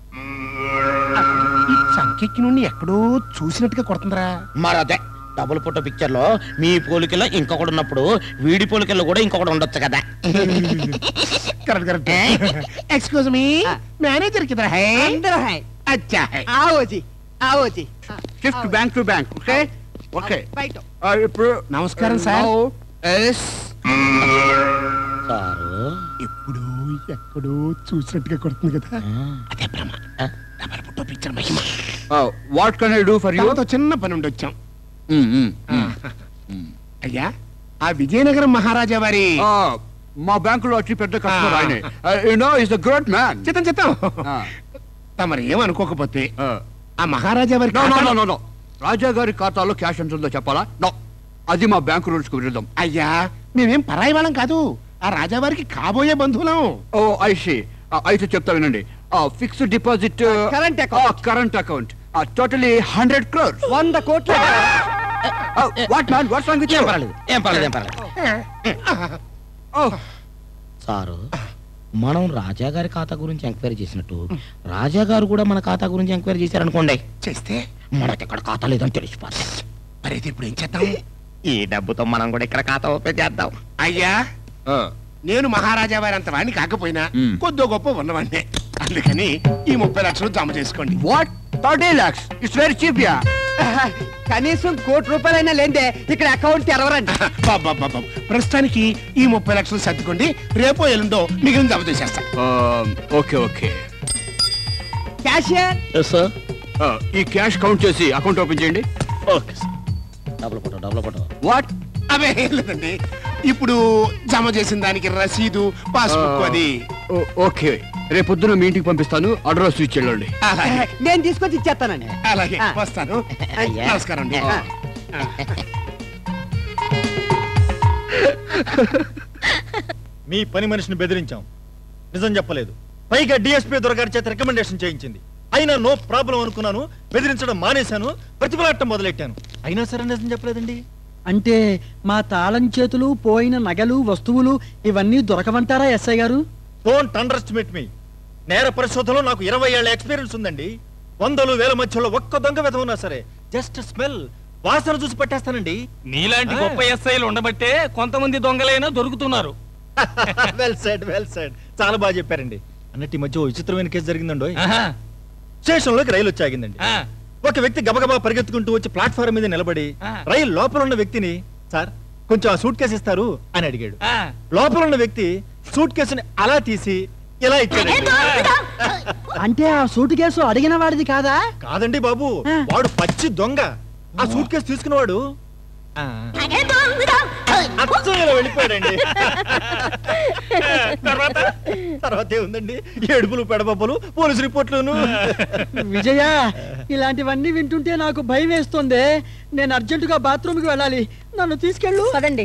ఈ సంఖ్యకి నుండి ఎక్కడో చూసినట్టుగా కొడుతుందిరా మరదే డబుల్ ఫోటో పిక్చర్ లో మీ పోలికలో ఇంకొకడు ఉన్నప్పుడు వీడి పోలికల్లో కూడా ఇంకొకటి ఉండొచ్చు కదా correct correct excuse me manager కిదర్ హై అందరూ హై అచ్చా హై आओ जी आओ जी shift bank to bank okay okay బయట ఇప్పుడు నమస్కారం సార్ ఎస్ సారు ఎప్పుడు ఎక్కడో చూసినట్టుగా కొడుతుంది కదా అదే భ్రమ డబల్ ఫోటో పిక్చర్ మహిమ what can I do for you తమతో చిన్న పని ఉండి వచ్చాం అయ్యా ఆ విజయనగరం మహారాజా వారి మా బ్యాంకులో అతి పెద్ద కస్టమర్ ఆయనే you know is the great man చిత్తం చిత్తం తమరు ఏమనుకోకపోతే ఆ మహారాజా వారి నో నో ఖాతాలో- నో నో రాజా గారి ఖాతాలో క్యాష్ ఎంత ఉందో చెప్పాలా నో అది మా బ్యాంకు రూల్స్ కు విరుద్ధం అయ్యా మేమేం పరాయి వాళ్ళం కాదు ఆ రాజావారికి కాబోయే బంధువులం ఓ ఐసి అయితే చెప్తా వినండి fixed deposit current account current account totally hundred crores వంద కోట్ల what man what's wrong with ఏం పర్లేదు ఏం పర్లేదు ఏం పర్లేదు సారు మనం రాజా గారి ఖాతా గురించి ఎంక్వైరీ చేసినట్టు రాజా గారు కూడా మన ఖాతా గురించి ఎంక్వైరీ చేశారనుకోండి చేస్తే మనకి ఇక్కడ ఖాతా లేదని తెలిసిపోతుంది మరి అయితే ఇప్పుడు ఏం చేద్దాం ఈ డబ్బుతో మనం కూడా ఇక్కడ ఖాతా ఓపెన్ చేద్దాం అయ్యా నేను మహారాజా వారి అంత వాడిని కాకపోయినా కొద్దో గొప్ప ఉన్నవాడినే అందుకని ఈ ముప్పై లక్షలు జమ చేసుకోండి what thirty lakhs it's very cheap yeah కనీసం కోటి రూపాయలైనా లేదే ఇక్కడ అకౌంట్ తెరవరండి బాబా ప్రస్తుతానికి ఈ ముప్పై లక్షలు సర్దుకోండి రేపో ఎల్లుండో మిగిలిన జమ చేసేస్తా ఓకే ఓకే క్యాషియర్ సార్ ఈ క్యాష్ కౌంట్ చేసి అకౌంట్ ఓపెన్ చేయండి ఓకే డబ్బులు ఫోటో డబ్బులు ఫోటో వాట్ అవే ఏం లేదండి ఇప్పుడు జమ చేసిన దానికి రసీదు పాస్బుక్ అది ఓకే రేపు పొద్దున మీ ఇంటికి పంపిస్తాను అడ్రస్ స్విచ్ వెళ్ళండి అలాగే నేను తీసుకొచ్చి ఇచ్చేస్తానండి అలాగే ఆ. వస్తాను అయ్యా. నమస్కారం అండి ఆ. మీ పని మనిషిని బెదిరించాం నిజం చెప్పలేదు పైగా డిఎస్పీ దొరగారి చేత రికమెండేషన్ చేయించింది అయినా నో ప్రాబ్లం అనుకున్నాను బెదిరించడం మానేశాను ప్రతిఫలాటం మొదలెట్టాను అయినా సరే నిజం చెప్పలేదండి అంటే మా తాళం చేతులు పోయిన నగలు వస్తువులు ఇవన్నీ దొరకవంటారా ఎస్ఐ గారు డోంట్ అండర్ ఎస్టిమేట్ మీ నేర పరిశోధనలో నాకు ఇరవై ఏళ్ల ఎక్స్పీరియన్స్ ఉందండి వందలు వేల మధ్యలో ఒక్క దొంగ వెధ ఉన్నా సరే జస్ట్ స్మెల్ వాసన చూసి పట్టేస్తానండి నీలాంటి ఆ. గొప్ప ఎస్ఐలు ఉండబట్టే కొంతమంది దొంగలైనా దొరుకుతున్నారు వెల్ సెడ్ వెల్ సెడ్ చాలా బాగా చెప్పారండి అన్నట్టు ఈ మధ్య ఓ విచిత్రమైన కేసు జరిగిందండి ఆహా. స్టేషన్లోకి రైలు వచ్చి ఆగిందండి ఆ. ఒక వ్యక్తి గబగబా పరిగెత్తుకుంటూ వచ్చి ప్లాట్ఫారం మీద నిలబడి ఆ. రైలు లోపల ఉన్న వ్యక్తిని సార్ కొంచెం ఆ సూట్ కేసు ఇస్తారు అని అడిగాడు ఆ. లోపల ఉన్న వ్యక్తి సూట్ కేసుని అలా తీసి ఇలా ఇచ్చాడు అంటే ఆ సూట్ కేసు అడిగిన వాడిది కాదా కాదండి బాబు వాడు పచ్చి దొంగ ఆ సూట్ కేసు తీసుకున్నవాడు ఆ, అచ్చం ఇలా వెళ్ళిపోయాడండి తర్వాత తర్వాత ఏముందండి ఏడుపులు పెడబొబ్బలు పోలీసు రిపోర్ట్లును విజయ ఇలాంటివన్నీ వింటుంటే నాకు భయం వేస్తుంది నేను అర్జెంటుగా బాత్రూమ్కి వెళ్ళాలి నన్ను తీసుకెళ్ళు పదండి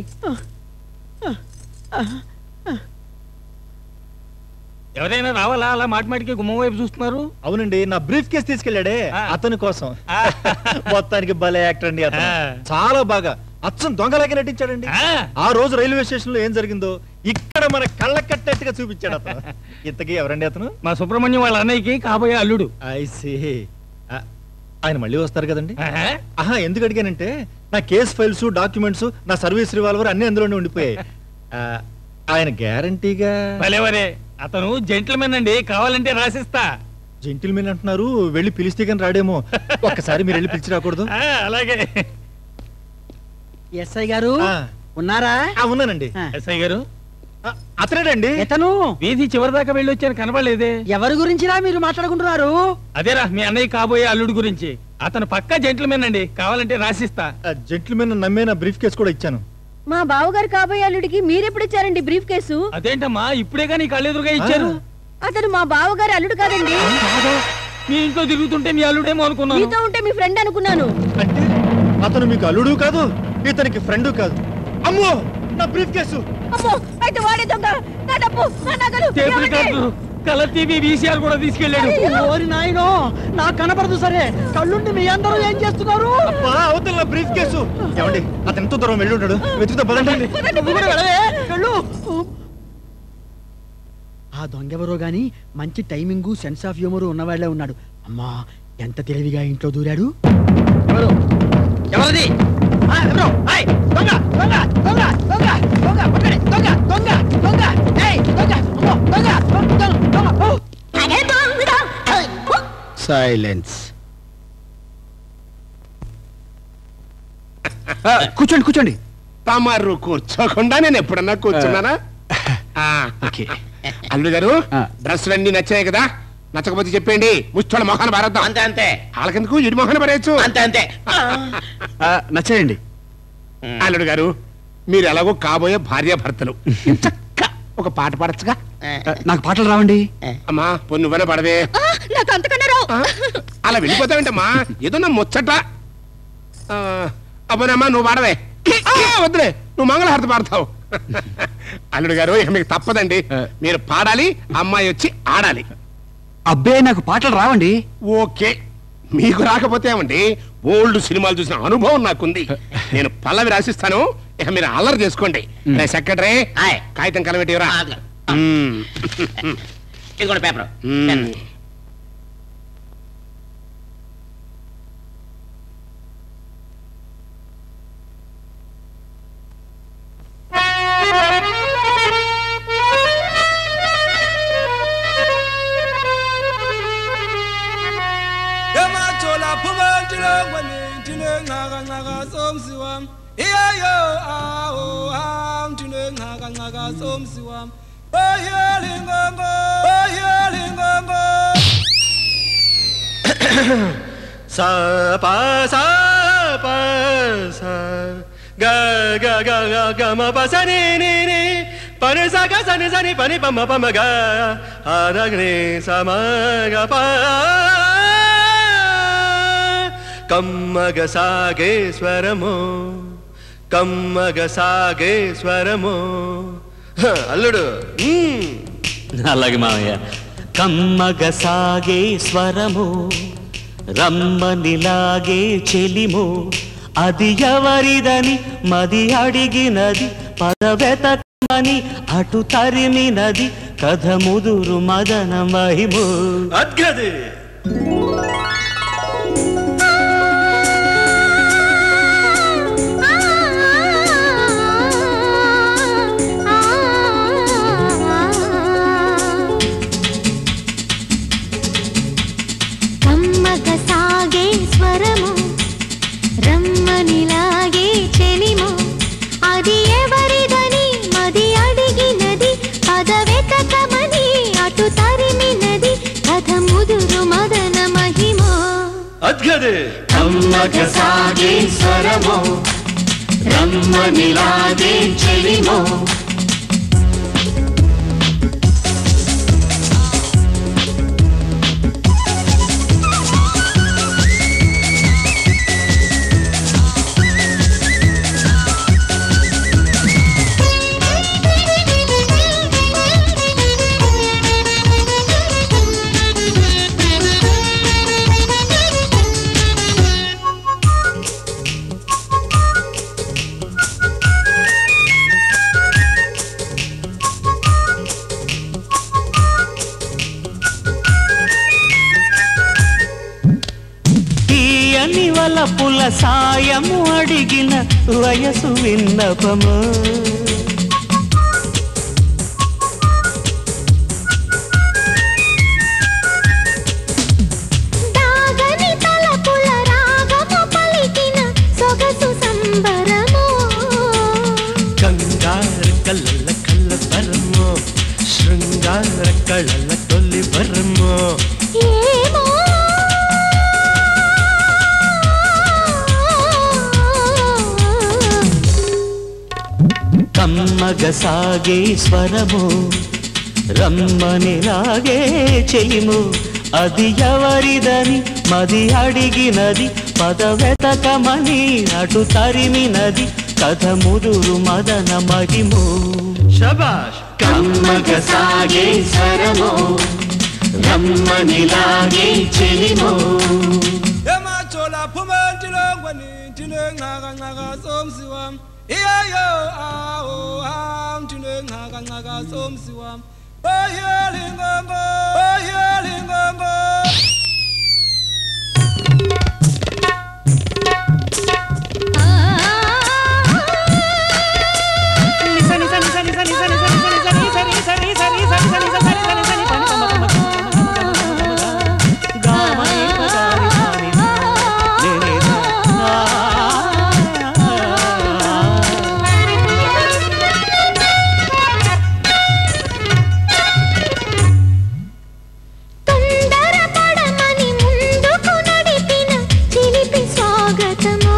ఎవరైనా రావాలా అలా మాటి మాటికి గుమ్మం వైపు చూస్తున్నారు అవునండి నా బ్రీఫ్ కేసు తీసుకెళ్ళాడే అతని కోసం మొత్తానికి భలే యాక్టర్ అండి అతను చాలా బాగా అచ్చం దొంగలాగా నటించాడండి ఆ రోజు రైల్వే స్టేషన్ లో ఏం జరిగిందో ఇక్కడ మన కళ్ళ కట్టినట్టుగా చూపించాడు అతను ఇంతకీ ఎవరండి అతను మా సుబ్రహ్మణ్యం వాళ్ళ అన్నయ్యకి కాబోయే అల్లుడు ఐసి ఆయన మళ్ళీ వస్తారు కదండి ఆహా ఎందుకు అడిగానంటే నా కేస్ ఫైల్స్ డాక్యుమెంట్స్ నా సర్వీస్ రివాల్వర్ అన్ని అందులోనే ఉండిపోయాయి ఆ, ఆయన గ్యారంటీగా భలేవరే అతను జెంట్మెన్ అండి కావాలంటే రాసిస్తా జెంటిల్మెన్ అంటున్నారు వెళ్ళి పిలిస్తే కానీ రాడేమో ఒక్కసారి మీరు వెళ్ళి పిలిచి రాకూడదు ఆ, అలాగే ఎస్ఐ గారు ఆ. ఉన్నారా ఉన్నానండి ఎస్ఐ గారు అతనేడండి ఎతను వీధి చివరి దాకా వెళ్ళి వచ్చాను కనబడలేదే ఎవరి గురించిరా మీరు మాట్లాడుకుంటున్నారు అదేరా మీ అన్నయ్య కాబోయే అల్లుడు గురించి అతను పక్కా జెంట్లమెన్ అండి కావాలంటే రాసిస్తా జెంట్లమెన్ నమ్మే బ్రీఫ్ కేసు కూడా ఇచ్చాను మా బావగారు కాబోయే అల్లుడికి మీరెప్పుడు ఇచ్చారండి బ్రీఫ్ కేసు అదేంటమ్మా ఇప్పుడే కానీ కళ్ళెదురుగా ఇచ్చారు అతను మా బావగారి అల్లుడు కాదండి మీ ఇంట్లో తిరుగుతుంటే మీ అల్లుడేమో అనుకున్నాను మీతో ఉంటే మీ ఫ్రెండ్ అనుకున్నాను అతను మీకు అల్లుడు కాదు ఇతనికి ఫ్రెండ్ కాదు అమ్మో నా బ్రీఫ్ కేసు అమ్మో అయితే వాడే దొంగ నా డబ్బు నా నగలు టేప్ ఏమండి? రికార్డు కలర్ టీవీ వీసీఆర్ కూడా తీసుకెళ్ళాడు ఓరి నాయనో నాకు కనపడదు సరే కళ్ళుండి మీ అందరూ ఏం చేస్తున్నారు అబ్బా అవతల నా బ్రీఫ్ కేసు ఏమండి అతను ఎంతో దూరం వెళ్ళి ఉంటాడు వెతుకుతా పదండి నువ్వు కూడా వెళ్ళవే వెళ్ళు ఆ దొంగెవరో గాని మంచి టైమింగు సెన్స్ ఆఫ్ హ్యూమర్ ఉన్నవాళ్లే ఉన్నాడు అమ్మా ఎంత తెలివిగా ఇంట్లో దూరాడు ఎవరు ఎవరిది ఆ, ఎవరు? ఏయ్, దొంగ దొంగ దొంగ దొంగ దొంగ పట్టుకోండి, దొంగ దొంగ దొంగ ఏయ్, దొంగ అమ్మో, దొంగ దొంగ దొంగ ఓ. సైలెన్స్ కూర్చోండి కూర్చోండి తమరు కూర్చోకుండా నేను ఎప్పుడన్నా కూర్చున్నానా ఆ, అల్లుడు గారు డ్రెస్సులు అన్ని నచ్చాయి కదా నచ్చకపోతే చెప్పండి ముచ్చోళ్ళ మొహాన్ని పారేద్దాం అంతే అంతే వాళ్ళకెందుకు ఇడి మొహాన్ని పారేయచ్చు అంతే అంతే నచ్చాయండి అల్లుడు గారు మీరు ఎలాగో కాబోయే భార్య భర్తలు చక్క ఒక పాట పాడచ్చుగా నాకు పాటలు రావండి అమ్మా పొన్ను నువ్వనే పడవే ఆ, నాకు అంతకన్నా రావు అలా వెళ్ళిపోతావేంటమ్మా ఏదో నా ముచ్చట ఆ, అబ్బోనమ్మా నువ్వు పాడవే ఆ, వద్దులే నువ్వు మంగళహారతి పాడతావు అల్లుడు గారు ఇక మీకు తప్పదండి మీరు పాడాలి అమ్మాయి వచ్చి ఆడాలి అబ్బే నాకు పాటలు రావండి ఓకే మీకు రాకపోతే ఏమండి ఓల్డ్ సినిమాలు చూసిన అనుభవం నాకుంది నేను పల్లవి రాసిస్తాను ఇక మీరు అల్లరి చేసుకోండి రే సెక్రటరీ కాగితం కలబెట్టివరా ఇదిగోండి paper emajola phuma ntilongwane ndinencakacaka somsi wam iyayo awo ham ndinencakacaka somsi wam oyelingongo oyelingongo sa pa sa pa sa ga ga ga ga ga ma pa sa ni ni ni pa ni sa ga sa ni sa ni pa ni pa ma pa ma ga a da ni sa ma ga pa కమ్మగ సాగే స్వరము కమ్మగ సాగే స్వరము హ, అల్లుడు మ్మ్. అలాగే మామయ్య కమ్మగ సాగే స్వరము రమ్మనిలాగే చెలిము అది ఎవరిదని మది అడిగినది పదవెతకమని అటు తరిమినది కథ ముదురు మదన మహిము అద్గది కమ్మగ సాగే స్వరము రమ్మనిలాగే చెలిము అది ఎవరిదని మది అడిగినది పదవెతకమని అటు తరిమినది కథ ముదురు మదన మహిమో అద్గది కమ్మగ సాగే స్వరము రమ్మనిలాగే చెలిము తీయని వలపుల సాయము అడిగిన వయసు విన్నపము దాగని తలపుల రాగము పలికిన సొగసు సంబరము కంగారు కల్లల కల్ల స్వరం కమ్మగ సాగే స్వరము రమ్మని లాగే చెలిము అది ఎవరిదని మది అడిగినది పద వెతకమని అటు తరిమినది కథ ముదురు మదన మహిము శబాష్ కమ్మగ సాగే స్వరము రమ్మని లాగే చెలిము emachola phuma entilongweni ndinengxaka-nxaka somsi wam iyeyo awo ham ndinengxaka-nxaka somsi wam oyelingongo oyelingongo తొందరపడమని ముందుకు నడిపిన చిలిపి స్వాగతమా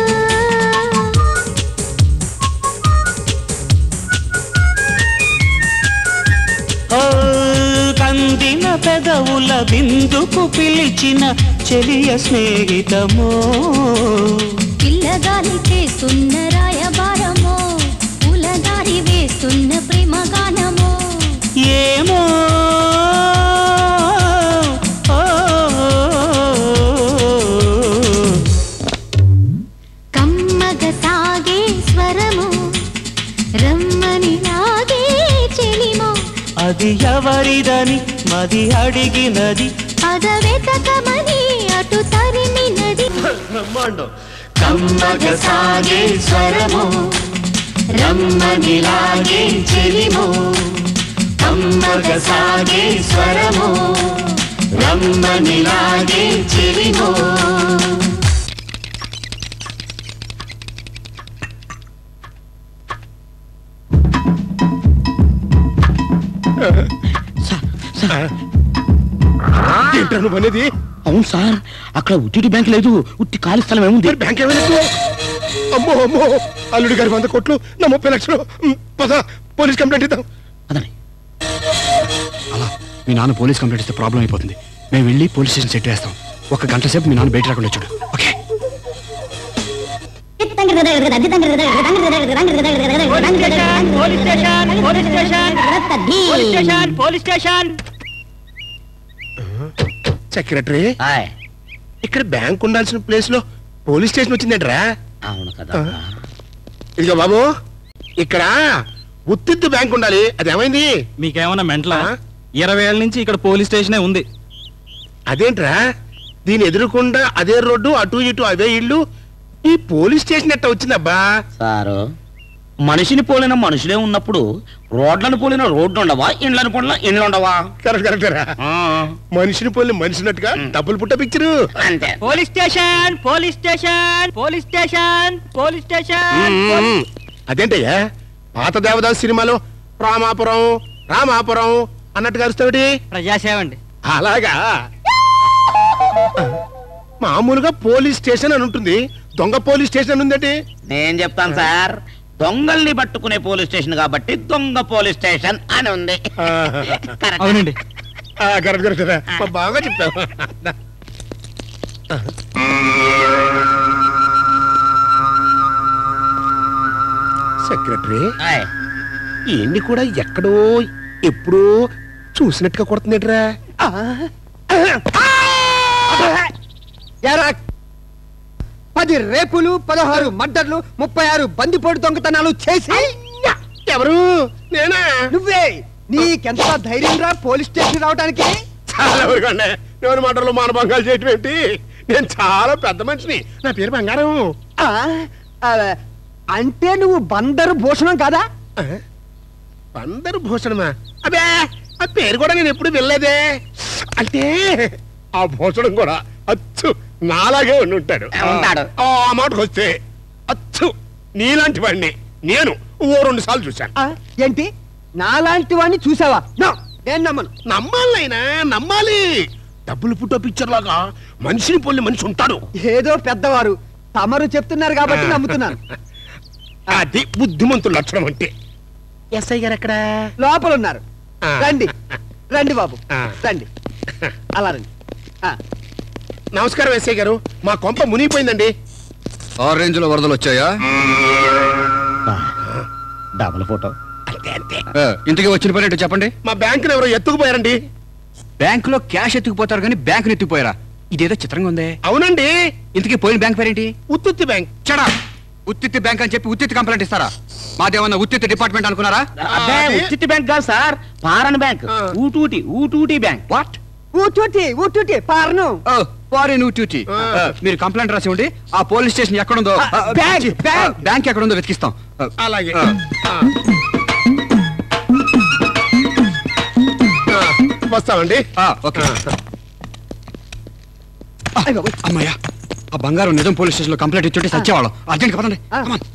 ఓ కందిన పెదవుల బిందుకు పిలిచిన చెలియ స్నేహితమో పిల్లగాలి చేస్తున్న రాయబారమో పూలదారి వేస్తున్న ప్రేమగానమో ఏమో ఓ, కమ్మగ సాగే స్వరము రమ్మని లాగే చెలిమో అది ఎవరిదని మది అడిగినది పద వెతకమని అటు తరిమినది బ్రహ్మాండం కమ్మగ సాగే స్వరము రమ్మని లాగే చెలిము కమ్మగ సాగే స్వరము రమ్మని లాగే చెలిము ఏంట్రా నువ్వు అనేది అవును సార్ అక్కడ ఉట్టి బ్యాంక్ లేదు ఉట్టి ఖాళీ స్థలం ఏముంది బ్యాంక్ ఏమైనా అమ్మో అమ్మో అల్లుడి గారి వంద కోట్లు నా ముప్పై లక్షలు ఉమ్, పద పోలీస్ కంప్లైంట్ ఇద్దాం అలా మీ నాన్న పోలీస్ కంప్లైంట్ ఇస్తే ప్రాబ్లం అయిపోతుంది మేము వెళ్ళి పోలీస్ స్టేషన్ సెట్ వేస్తాం ఒక గంట సేపు మీ నాన్న బయట రాకుండా చూడు okay police station police station police station police station secretary ఇక్కడ బ్యాంక్ ఉండాల్సిన ప్లేస్ లో పోలీస్ స్టేషన్ వచ్చిందేంట్రా అవును కదా ఇదిగో బాబు ఇక్కడ ఉత్తిత్తు బ్యాంక్ ఉండాలి అది ఏమైంది మీకేమన్నా మెంటలా ఇరవై ఏళ్ళ నుంచి ఇక్కడ పోలీస్ స్టేషనే ఉంది అదేంట్రా దీని ఎదురుకుండా అదే రోడ్డు అటు ఇటు అవే ఇల్లు ఈ పోలీస్ స్టేషన్ ఎట్ట వచ్చిందబ్బా సారు మనిషిని పోలిన మనుషులే ఉన్నప్పుడు రోడ్లను పోలిన రోడ్లు ఉండవా ఇండ్లను పోలిన ఇండ్లు ఉండవా కరెక్ట్ కరెక్ట్ మనిషిని పోలి మనిషినట్టుగా డబ్బులు పుట్ట పిక్చరు అంతే police station police station police station police station మ్మ్. అదేంటయ్యా పాత దేవదాస్ సినిమాలో రామాపురం రామాపురం అన్నట్టుగా అరుస్తావిటి ప్రజాసేవ అండి అలాగా మామూలుగా పోలీస్ స్టేషన్ అని ఉంటుంది దొంగ పోలీస్ స్టేషన్ అని ఉందటి నేను చెప్తాను సార్ దొంగల్ని పట్టుకునే పోలీస్ స్టేషన్ కాబట్టి దొంగ పోలీస్ స్టేషన్ అని ఉంది అవునండి కరెక్ట్ కరెక్ట్ రా. బా- బాగా చెప్తావు సెక్రటరీ ఏంటి కూడా ఎక్కడో ఎప్పుడో చూసినట్టుగా కొడుతుందేట్రా ఎరా పది రేపులు పదహారు మర్డర్లు ముప్పై ఆరు బందిపోటు దొంగతనాలు చేసి ఎవరు నేనా నువ్వే నీకెంత ధైర్యం రా పోలీస్ స్టేషన్ రావడానికి చాలా ఊరుకోండి ఎవరి మాటలు మానభంగాలు చేయటం ఏంటి నేను చాలా పెద్ద మనిషిని నా పేరు బంగారం ఆ, ఆ, అంటే నువ్వు బందరు భూషణం కాదా బందరు భూషణమా అబే ఆ పేరు కూడా నేను ఎప్పుడు వెళ్ళలేదే అంటే ఆ భూషణం కూడా అచ్చు నాలాగే ఉండి ఉంటాడు ఉంటాడు. ఆ ఆ మాటకు వస్తే అచ్చు నీలాంటి వాడిని నేను ఓ రెండు సార్లు చూశాను ఆ, ఏంటి నాలాంటి వాడిని చూసావా నో, నేను నమ్మను నమ్మాలైనా నమ్మాలి డబ్బులు పుట్టో పిక్చర్ లాగా మనిషిని పొల్లి మనిషి ఉంటాడు ఏదో పెద్దవారు తమరు చెప్తున్నారు కాబట్టి నమ్ముతున్నాను అది బుద్ధిమంతుల లక్షణం అంటే ఎస్ఐ గారు ఎక్కడ లోపల ఉన్నారు రండి రండి బాబు రండి అలా రండి నమస్కారం ఎస్ఐ గారు మా కొంప మునిగిపోయిందండి ఆరెంజ్ లో వరదలు వచ్చాయా డబుల్ ఫోటో అంతే అంతే ఆ, ఇంతకీ వచ్చిన పని ఏంటో చెప్పండి మా బ్యాంకుని ఎవరో ఎత్తుకుపోయారండి బ్యాంక్ లో క్యాష్ ఎత్తుకుపోతారు కానీ బ్యాంకుని ఎత్తుకుపోయారా ఇదేదో చిత్రంగా ఉందే అవునండి ఇంతకీ పోయిన బ్యాంక్ పేరేంటి ఉత్తుత్తి బ్యాంక్ చడా ఉత్తిత్తి బ్యాంక్ అని చెప్పి ఉత్తిత్తి కంప్లైంట్ ఇస్తారా మాదేమన్నా ఉత్తిత్తి డిపార్ట్మెంట్ అనుకున్నారా అబ్బే ఉచిత బ్యాంక్ కాదు సార్ పారన్ బ్యాంక్ ఊటూటి ఊటూటి బ్యాంక్ వాట్ ఊటూటి ఊటూటి పారను ఫారిన్ డ్యూటీ మీరు కంప్లైంట్ రాసి ఉండి ఆ పోలీస్ స్టేషన్ ఎక్కడుందో ఆ, బ్యాంక్, ఛీ, బ్యాంక్. ఆ, బ్యాంక్ ఎక్కడుందో వెతికిస్తాం ఆ, అలాగే ఆ. ఆ. ఆ, వస్తామండి ఆ, ఓకే ఆ, అమ్మయ్యా ఆ బంగారం నిజం పోలీస్ స్టేషన్ లో కంప్లైంట్ ఇచ్చుంటే సచ్చేవాళ్ళం అర్జెంట్ పదండి Come on.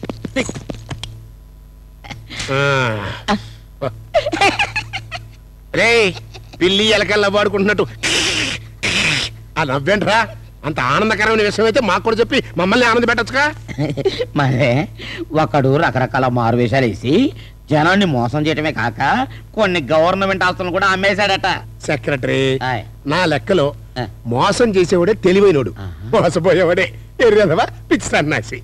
రే పిల్లి ఎలకల్లా పాడుకుంటున్నట్టు ఆ నవ్వేంట్రా అంత ఆనందకరమైన విషయం అయితే మాకు కూడా చెప్పి మమ్మల్ని ఆనంద పెట్టచ్చుగా మరే ఒకడు రకరకాల మారువేషాలు వేసి జనాన్ని మోసం చేయటమే కాక కొన్ని గవర్నమెంట్ ఆస్తులను కూడా అమ్మేశాడట సెక్రటరీ నా లెక్కలో మోసం చేసేవాడే తెలివైనోడు మోసపోయేవాడే ఎర్రదవా పిచ్చి సన్నాసి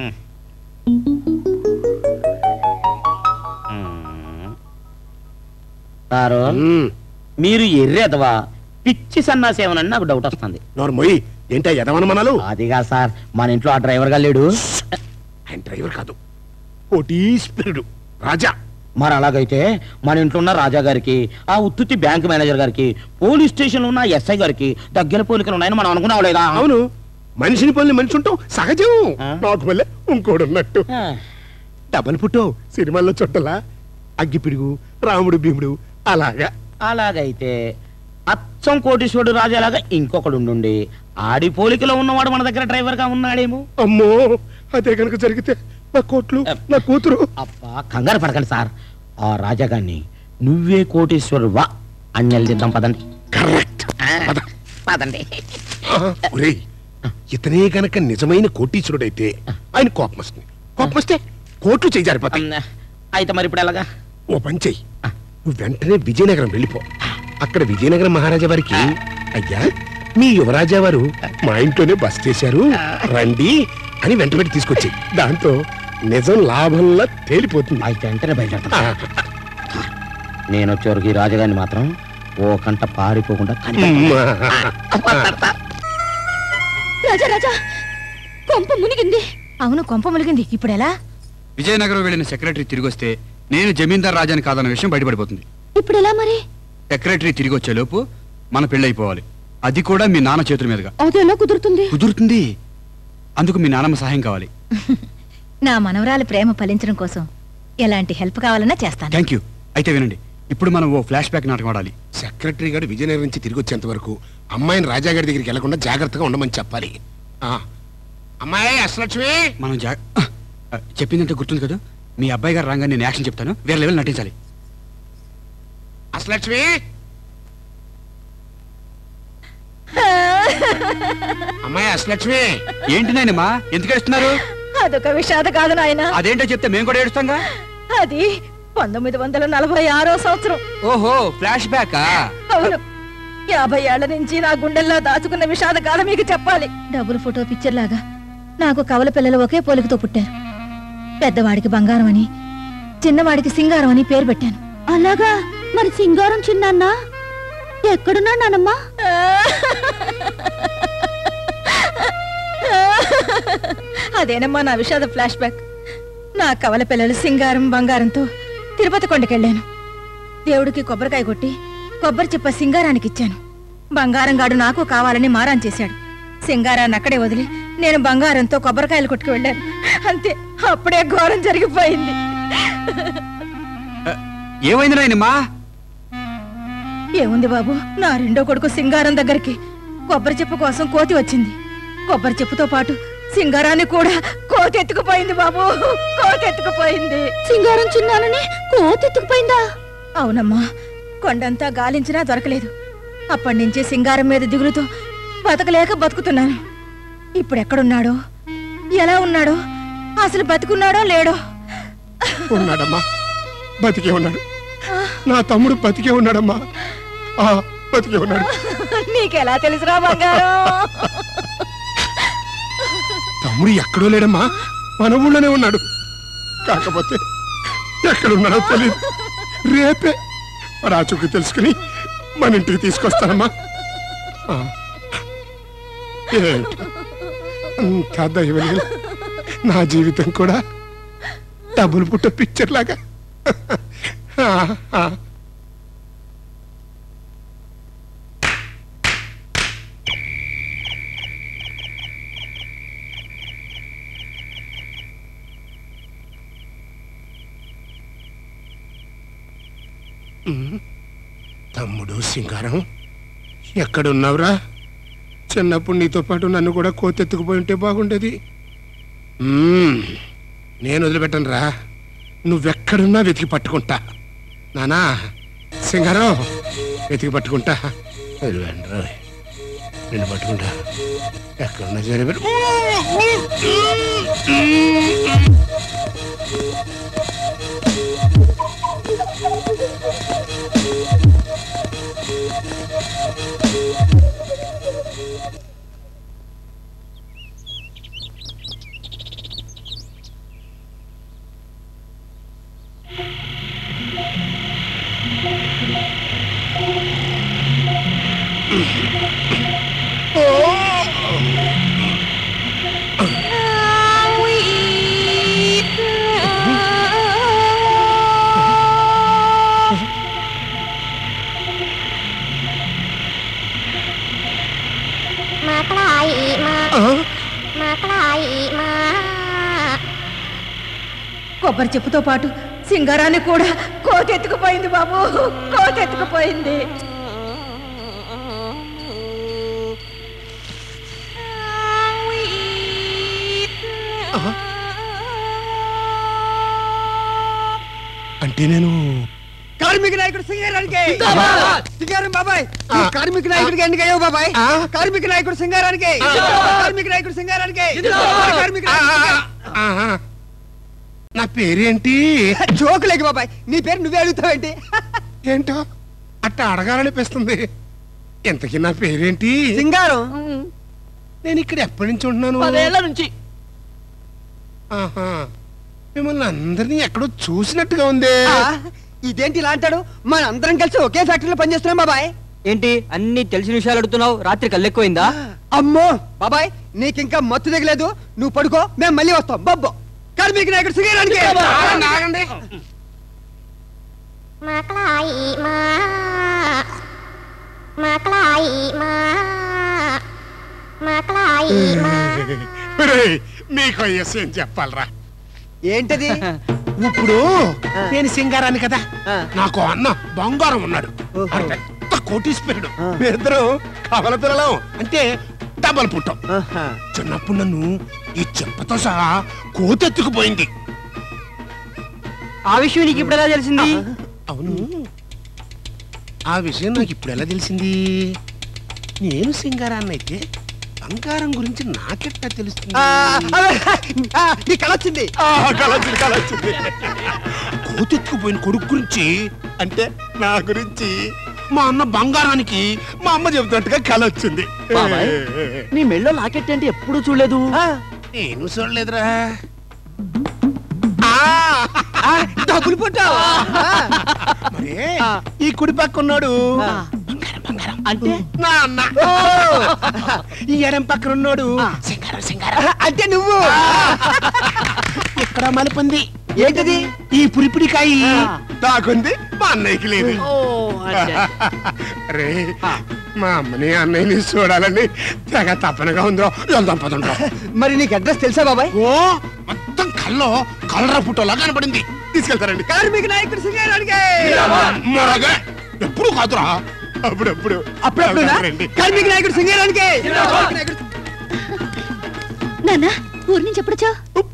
సారు మీరు ఎర్రేదవా పిచ్చి సన్నాసేమనని నాకు డౌట్ వస్తుంది నోర్మొయ్యి ఏంటా ఎదవనమనాలు అదిగా సార్ మన ఇంట్లో ఆ డ్రైవర్ గా లేడు ఆయన డ్రైవర్ కాదు కోటీశ్వరుడు రాజా మరి అలాగైతే మన ఇంట్లో ఉన్న రాజా గారికి ఆ ఉత్తుత్తి బ్యాంక్ మేనేజర్ గారికి పోలీస్ స్టేషన్ లో ఉన్న ఎస్ఐ గారికి దగ్గర పోలికలు ఉన్నాయని మనం అనుకున్నాం లేదా అవును మనిషిని పనులు మనిషి ఉంటాం సహజం నాకు వల్లే ఇంకోడు ఉన్నట్టు డబల్ పుట్టో సినిమాల్లో చుట్టలా అగ్గిపిడుగు రాముడు భీముడు అలాగా అలాగైతే అచ్చం కోటీశ్వరుడు రాజాలాగా ఇంకొకడు ఉండుండి ఆడి పోలికలో ఉన్నవాడు మన దగ్గర డ్రైవర్ గా ఉన్నాడేమో అమ్మో అదే కనుక జరిగితే నా కోట్లు నా కూతురు అబ్బా కంగారు పడకండి సార్ ఆ రాజాగాన్ని నువ్వే కోటీశ్వరుడు వా అని నిలదిద్దాం పదండి కరెక్ట్ పదండి ఒరేయ్ ఇతనే గనక నిజమైన కోటీశ్వరుడైతే ఆయన కోపం వస్తుంది కోపం వస్తే కోట్లు చేయి జారిపోతాయి అయితే మరి ఇప్పుడు ఎలాగా ఓ పని చెయ్యి నువ్వు వెంటనే విజయనగరం వెళ్ళిపో అక్కడ విజయనగరం మహారాజా వారికి అయ్యా మీ యువరాజా వారు మా ఇంట్లోనే బస్ చేశారు రండి అని వెంట పెట్టి తీసుకొచ్చి దాంతో నిజం లాభంలా తేలిపోతుంది అయితే వెంటనే బయలుదేరతాం నేను వచ్చేవరకు ఈ రాజుగారిని మాత్రం ఓ కంట పారిపోకుండా రాజా రాజా కొంప మునిగింది అవును కొంప ములిగింది ఇప్పుడు ఎలా విజయనగరం వెళ్ళిన సెక్రటరీ తిరిగి వస్తే నేను జమీందార్ రాజాని కాదన్న విషయం బయటపడిపోతుంది ఇప్పుడు ఎలా మరి సెక్రటరీ తిరిగి వచ్చే లోపు మన పెళ్ళి అయిపోవాలి అది కూడా మీ నాన్న చేతుల మీదుగా అది ఎలా కుదురుతుంది కుదురుతుంది అందుకు మీ నాన్నమ్మ సహాయం కావాలి నా మనవరాలి ప్రేమ ఫలించడం కోసం ఎలాంటి హెల్ప్ కావాలన్నా చేస్తాను థ్యాంక్ యూ అయితే వినండి ఇప్పుడు మనం ఓ ఫ్లాష్ బ్యాక్ నాటకం ఆడాలి సెక్రటరీ గారు విజయనగరం నుంచి తిరిగి వచ్చేంత వరకు అమ్మాయిని రాజాగారి దగ్గరికి వెళ్లకుండా జాగ్రత్తగా ఉండమని చెప్పాలి ఆ. అమ్మాయి అసలక్ష్మి మనం జా ఆ, చెప్పిందంటే గుర్తుంది కదా మీ అబ్బాయి గారు రాగానే నేను యాక్షన్ చెప్తాను వేరే లెవెల్ నటించాలి అసలక్ష్మి అమ్మాయి అసలక్ష్మి ఏంటి నాయనమ్మా ఎందుకు ఏడుస్తున్నారు అదొక విషాద కాదు నాయన అదేంటో చెప్తే మేము కూడా ఏడుస్తాంగా అది పంతొమ్మిది వందల నలభై ఆరో సంవత్సరం ఓహో ఫ్లాష్ బ్యాకా అవును యాభై ఏళ్ల నుంచి నా గుండెల్లో దాచుకున్న విషాద కాలం మీకు చెప్పాలి డబుల్ ఫోటో పిక్చర్ లాగా నాకు కవల పిల్లలు ఒకే పోలికతో పుట్టారు పెద్దవాడికి బంగారం అని చిన్నవాడికి సింగారం అని పేరు పెట్టాను అలాగా మరి సింగారం చిన్న ఎక్కడున్నా నానమ్మా అదేనమ్మా నా విషాద ఫ్లాష్ బ్యాక్ నా కవల పిల్లలు సింగారం బంగారంతో తిరుపతి కొండకెళ్ళాను దేవుడికి కొబ్బరికాయ కొట్టి కొబ్బరి చిప్ప సింగారానికి ఇచ్చాను బంగారం గాడు నాకు కావాలని మారాన్ చేశాడు సింగారాన్ని అక్కడే వదిలి నేను బంగారంతో కొబ్బరికాయలు కొట్టుకు వెళ్ళాను అంతే అప్పుడే ఘోరం జరిగిపోయింది ఏమైంది నాయనమ్మా ఏముంది బాబు నా రెండో కొడుకు సింగారం దగ్గరికి కొబ్బరి చెప్పు కోసం కోతి వచ్చింది కొబ్బరి చెప్పుతో పాటు సింగారాన్ని కూడా కోతి ఎత్తుకుపోయింది బాబు కోతి ఎత్తుకుపోయింది సింగారం చిన్నానని కోతి ఎత్తుకుపోయిందా అవునమ్మా కొండంతా గాలించినా దొరకలేదు అప్పటి నుంచి సింగారం మీద దిగులుతో బతకలేక బతుకుతున్నాను ఇప్పుడు ఎక్కడున్నాడో ఎలా ఉన్నాడో అసలు బతుకున్నాడో లేడో ఉన్నాడమ్మా బతికే ఉన్నాడు నా తమ్ముడు బతికే ఉన్నాడమ్మా ఆ, బతికే ఉన్నాడు నీకెలా తెలుసురా బంగారం తమ్ముడు ఎక్కడో లేడమ్మా మన ఊళ్ళోనే ఉన్నాడు కాకపోతే ఎక్కడున్నాడో తెలియదు రేపే రాచుకు తెలుసుకుని మన ఇంటికి తీసుకొస్తానమ్మా ఆ. ఏంటి అంతా దైవలీల నా జీవితం కూడా డబుల్ పుట్ట పిక్చర్ లాగా ఆ, ఆ. ఉమ్. తమ్ముడు సింగారం ఎక్కడున్నావురా చిన్నప్పుడు నీతో పాటు నన్ను కూడా కోతెత్తుకుపోయి ఉంటే బాగుండేది మ్మ్. నేను వదిలిపెట్టను రా నువ్వెక్కడున్నా వెతికి పట్టుకుంటా నానా సింగారం వెతికి పట్టుకుంటా వదిలిపెట్టను రా. నిన్ను పట్టుకుంటా ఎక్కడున్నా సరే కొబ్బరి చెప్పుతో పాటు సింగారాన్ని కూడా కోతెత్తుకుపోయింది బాబు కోతెత్తుకుపోయింది అంటే నేను కార్మిక నాయకుడు సింగారానికి సింగారం బాబాయ్ నువ్వు కార్మిక నాయకుడికి ఎన్నిక అయ్యావు బాబాయ్ కార్మిక నాయకుడు సింగారానికి కార్మిక నాయకుడు సింగారానికి కార్మిక ఆహా. నా పేరేంటి జోకులేకి బాబాయ్ నీ పేరు నువ్వే అడుగుతావేంటి ఏంటో అట్ట అడగాలనిపిస్తుంది ఇంతకీ నా పేరేంటి సింగారం నేను ఇక్కడ ఎప్పటి నుంచి ఉంటున్నాను పదేళ్ల నుంచి ఆహా. మిమ్మల్ని అందరినీ ఎక్కడో చూసినట్టుగా ఉందే ఆ, ఇదేంటి ఇలా అంటాడు మన అందరం కలిసి ఒకే ఫ్యాక్టరీలో పనిచేస్తున్నాం బాబాయ్ ఏంటి అన్ని తెలిసిన విషయాలు అడుగుతున్నావు రాత్రి కళ్ళెక్కువైందా అమ్మో బాబాయ్ నీకింకా మత్తు దిగలేదు నువ్వు పడుకో మేము మళ్ళీ వస్తాం బొబ్బో కార్మిక నాయకుడు సింగారానికి ఆగండి, ఆగండి. మాకలాయి మా మాకలాయి మా మాకలాయి మా ఒరేయ్, మీకు ఓ విషయం చెప్పాలరా ఏంటది ఇప్పుడు నేను సింగారాన్ని కదా నాకు అన్న బంగారం ఉన్నాడు ఆడు పెద్ద కోటీశ్వరుడు మేమిద్దరం కవల పిల్లలం అంటే డబల్ పుట్టాం చిన్నప్పుడు నన్ను ఈ చెప్పతో సహా కోతెత్తుకుపోయింది ఆ విషయం నీకు ఇప్పుడు ఎలా తెలిసింది అవును ఆ విషయం నాకు ఇప్పుడు ఎలా తెలిసింది నేను సింగారాన్ని అయితే బంగారం గురించి నాకెట్టా తెలుస్తుంది ఆ, ఆ, నీ కళొచ్చింది ఆ, కలొచ్చింది కలొచ్చింది కోతెత్తుకుపోయిన కొడుకు గురించి అంటే నా గురించి మా అన్న బంగారానికి మా అమ్మ చెబుతున్నట్టుగా కల వచ్చింది బాబాయ్, నీ మెళ్ళో లాకెట్ అంటే ఎప్పుడు చూడలేదు నేను చూడలేదురా డబ్బులు పుట్టావు మరి ఈ కుడి పక్క ఉన్నాడు అంటే నా అన్న ఈ ఎడం పక్కన ఉన్నాడు సింగారం సింగారం అంటే నువ్వు ఇక్కడ మలుపుంది ఏంటది ఈ పురిపిడికాయ నాకుంది మా అన్నయ్యకి లేదు రే మా అమ్మని అన్నయ్యని చూడాలని తెగ తప్పనగా ఉందో వెళ్దాం పదండ్రా మరి నీకు అడ్రస్ తెలుసా బాబాయ్ ఓ మొత్తం కల్లో కలరా ఫోటోలా కనపడింది తీసుకెళ్తారండి కార్మిక నాయకుడు సింగారానికి మొరగా ఎప్పుడు కాదురా అప్పుడప్పుడు అప్పుడప్పుడు రండి. కార్మిక నాయకుడు సింగారానికి నాన్న ఊరి నుంచి ఎప్పుడొచ్చా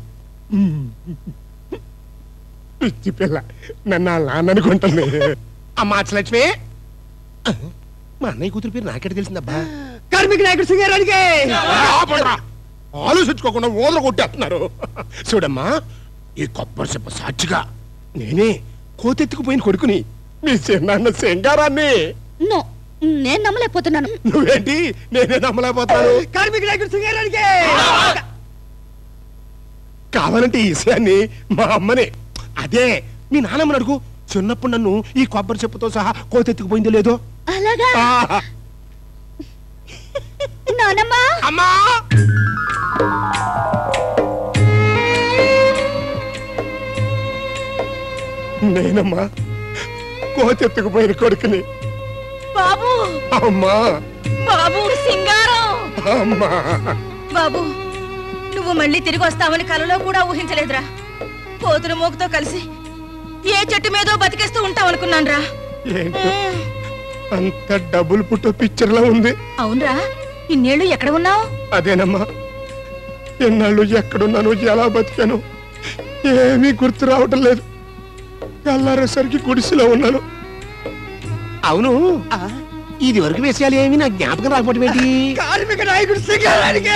పిచ్చి పిల్ల నన్ను వాళ్ళ నాన్న అనుకుంటుంది అమ్మా లక్ష్మి మా అన్నయ్య కూతురు పేరు నాకెట తెలిసిందబ్బా కార్మిక నాయకుడు సింగారానికి ఆపండ్రా. ఆలోచించుకోకుండా ఓదర కొట్టేస్తున్నారు చూడమ్మా ఈ కొబ్బరి చెప్ప సాక్షిగా నేనే కోతెత్తుకుపోయిన కొడుకుని మీ చిన్నాన్న సింగారాన్ని నో నేను నమ్మలేకపోతున్నాను నువ్వేంటి నేనే నమ్మలేకపోతాను కార్మిక నాయకుడు సింగారానికి కావాలంటే ఈ విషయాన్ని మా అమ్మనే అదే మీ నాన్నమ్మని అడుగు చిన్నప్పుడు నన్ను ఈ కొబ్బరి చెప్పుతో సహా కోతెత్తుకుపోయిందో లేదో అలాగా ఆ, నానమ్మా అమ్మా నేనమ్మా కోతెత్తుకుపోయిన కొడుకుని బాబు అమ్మా బాబు సింగారం అమ్మా బాబు నువ్వు మళ్ళీ తిరిగి వస్తావని కలలో కూడా ఊహించలేదురా పోతుల మూకతో కలిసి ఏ చెట్టు మీదో బతికేస్తూ ఉంటావనుకున్నానురా ఏంటో అంత డబ్బులు పుట్ట పిక్చర్లా ఉంది అవునరా ఇన్నేళ్ళు ఎక్కడ ఉన్నావు అదేనమ్మా ఎన్నాళ్ళు ఎక్కడున్నాను ఎలా బతికాను ఏమీ గుర్తు రావటం లేదు తెల్లారేసరికి గుడిసెలో ఉన్నాను అవును ఇది వరకు విషయాలు ఏమి నా జ్ఞాపకం రాకపోవటం ఏంటి కార్మిక నాయకుడు సింగారానికి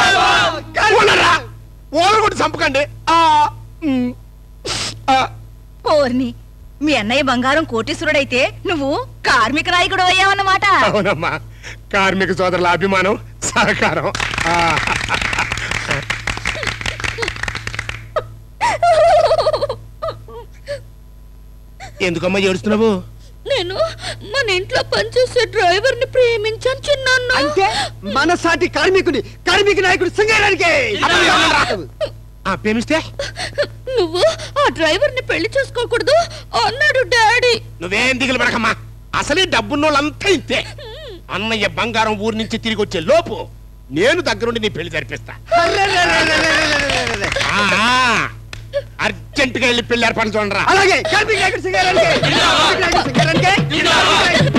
ఓదరగొట్టి చంపకండి ఆ, ఉమ్, ఆ, ఓర్ని మీ అన్నయ్య బంగారం కోటీశ్వరుడైతే నువ్వు కార్మిక నాయకుడు అయ్యావన్నమాట అవునమ్మా కార్మిక సోదరుల అభిమానం సహకారం ఆ, ఎందుకమ్మా ఏడుస్తున్నావు నేను మన ఇంట్లో పనిచేసే డ్రైవర్ ని ప్రేమించాను చిన్నాన్న అంటే మన సాటి కార్మికుని కార్మిక నాయకుడు సింగారానికి ఆ ప్రేమిస్తే నువ్వు ఆ డ్రైవర్ ని పెళ్లి చేసుకోకూడదు అన్నాడు డాడీ నువ్వేం దిగులు పడకమ్మా అసలే డబ్బున్నోళ్ళంతా ఇంతే అన్నయ్య బంగారం ఊరి నుంచి తిరిగి వచ్చే లోపు నేను దగ్గరుండి నీ పెళ్లి జరిపిస్తా ఆ, ఆ. అర్జెంటుగా వెళ్ళి పెళ్లి ఏర్పాటు చూడరా అలాగే కార్మిక నాయకుడు సింగారానికి కార్మిక నాయకుడు సింగారానికి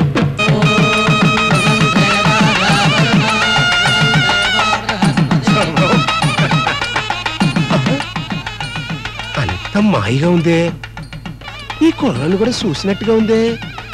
అంత మాయగా ఉందే ఈ కుర్రాన్ని కూడా చూసినట్టుగా ఉందే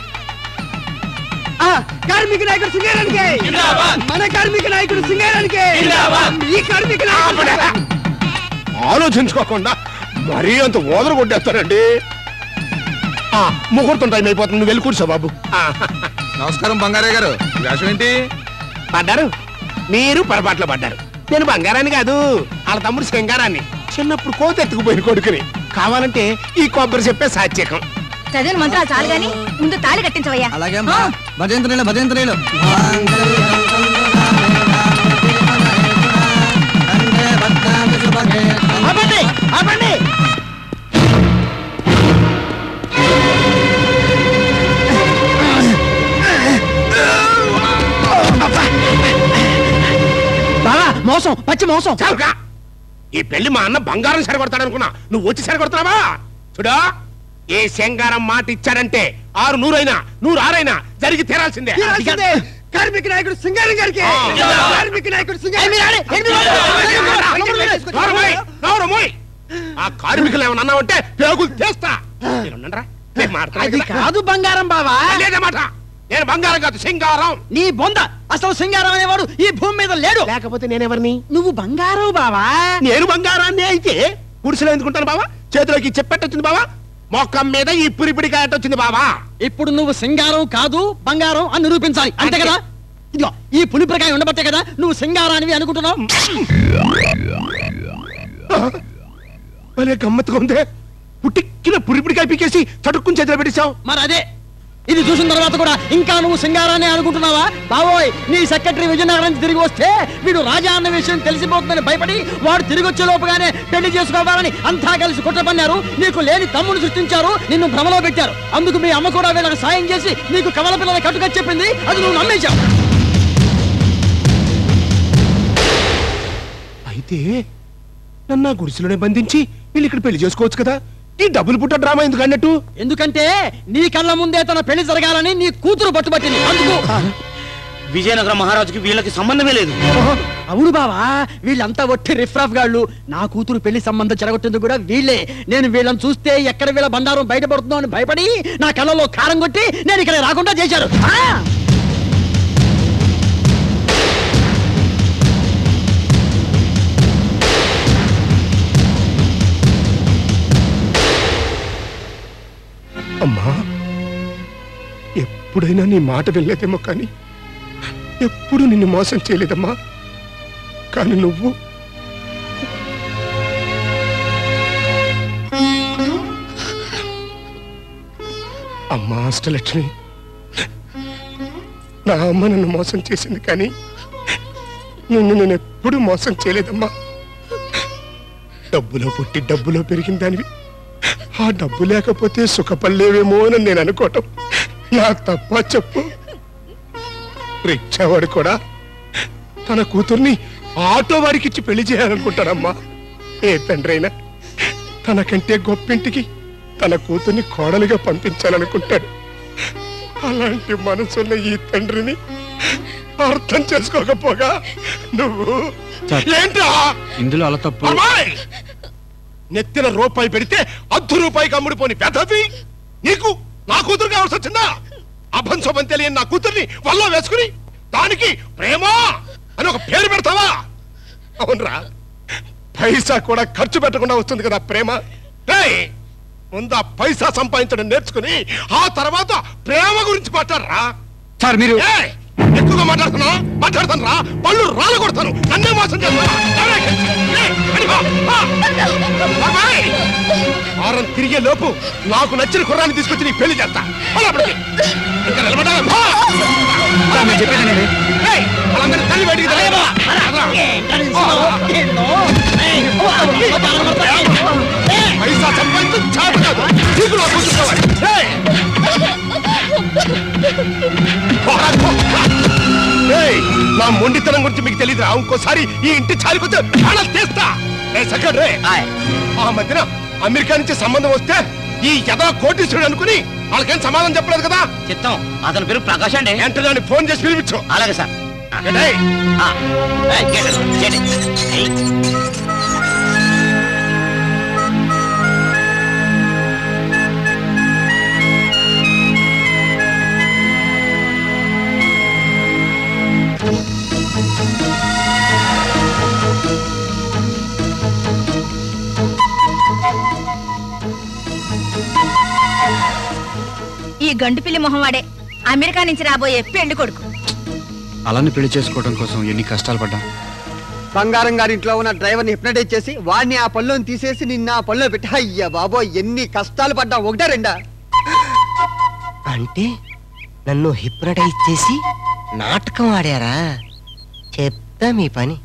ఆ, కార్మిక నాయకుడు సింగారానికి మన కార్మిక నాయకుడు సింగారానికి ఈ కార్మిక నాయకుడు ఆలోచించుకోకుండా మరీ అంత ఓదర కొట్టేస్తారండి ఆ, ముహూర్తం టైం అయిపోతుంది నువ్వు వెళ్ళి కూర్చో బాబు నమస్కారం బంగారే గారు వేషం ఏంటి పడ్డారు మీరు పొరపాట్లో పడ్డారు నేను బంగారాన్ని కాదు వాళ్ళ తమ్ముడు సింగారాన్ని చిన్నప్పుడు కోత ఎత్తుకుపోయిన కొడుకుని కావాలంటే ఈ కొబ్బరి చెప్పే సాత్యకం చదివిన మంత్రాలు చాలు గాని ముందు తాళి కట్టించవయ్యా అలాగే అమ్మా భజంత్రీలు భజంత్రీలు ఆపండి ఆపండి బావా మోసం పచ్చి మోసం చాలుగా ఈ పెళ్లి మా అన్న బంగారం సరికొడతాడనుకున్నా నువ్వు వచ్చి సరికొడుతున్నావా చూడా ఏ శంగారం మాట ఇచ్చాడంటే ఆరు నూరైనా నూరు ఆరైనా జరిగి తీరాల్సిందే తీరాల్సిందే. కార్మిక నాయకుడు సింగారం గారికి కార్మిక నాయకుడు నోరు మూయ్, నోరు మూయ్. ఆ కార్మికులు ఏమన్నా అన్నావంటే పేగులు చేస్తా మీరు ఉండండిరా. నేను మాట్లాడతాను అది కదా. కాదు బంగారం బావా లేదే మాట నేను బంగారం కాదు సింగారం నీ బొంద అసలు సింగారం అనేవాడు ఈ భూమి మీద లేడు లేకపోతే నేనెవరిని నువ్వు బంగారం బావా నేను బంగారాన్ని అయితే గుడిసెలో ఎందుకుంటాను బావా చేతిలోకి చెప్పెట్టొచ్చింది బావా మొక్కం మీద ఈ పురిపిడి వచ్చింది బావా ఇప్పుడు నువ్వు సింగారం కాదు బంగారం అని నిరూపించాలి అంతే కదా ఇదిగో ఈ పులిప్రకాయ ఉండబట్టే కదా నువ్వు సింగారానివి అనుకుంటున్నావు భలే గమ్మత్తుగా ఉందే పుట్టిక్కిన పురిపిడికాయ పీకేసి చటుక్కుని చేతిలో పెట్టేశావు మరి అదే ఇది చూసిన తర్వాత కూడా ఇంకా నువ్వు సింగారాన్ని అనుకుంటున్నావా బావోయ్ నీ సెక్రటరీ విజయనగరం నుంచి తిరిగి వస్తే వీడు రాజా అన్న విషయం తెలిసిపోతుందని భయపడి వాడు తిరిగి వచ్చే లోపుగానే పెళ్లి చేసుకోవాలని అంతా కలిసి కుట్ర పన్నారు నీకు లేని తమ్ముడు సృష్టించారు నిన్ను భ్రమలో పెట్టారు అందుకు మీ అమ్మ కూడా వీళ్ళకి సాయం చేసి నీకు కవల పిల్లల కట్టుగా చెప్పింది అది నువ్వు నమ్మేశావు అయితే నన్ను ఆ గుడిసెలోనే బంధించి వీళ్ళు ఇక్కడ పెళ్లి చేసుకోవచ్చు కదా ఈ డబ్బులు పుట్ట డ్రామా ఎందుకు అన్నట్టు ఎందుకంటే నీ కళ్ళ ముందే తన పెళ్లి జరగాలని నీ కూతురు పట్టుబట్టింది అందుకు విజయనగరం మహారాజుకి వీళ్ళకి సంబంధమే లేదు అవును బావా వీళ్ళంతా ఒట్టి రిఫ్రాఫ్ గాళ్ళు నా కూతురు పెళ్లి సంబంధం చెడగొట్టింది కూడా వీళ్ళే నేను వీళ్ళని చూస్తే ఎక్కడ వీళ్ళ బండారం బయటపడుతుందో అని భయపడి నా కళ్ళలో కారం కొట్టి నేను ఇక్కడ రాకుండా చేశారు ఆ! అమ్మా ఎప్పుడైనా నీ మాట వెళ్ళేదేమో కానీ ఎప్పుడు నిన్ను మోసం చేయలేదమ్మా కానీ నువ్వు అమ్మా అష్టలక్ష్మి నా అమ్మ నన్ను మోసం చేసింది కానీ నిన్ను నేను ఎప్పుడు మోసం చేయలేదమ్మా డబ్బులో పుట్టి డబ్బులో పెరిగిన దానివి ఆ డబ్బు లేకపోతే సుఖపడలేవేమో అని నేను అనుకోవటం నా తప్ప చెప్పు రిక్షావాడు కూడా తన కూతుర్ని ఆటో వాడికి ఇచ్చి పెళ్లి చేయాలనుకుంటాడమ్మా ఏ తండ్రైనా తనకంటే గొప్పింటికి తన కూతుర్ని కోడలిగా పంపించాలనుకుంటాడు అలాంటి మనసున్న ఈ తండ్రిని అర్థం చేసుకోకపోగా నువ్వు ఏంట్రా ఇందులో అలా తప్పు అమ్మాయి! నెత్తిన రూపాయి పెడితే అర్ధ రూపాయికి అమ్ముడుపోని పెదవి నీకు నా కూతురు కావాల్సి వచ్చిందా అభం శుభం తెలియని నా కూతుర్ని వల్ల వేసుకుని దానికి ప్రేమ అని ఒక పేరు పెడతావా అవునరా పైసా కూడా ఖర్చు పెట్టకుండా వస్తుంది కదా ప్రేమ రేయ్, ముందు ఆ పైసా సంపాదించడం నేర్చుకుని ఆ తర్వాత ప్రేమ గురించి మాట్లాడరా సార్ మీరు ఏయ్, ఎక్కువగా మాట్లాడుతున్నా మాట్లాడతాను రా పళ్ళు రాళ్ళ కొడతాను నన్నే మోసం చేస్తున్నా ఏయ్, ఏయ్, అని వా, వా. బాబాయ్, వారం తిరిగే లోపు నాకు నచ్చిన కుర్రాన్ని తీసుకొచ్చి నీకు పెళ్లి చేస్తా పోలా అప్పటికి. ఇంకా నిలబడ్డా? వా. ఏయ్, వాళ్ళందరినీ తల్లి బయటికి తల్లి. పైసా సంపాదించు చేత కాదు చీకులో కూర్చుకోవాలి ఏయ్, పోరా, పో. ఏయ్, నా మొండితనం గురించి మీకు తెలియదురా ఇంకోసారి ఈ ఇంటి చాలికొచ్చి ప్రాణాలు తీస్తా ఏ సెక్రటరీ ఆ మధ్యన అమెరికా నుంచి సంబంధం వస్తే ఈ యథా కోటీశ్వరుడు అనుకుని వాళ్ళకేం సమాధానం చెప్పలేదు కదా చిత్తం అతని పేరు ప్రకాష్ అండి వెంటనే దాన్ని ఫోన్ చేసి పిలిపించు అలాగే సార్ ఏయ్, ఆ, ఏయ్, చేయండి, చేయండి. ఏయ్. ఈ గండుపిల్లి మొహంవాడే అమెరికా నుంచి రాబోయే పెళ్లి కొడుకు అలానే పెళ్లి చేసుకోవడం కోసం ఎన్ని కష్టాలు పడ్డా బంగారం గారింట్లో ఉన్న డ్రైవర్ని హిప్నటైజ్ చేసి వాడిని ఆ పళ్ళుని తీసేసి నిన్న ఆ పళ్ళో పెట్టి అయ్యా బాబో ఎన్ని కష్టాలు పడ్డా ఒకటా రెండా అంటే నన్ను హిప్నటైజ్ చేసి నాటకం ఆడారా చెప్తా మీ పని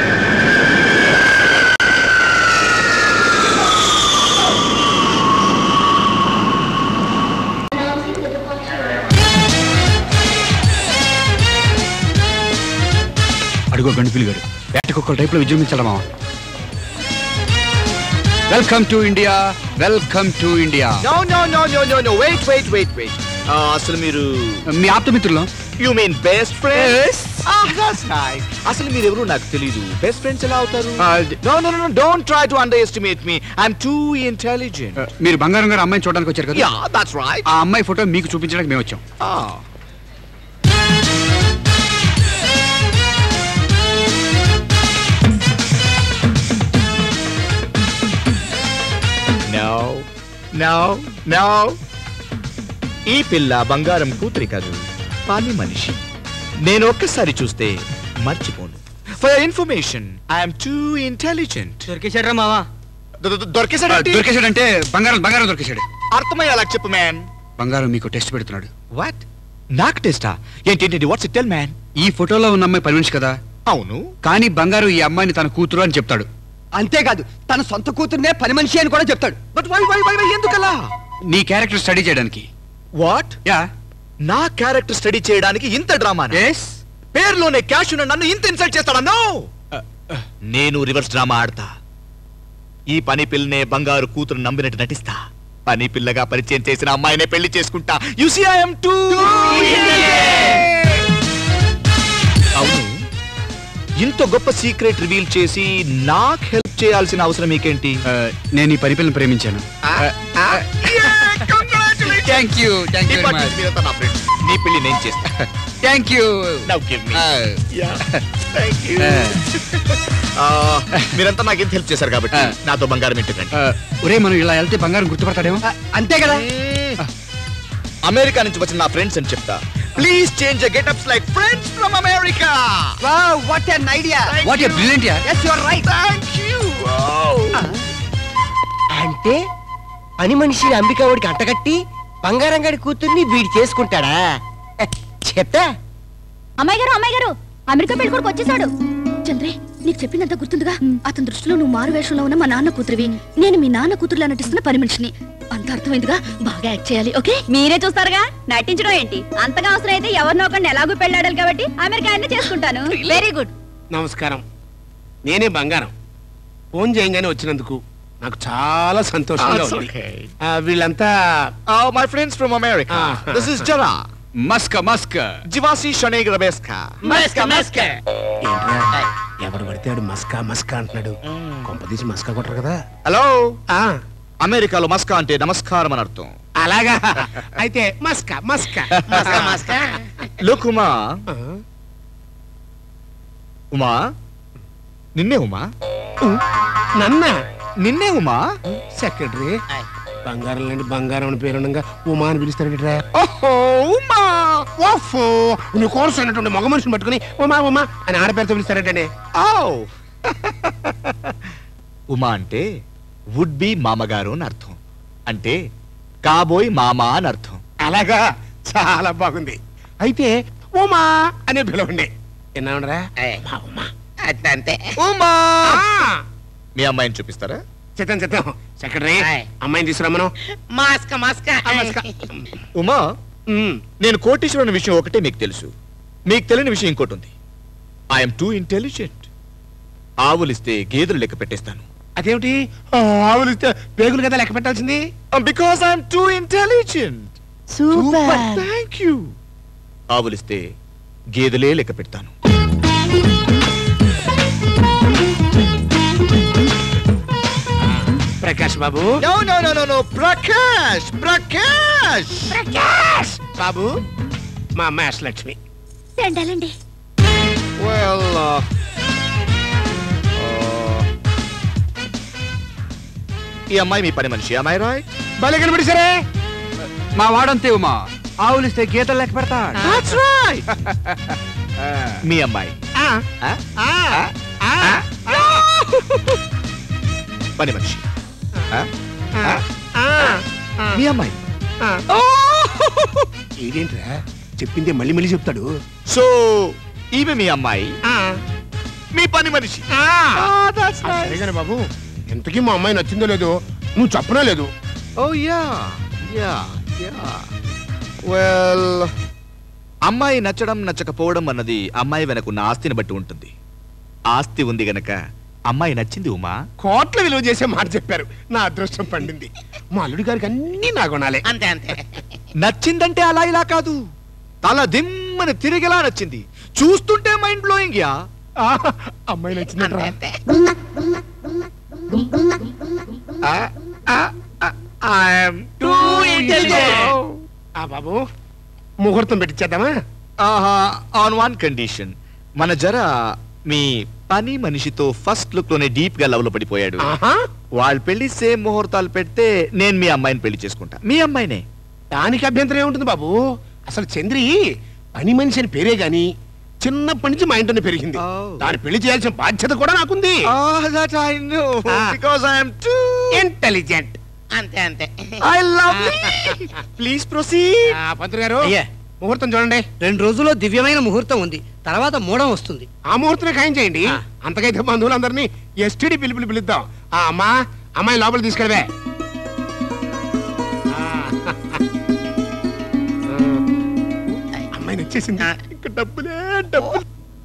అడుగో గండుపిల్లి గారు వేటకొక్కల టైప్ లో విజృంభించడం మావా welcome to India welcome to India no no no no no no wait wait wait wait అసలు మీరు మీ ఆప్తమిత్రులు you mean best friends that's nice అసలు మీరు ఎవరు నాకు తెలియదు బెస్ట్ ఫ్రెండ్స్ ఎలా అవుతారు no no no don't try to underestimate me I'm too intelligent మీరు బంగారం గారు అమ్మాయిని చూడడానికి వచ్చారు కదా యా దట్స్ రైట్ ఆ అమ్మాయి ఫోటో మీకు చూపించడానికి మేము వచ్చాం నో నో నో ఈ పిల్ల బంగారం కూతురి కాదు పని మనిషి నేను ఒక్కసారి చూస్తే మర్చిపోను for information I'm too intelligent దొరికేశాడ్రా మావా దొరికేసాడంటే దొరికేశాడంటే బంగారం బంగారం దొరికేశాడు అర్థమయ్యేలా చెప్పు మ్యాన్ బంగారం మీకు టెస్ట్ పెడుతున్నాడు వాట్ నాకు టెస్టా ఏంటి వాట్స్ టెల్ మ్యాన్ ఈ ఫోటోలో ఉన్న అమ్మాయి పని మనిషి కదా అవును కానీ బంగారు ఈ అమ్మాయిని తన కూతురు అని చెప్తాడు అంతేకాదు తన సొంత కూతుర్నే పని మనిషి అని కూడా చెప్తాడు but why why why why ఎందుకలా నీ క్యారెక్టర్ స్టడీ చేయడానికి వాట్ యా నా క్యారెక్టర్ స్టడీ చేయడానికి ఇంత డ్రామా పేరులోనే క్యాష్ ఉన్న నన్ను ఇంత ఇన్సల్ట్ చేస్తాడా నో నేను రివర్స్ డ్రామా ఆడతా ఈ పని పిల్లనే బంగారు కూతురు నమ్మినట్టు నటిస్తా పని పిల్లగా పరిచయం చేసిన అమ్మాయినే పెళ్లి చేసుకుంటా యు సీ ఐఎమ్ టూ అవును ఇంత గొప్ప సీక్రెట్ రివీల్ చేసి నాకు హెల్ప్ చేయాల్సిన అవసరం మీకేంటి నేను ఈ పని పిల్లని ప్రేమించాను థ్యాంక్ యూ థ్యాంక్ యూ నా ఫ్రెండ్స్ నీ పెళ్లి నేను చేస్తా thank you now give me thank you మీరంతా నాకు ఎంత హెల్ప్ చేశారు కాబట్టి నాతో బంగారం ఇంటికండి ఒరే మనం ఇలా వెళ్తే బంగారం గుర్తుపడతాడేమో అంతే కదా అమెరికా నుంచి వచ్చిన నా ఫ్రెండ్స్ అని చెప్తా please change getups like friends from America what an idea What a brilliant idea. Yes, you are right. Thank you. అంటే పని మనిషి అంబికావుడికి అంటగట్టి బంగారం గడి కూతుర్ని వీడు చేసుకుంటాడా చెప్తా అమ్మాయి గారు అమ్మాయి గారు అమెరికా పెళ్లి కొడుకు వచ్చేసాడు చంద్రే నీకు చెప్పినంత గుర్తుందిగా అతని దృష్టిలో నువ్వు మారు వేషంలో ఉన్న మా నాన్న కూతురివి నేను మీ నాన్న కూతురులా నటిస్తున్న పని మనిషిని అంత అర్థమైందిగా బాగా యాక్ట్ చేయాలి ఓకే మీరే చూస్తారుగా నటించడం ఏంటి అంతగా అవసరం అయితే ఎవరినో ఒకరిని ఎలాగూ పెళ్ళాడాలి కాబట్టి అమెరికా ఆయన్ని చేసుకుంటాను వెరీ గుడ్ నమస్కారం నేనే బంగారం ఫోన్ చేయంగానే వచ్చినందుకు నాకు చాలా సంతోషంగా That's ఉంది okay. ఆ, వీళ్ళంతా my friends from America this is జరా మస్క మస్క జివాసి షనేగ్ రబేస్కా మస్క మస్క ఏంట్రా? ఎవడు పడితే వాడు మస్కా మస్కా అంటున్నాడు కొంపదీసి మస్కా కొట్టరు కదా హలో అమెరికాలో మస్కా అంటే నమస్కారం అని అర్థం అలాగా అయితే మస్కా మస్కా మస్కా మస్కా లుక్ ఉమా ఉమా నిన్నే ఉమా నన్న నిన్నే ఉమా సెక్రటరీ బంగారం లేని బంగారం అని పేరుండగా ఉమా అని పిలుస్తాడట్రా ఓహో ఉమా ఓఫో నీ కోర్సు అన్నటువంటి మగ మనిషిని పట్టుకుని ఉమా ఉమా అని ఆడపేరుతో పిలుస్తారటండి ఓ ఉమా అంటే వుడ్ బి మామగారు అని అర్థం అంటే కాబోయ్ మామ అని అర్థం అలాగా చాలా బాగుంది అయితే ఉమా అనే పిలవండి విన్నావునరా అట్లా అంతే ఉమా మీ అమ్మాయిని చూపిస్తారా చిత్తం చిత్తం సెక్రటరీ అమ్మాయిని తీసుకురమ్మను మాస్క మాస్క ఉమా నేను కోటీశ్వరుని విషయం ఒకటే మీకు తెలుసు మీకు తెలియని విషయం ఇంకోటి ఉంది ఐఎమ్ టూ ఇంటెలిజెంట్ ఆవులిస్తే గేదెలు లెక్క పెట్టేస్తాను అదేమిటి ఆవులు ఇస్తే పేగులు కదా లెక్క పెట్టాల్సింది because I'm too intelligent super thank you ఆవులిస్తే గేదెలే లెక్క పెడతాను Prakash Babu no no no no no Prakash Prakash Prakash Babu మా అమ్మాయి అష్టలక్ష్మి దండాలండి వెల్ ఈ అమ్మాయి మీ పని మనిషి అమ్మాయి రాయ్ భలే కనబడిసరే మా వాడంతే ఉమా ఆవులిస్తే గీతలు లెక్క పెడతా మీ అమ్మాయి పని మనిషి ఆ? ఆ? మీ అమ్మాయి ఏంటంట్రా చెప్పిందే మళ్ళీ మళ్ళీ చెప్తాడు సో ఈమె మీ అమ్మాయి మీ పని మనిషి సరేగానే బాబు ఎంతకీ మా అమ్మాయి నచ్చిందో లేదో నువ్వు చెప్పనే లేదు oh yeah yeah yeah well అమ్మాయి నచ్చడం నచ్చకపోవడం అన్నది అమ్మాయి వెనకున్న ఆస్తిని బట్టి ఉంటుంది ఆస్తి ఉంది గనక అమ్మాయి నచ్చింది ఉమా కోట్ల విలువ చేసే మాట చెప్పారు నా అదృష్టం పండింది మా అల్లుడి గారికి అన్ని నా గుణాలే అంతే అంతే నచ్చిందంటే అలా ఇలా కాదు తల దిమ్మని తిరిగేలా నచ్చింది చూస్తుంటే మైండ్ బ్లోయింగ్ యా అమ్మాయి నచ్చిందంటరా ఆ బాబు ముహూర్తం పెట్టించేద్దామా ఆహా ఆన్ వన్ కండిషన్ మన జర మీ పని మనిషితో ఫస్ట్ లుక్ లోనే డీప్ గా లవ్ లో పడిపోయాడు వాళ్ళ పెళ్లి సేమ్ ముహూర్తాలు పెడితే నేను మీ అమ్మాయిని పెళ్లి చేసుకుంటా మీ అమ్మాయినే దానికి అభ్యంతరం ఏముంటుంది బాబు అసలు చంద్రి పని మనిషి అని పేరే గాని చిన్నప్పటి నుంచి మా ఇంట్లోనే పెరిగింది దాని పెళ్లి చేయాల్సిన బాధ్యత కూడా నాకుంది బికాస్ ఐఎమ్ టూ ఇంటెలిజెంట్ అంతే అంతే ఐ లవ్ ప్లీజ్ ప్రొసీడ్ పంతులు గారు అయ్యా. ముహూర్తం చూడండి రెండు రోజుల్లో దివ్యమైన ముహూర్తం ఉంది తర్వాత మూడం వస్తుంది ఆ ముహూర్తమే ఖాయం చేయండి అంతకైతే బంధువులందరినీ ఎస్టీడీ పిలుపులు పిలుద్దాం ఆ అమ్మా అమ్మాయి లోపల తీసుకెళ్ళవే అమ్మాయిని వచ్చేసింది ఇంకా డబ్బులే డబ్బులు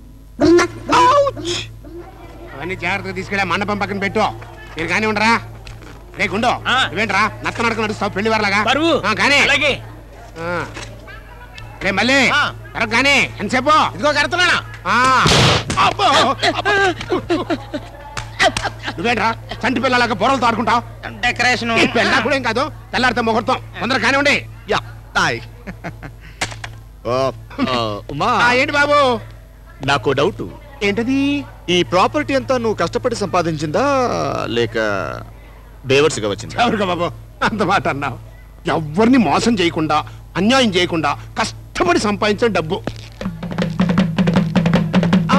అవన్నీ జాగ్రత్తగా తీసుకెళ్ళా మండపం పక్కన పెట్టు మీరు కానీ ఉండరా రే గుండో ఇవేంట్రా నక్క నడక నడుస్తావు పెళ్లి వారలాగా బరువు. కానీ అలాగే. ఆ. రే మళ్ళీ త్వరగా కానీ ఎంతసేపు ఇదిగో కడుతున్నానా అబ్బో అబ్బో. నువ్వేంట్రా చంటి పిల్లలాగా బొరలు తాడుకుంటావు డెకరేషన్ పెళ్ళా కూడా ఏం కాదు తెల్లారితే ముహూర్తం తొందర కానివ్వండి యా తాయ్ ఉమా ఆ, ఏంటి బాబు నాకు డౌట్ ఏంటది ఈ ప్రాపర్టీ అంతా నువ్వు కష్టపడి సంపాదించిందా లేక బేవర్స్గా వచ్చిందా ఎవరుగా బాబు అంత మాట అన్నావు ఎవరిని మోసం చేయకుండా అన్యాయం చేయకుండా కష్టపడి సంపాదించిన డబ్బు ఆ.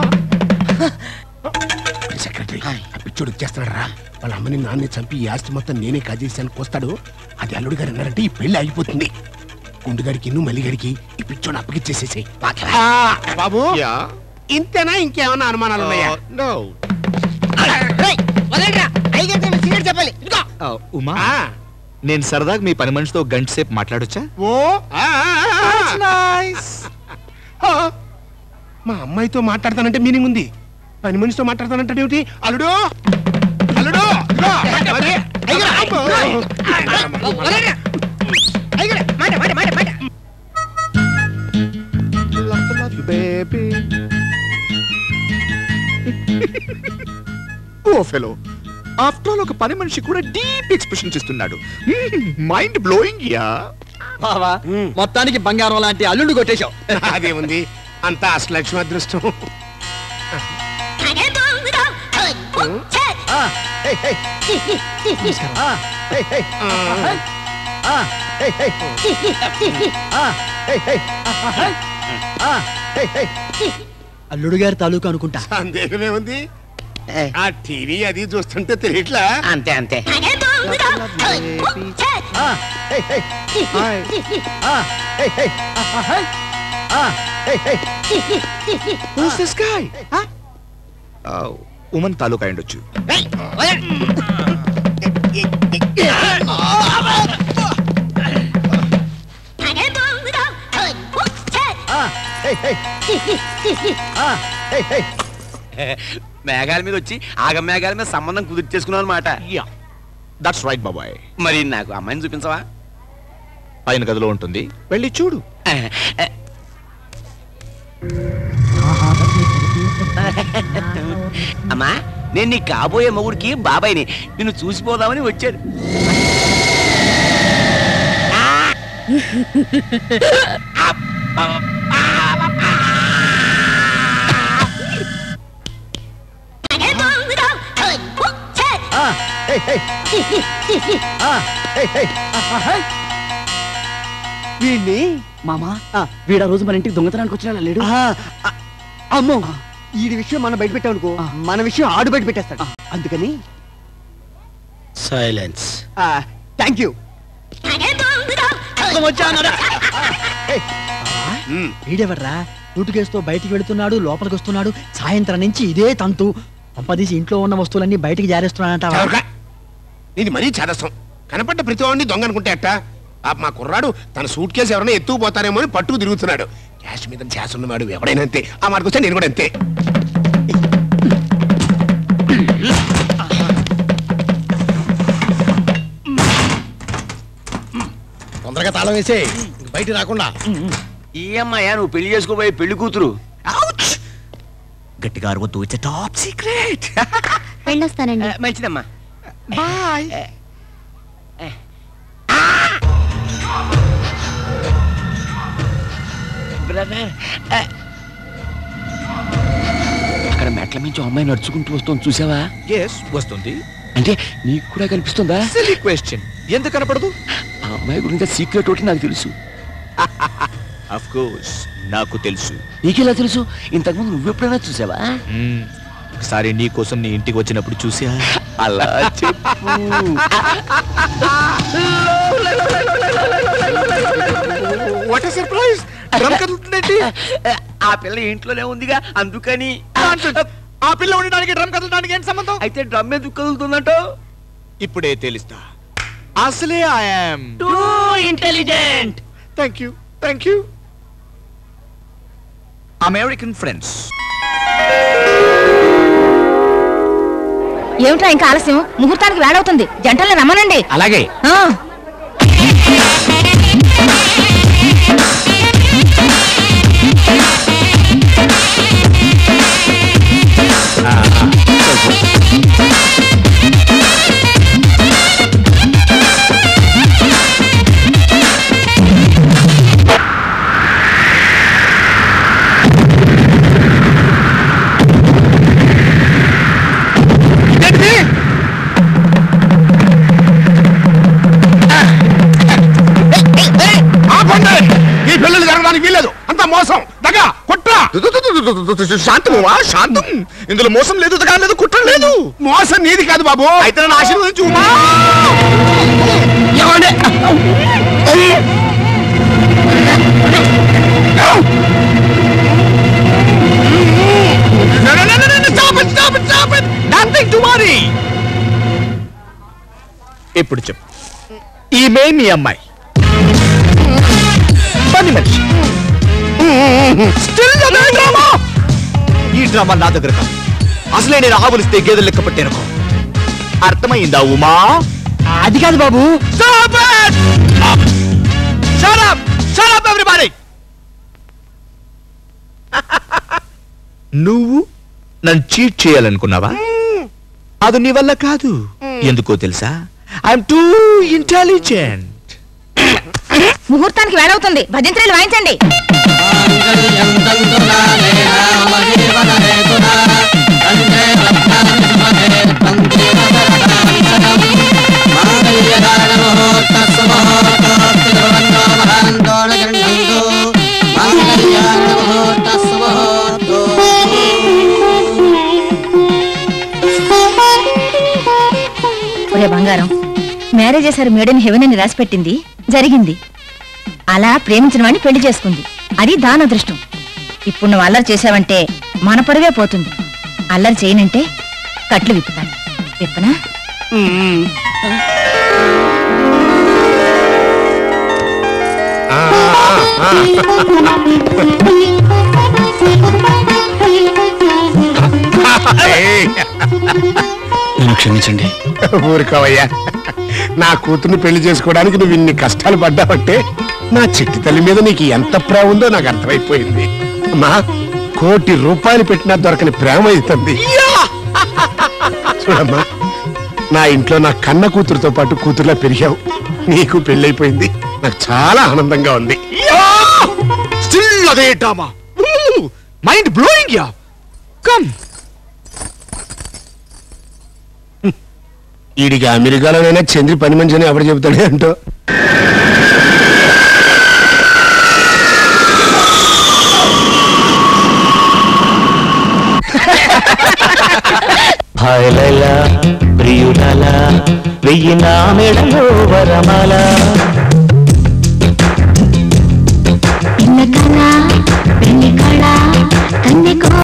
సెక్రటరీ ఆ పిచ్చోడు వచ్చేస్తాడరా వాళ్ళ అమ్మని నాన్నని చంపి ఈ ఆస్తి మొత్తం నేనే కాజేశాను కోస్తాడు అది అల్లుడు గారు అన్నారంటే ఈ పెళ్లి అయిపోతుంది గుండుగాడికి ఇన్ను మల్లిగాడికి ఈ పిచ్చోడు అప్పగిచ్చేసేసాయి బాబు ఇంతేనా ఇంకేమన్నా అనుమానాలు ఉన్నాయా చెప్పాలి ఆ, ఉమా నేను సరదాగా మీ పని మనిషితో గంట సేపు మాట్లాడొచ్చా ఓ ఆ, ఆ, ఆ. ఆ, మా అమ్మాయితో మాట్లాడతానంటే మీనింగ్ ఉంది పని మనిషితో మాట్లాడతానంటే ఏమిటి అల్లుడు అల్లుడు ఇదిగో, మరి, అబ్బో. మాట మాట మాట మాట ఓ ఫెలో ఆఫ్టర్ ఆల్ ఒక పని మనిషి కూడా డీప్ ఎక్స్ప్రెషన్ ఇస్తున్నాడు మైండ్ బ్లోయింగ్ యా బావా మొత్తానికి బంగారం లాంటి అల్లుడు కొట్టేశావు అదేముంది అంతా అష్టలక్ష్మి అదృష్టం అల్లుడు గారి తాలూకు అనుకుంటా సందేహమే ఉంది ఆ టీవీ అది చూస్తుంటే తెలియట్లా అంతే అంతే Who's this guy? ఉమన్ తాలూకా ఉండొచ్చు మేఘాల మీద వచ్చి ఆగ మేఘాల మీద సంబంధం కుదిర్చేసుకున్నావు అనమాట దట్స్ రైట్ బాబాయ్ మరి నాకు అమ్మాయిని చూపించవా పైన గదిలో ఉంటుంది వెళ్ళి చూడు అమ్మా నేను నీ కాబోయే మొగుడికి బాబాయ్ని నిన్ను చూసిపోదామని వచ్చాను వీడిని మామా వీడు ఆ రోజు మన ఇంటికి దొంగతనానికి వచ్చిన లేడు అమ్మో ఈ విషయం మనం బయట పెట్టామనుకో మన విషయం ఆడు బయట పెట్టేస్తాడు అందుకని సైలెన్స్ థ్యాంక్ యూ వీడెవర్రా సూటుకేస్తో బయటికి వెళుతున్నాడు లోపలికి వస్తున్నాడు సాయంత్రం నుంచి ఇదే తంతు పంపదీసి ఇంట్లో ఉన్న వస్తువులన్నీ బయటికి జారేస్తున్నాడంట ఇది మరీ చేదస్తం కనపడ్డ ప్రతి వాడిని దొంగ అనుకుంటే అట్ట ఆ మా కుర్రాడు తన సూట్ కేసు ఎవరైనా ఎత్తుకుపోతారేమో అని పట్టుకు తిరుగుతున్నాడు క్యాష్ మీద ధ్యాస ఉన్నవాడు ఎవడైనా అంతే ఆ మాటకు వస్తే నేను కూడా అంతే తొందరగా తాళం వేసే బయట రాకుండా ఈ అమ్మాయా నువ్వు పెళ్లి చేసుకోబోయే పెళ్లి కూతురు గట్టిగా అరవద్దు ఇట్స్ టాప్ సీక్రెట్ వెళ్ళొస్తానండి మంచిదమ్మా బాయ్ బ్రదర్ అక్కడ మెట్ల మించి ఓ అమ్మాయి నడుచుకుంటూ వస్తుంది చూసావా ఎస్ వస్తుంది అంటే నీకు కూడా కనిపిస్తుందా సిలీ క్వశ్చన్ ఎందుకు కనపడదు ఆ అమ్మాయి గురించి సీక్రెట్ ఒకటి నాకు తెలుసు అఫ్ కోర్స్ నాకు తెలుసు నీకెలా తెలుసు ఇంతకుముందు నువ్వెప్పుడైనా చూసావా మ్మ్. ఒకసారి నీ కోసం నీ ఇంటికి వచ్చినప్పుడు చూసా అలా చెప్పు వాట్ సర్ప్రైజ్ డ్రమ్ కదులుతుందేంటి ఆ పిల్ల ఇంట్లోనే ఉందిగా అందుకని ఆ పిల్ల ఉండడానికి డ్రమ్ కదలడానికి ఏంటి సంబంధం అయితే డ్రమ్ ఎందుకు కదులుతుందంట ఇప్పుడే తెలుస్తా అసలే I'm too intelligent thank you thank you American friends ఏమిట్రా ఇంకా ఆలస్యం ముహూర్తానికి వేడవుతుంది జంటల్ని రమ్మనండి అలాగే ఆ. ఆ శాంతమా శాంతం ఇందులో మోసం లేదు ఉతకాలం లేదు కుట్ర లేదు మోసం నీది కాదు బాబు అయితే నన్ను ఆశీర్వదించు ఉమా ఇప్పుడు చెప్పు ఈమె మీ అమ్మాయి పని మనిషి Still అదే డ్రామా ఈ డ్రామా నా దగ్గర కాదు అసలే నేను ఆవులిస్తే గేదెలు లెక్క పట్టాను అర్థమైందా ఉమా అది కాదు బాబు Stop it! Shut up! Shut up, everybody! నువ్వు నన్ను చీట్ చేయాలనుకున్నావా అది నీ వల్ల కాదు ఎందుకో తెలుసా ఐఎమ్ టూ ఇంటెలిజెంట్ ముహూర్తానికి వేళవుతుంది భజంత్రీలు వాయించండి ఒరే బంగారం మ్యారేజ్ చేశారు మేడని హెవెన్ అని రాసి పెట్టింది జరిగింది అలా ప్రేమించిన వాడిని పెళ్లి చేసుకుంది అది దాని అదృష్టం ఇప్పుడు నువ్వు అల్లరి చేసావంటే మన పరువే పోతుంది అల్లరి చేయనంటే కట్లు విప్పుతాను విప్పనా నన్ను క్షమించండి ఊరుకోవయ్యా నా కూతుర్ని పెళ్లి చేసుకోవడానికి నువ్వు ఇన్ని కష్టాలు పడ్డావంటే నా చిట్టి తల్లి మీద నీకు ఎంత ప్రేమ ఉందో నాకు అర్థమైపోయింది అమ్మా కోటి రూపాయలు పెట్టినా దొరకని ప్రేమ అవుతుంది చూడమ్మా నా ఇంట్లో నా కన్న కూతురుతో పాటు కూతురులా పెరిగావు నీకు పెళ్ళైపోయింది నాకు చాలా ఆనందంగా ఉంది స్టిల్ అదే drama mind blowing yeah come ఈడికి అమెరికాలోనైనా చంద్రి పని మంచి అని ఎవరు చెబుతాడే అంటో హాయలల ప్రియులల వెయ్యి నా మెడలో వరమాల పిల్ల కళ పెళ్లి కళ కన్నె కోట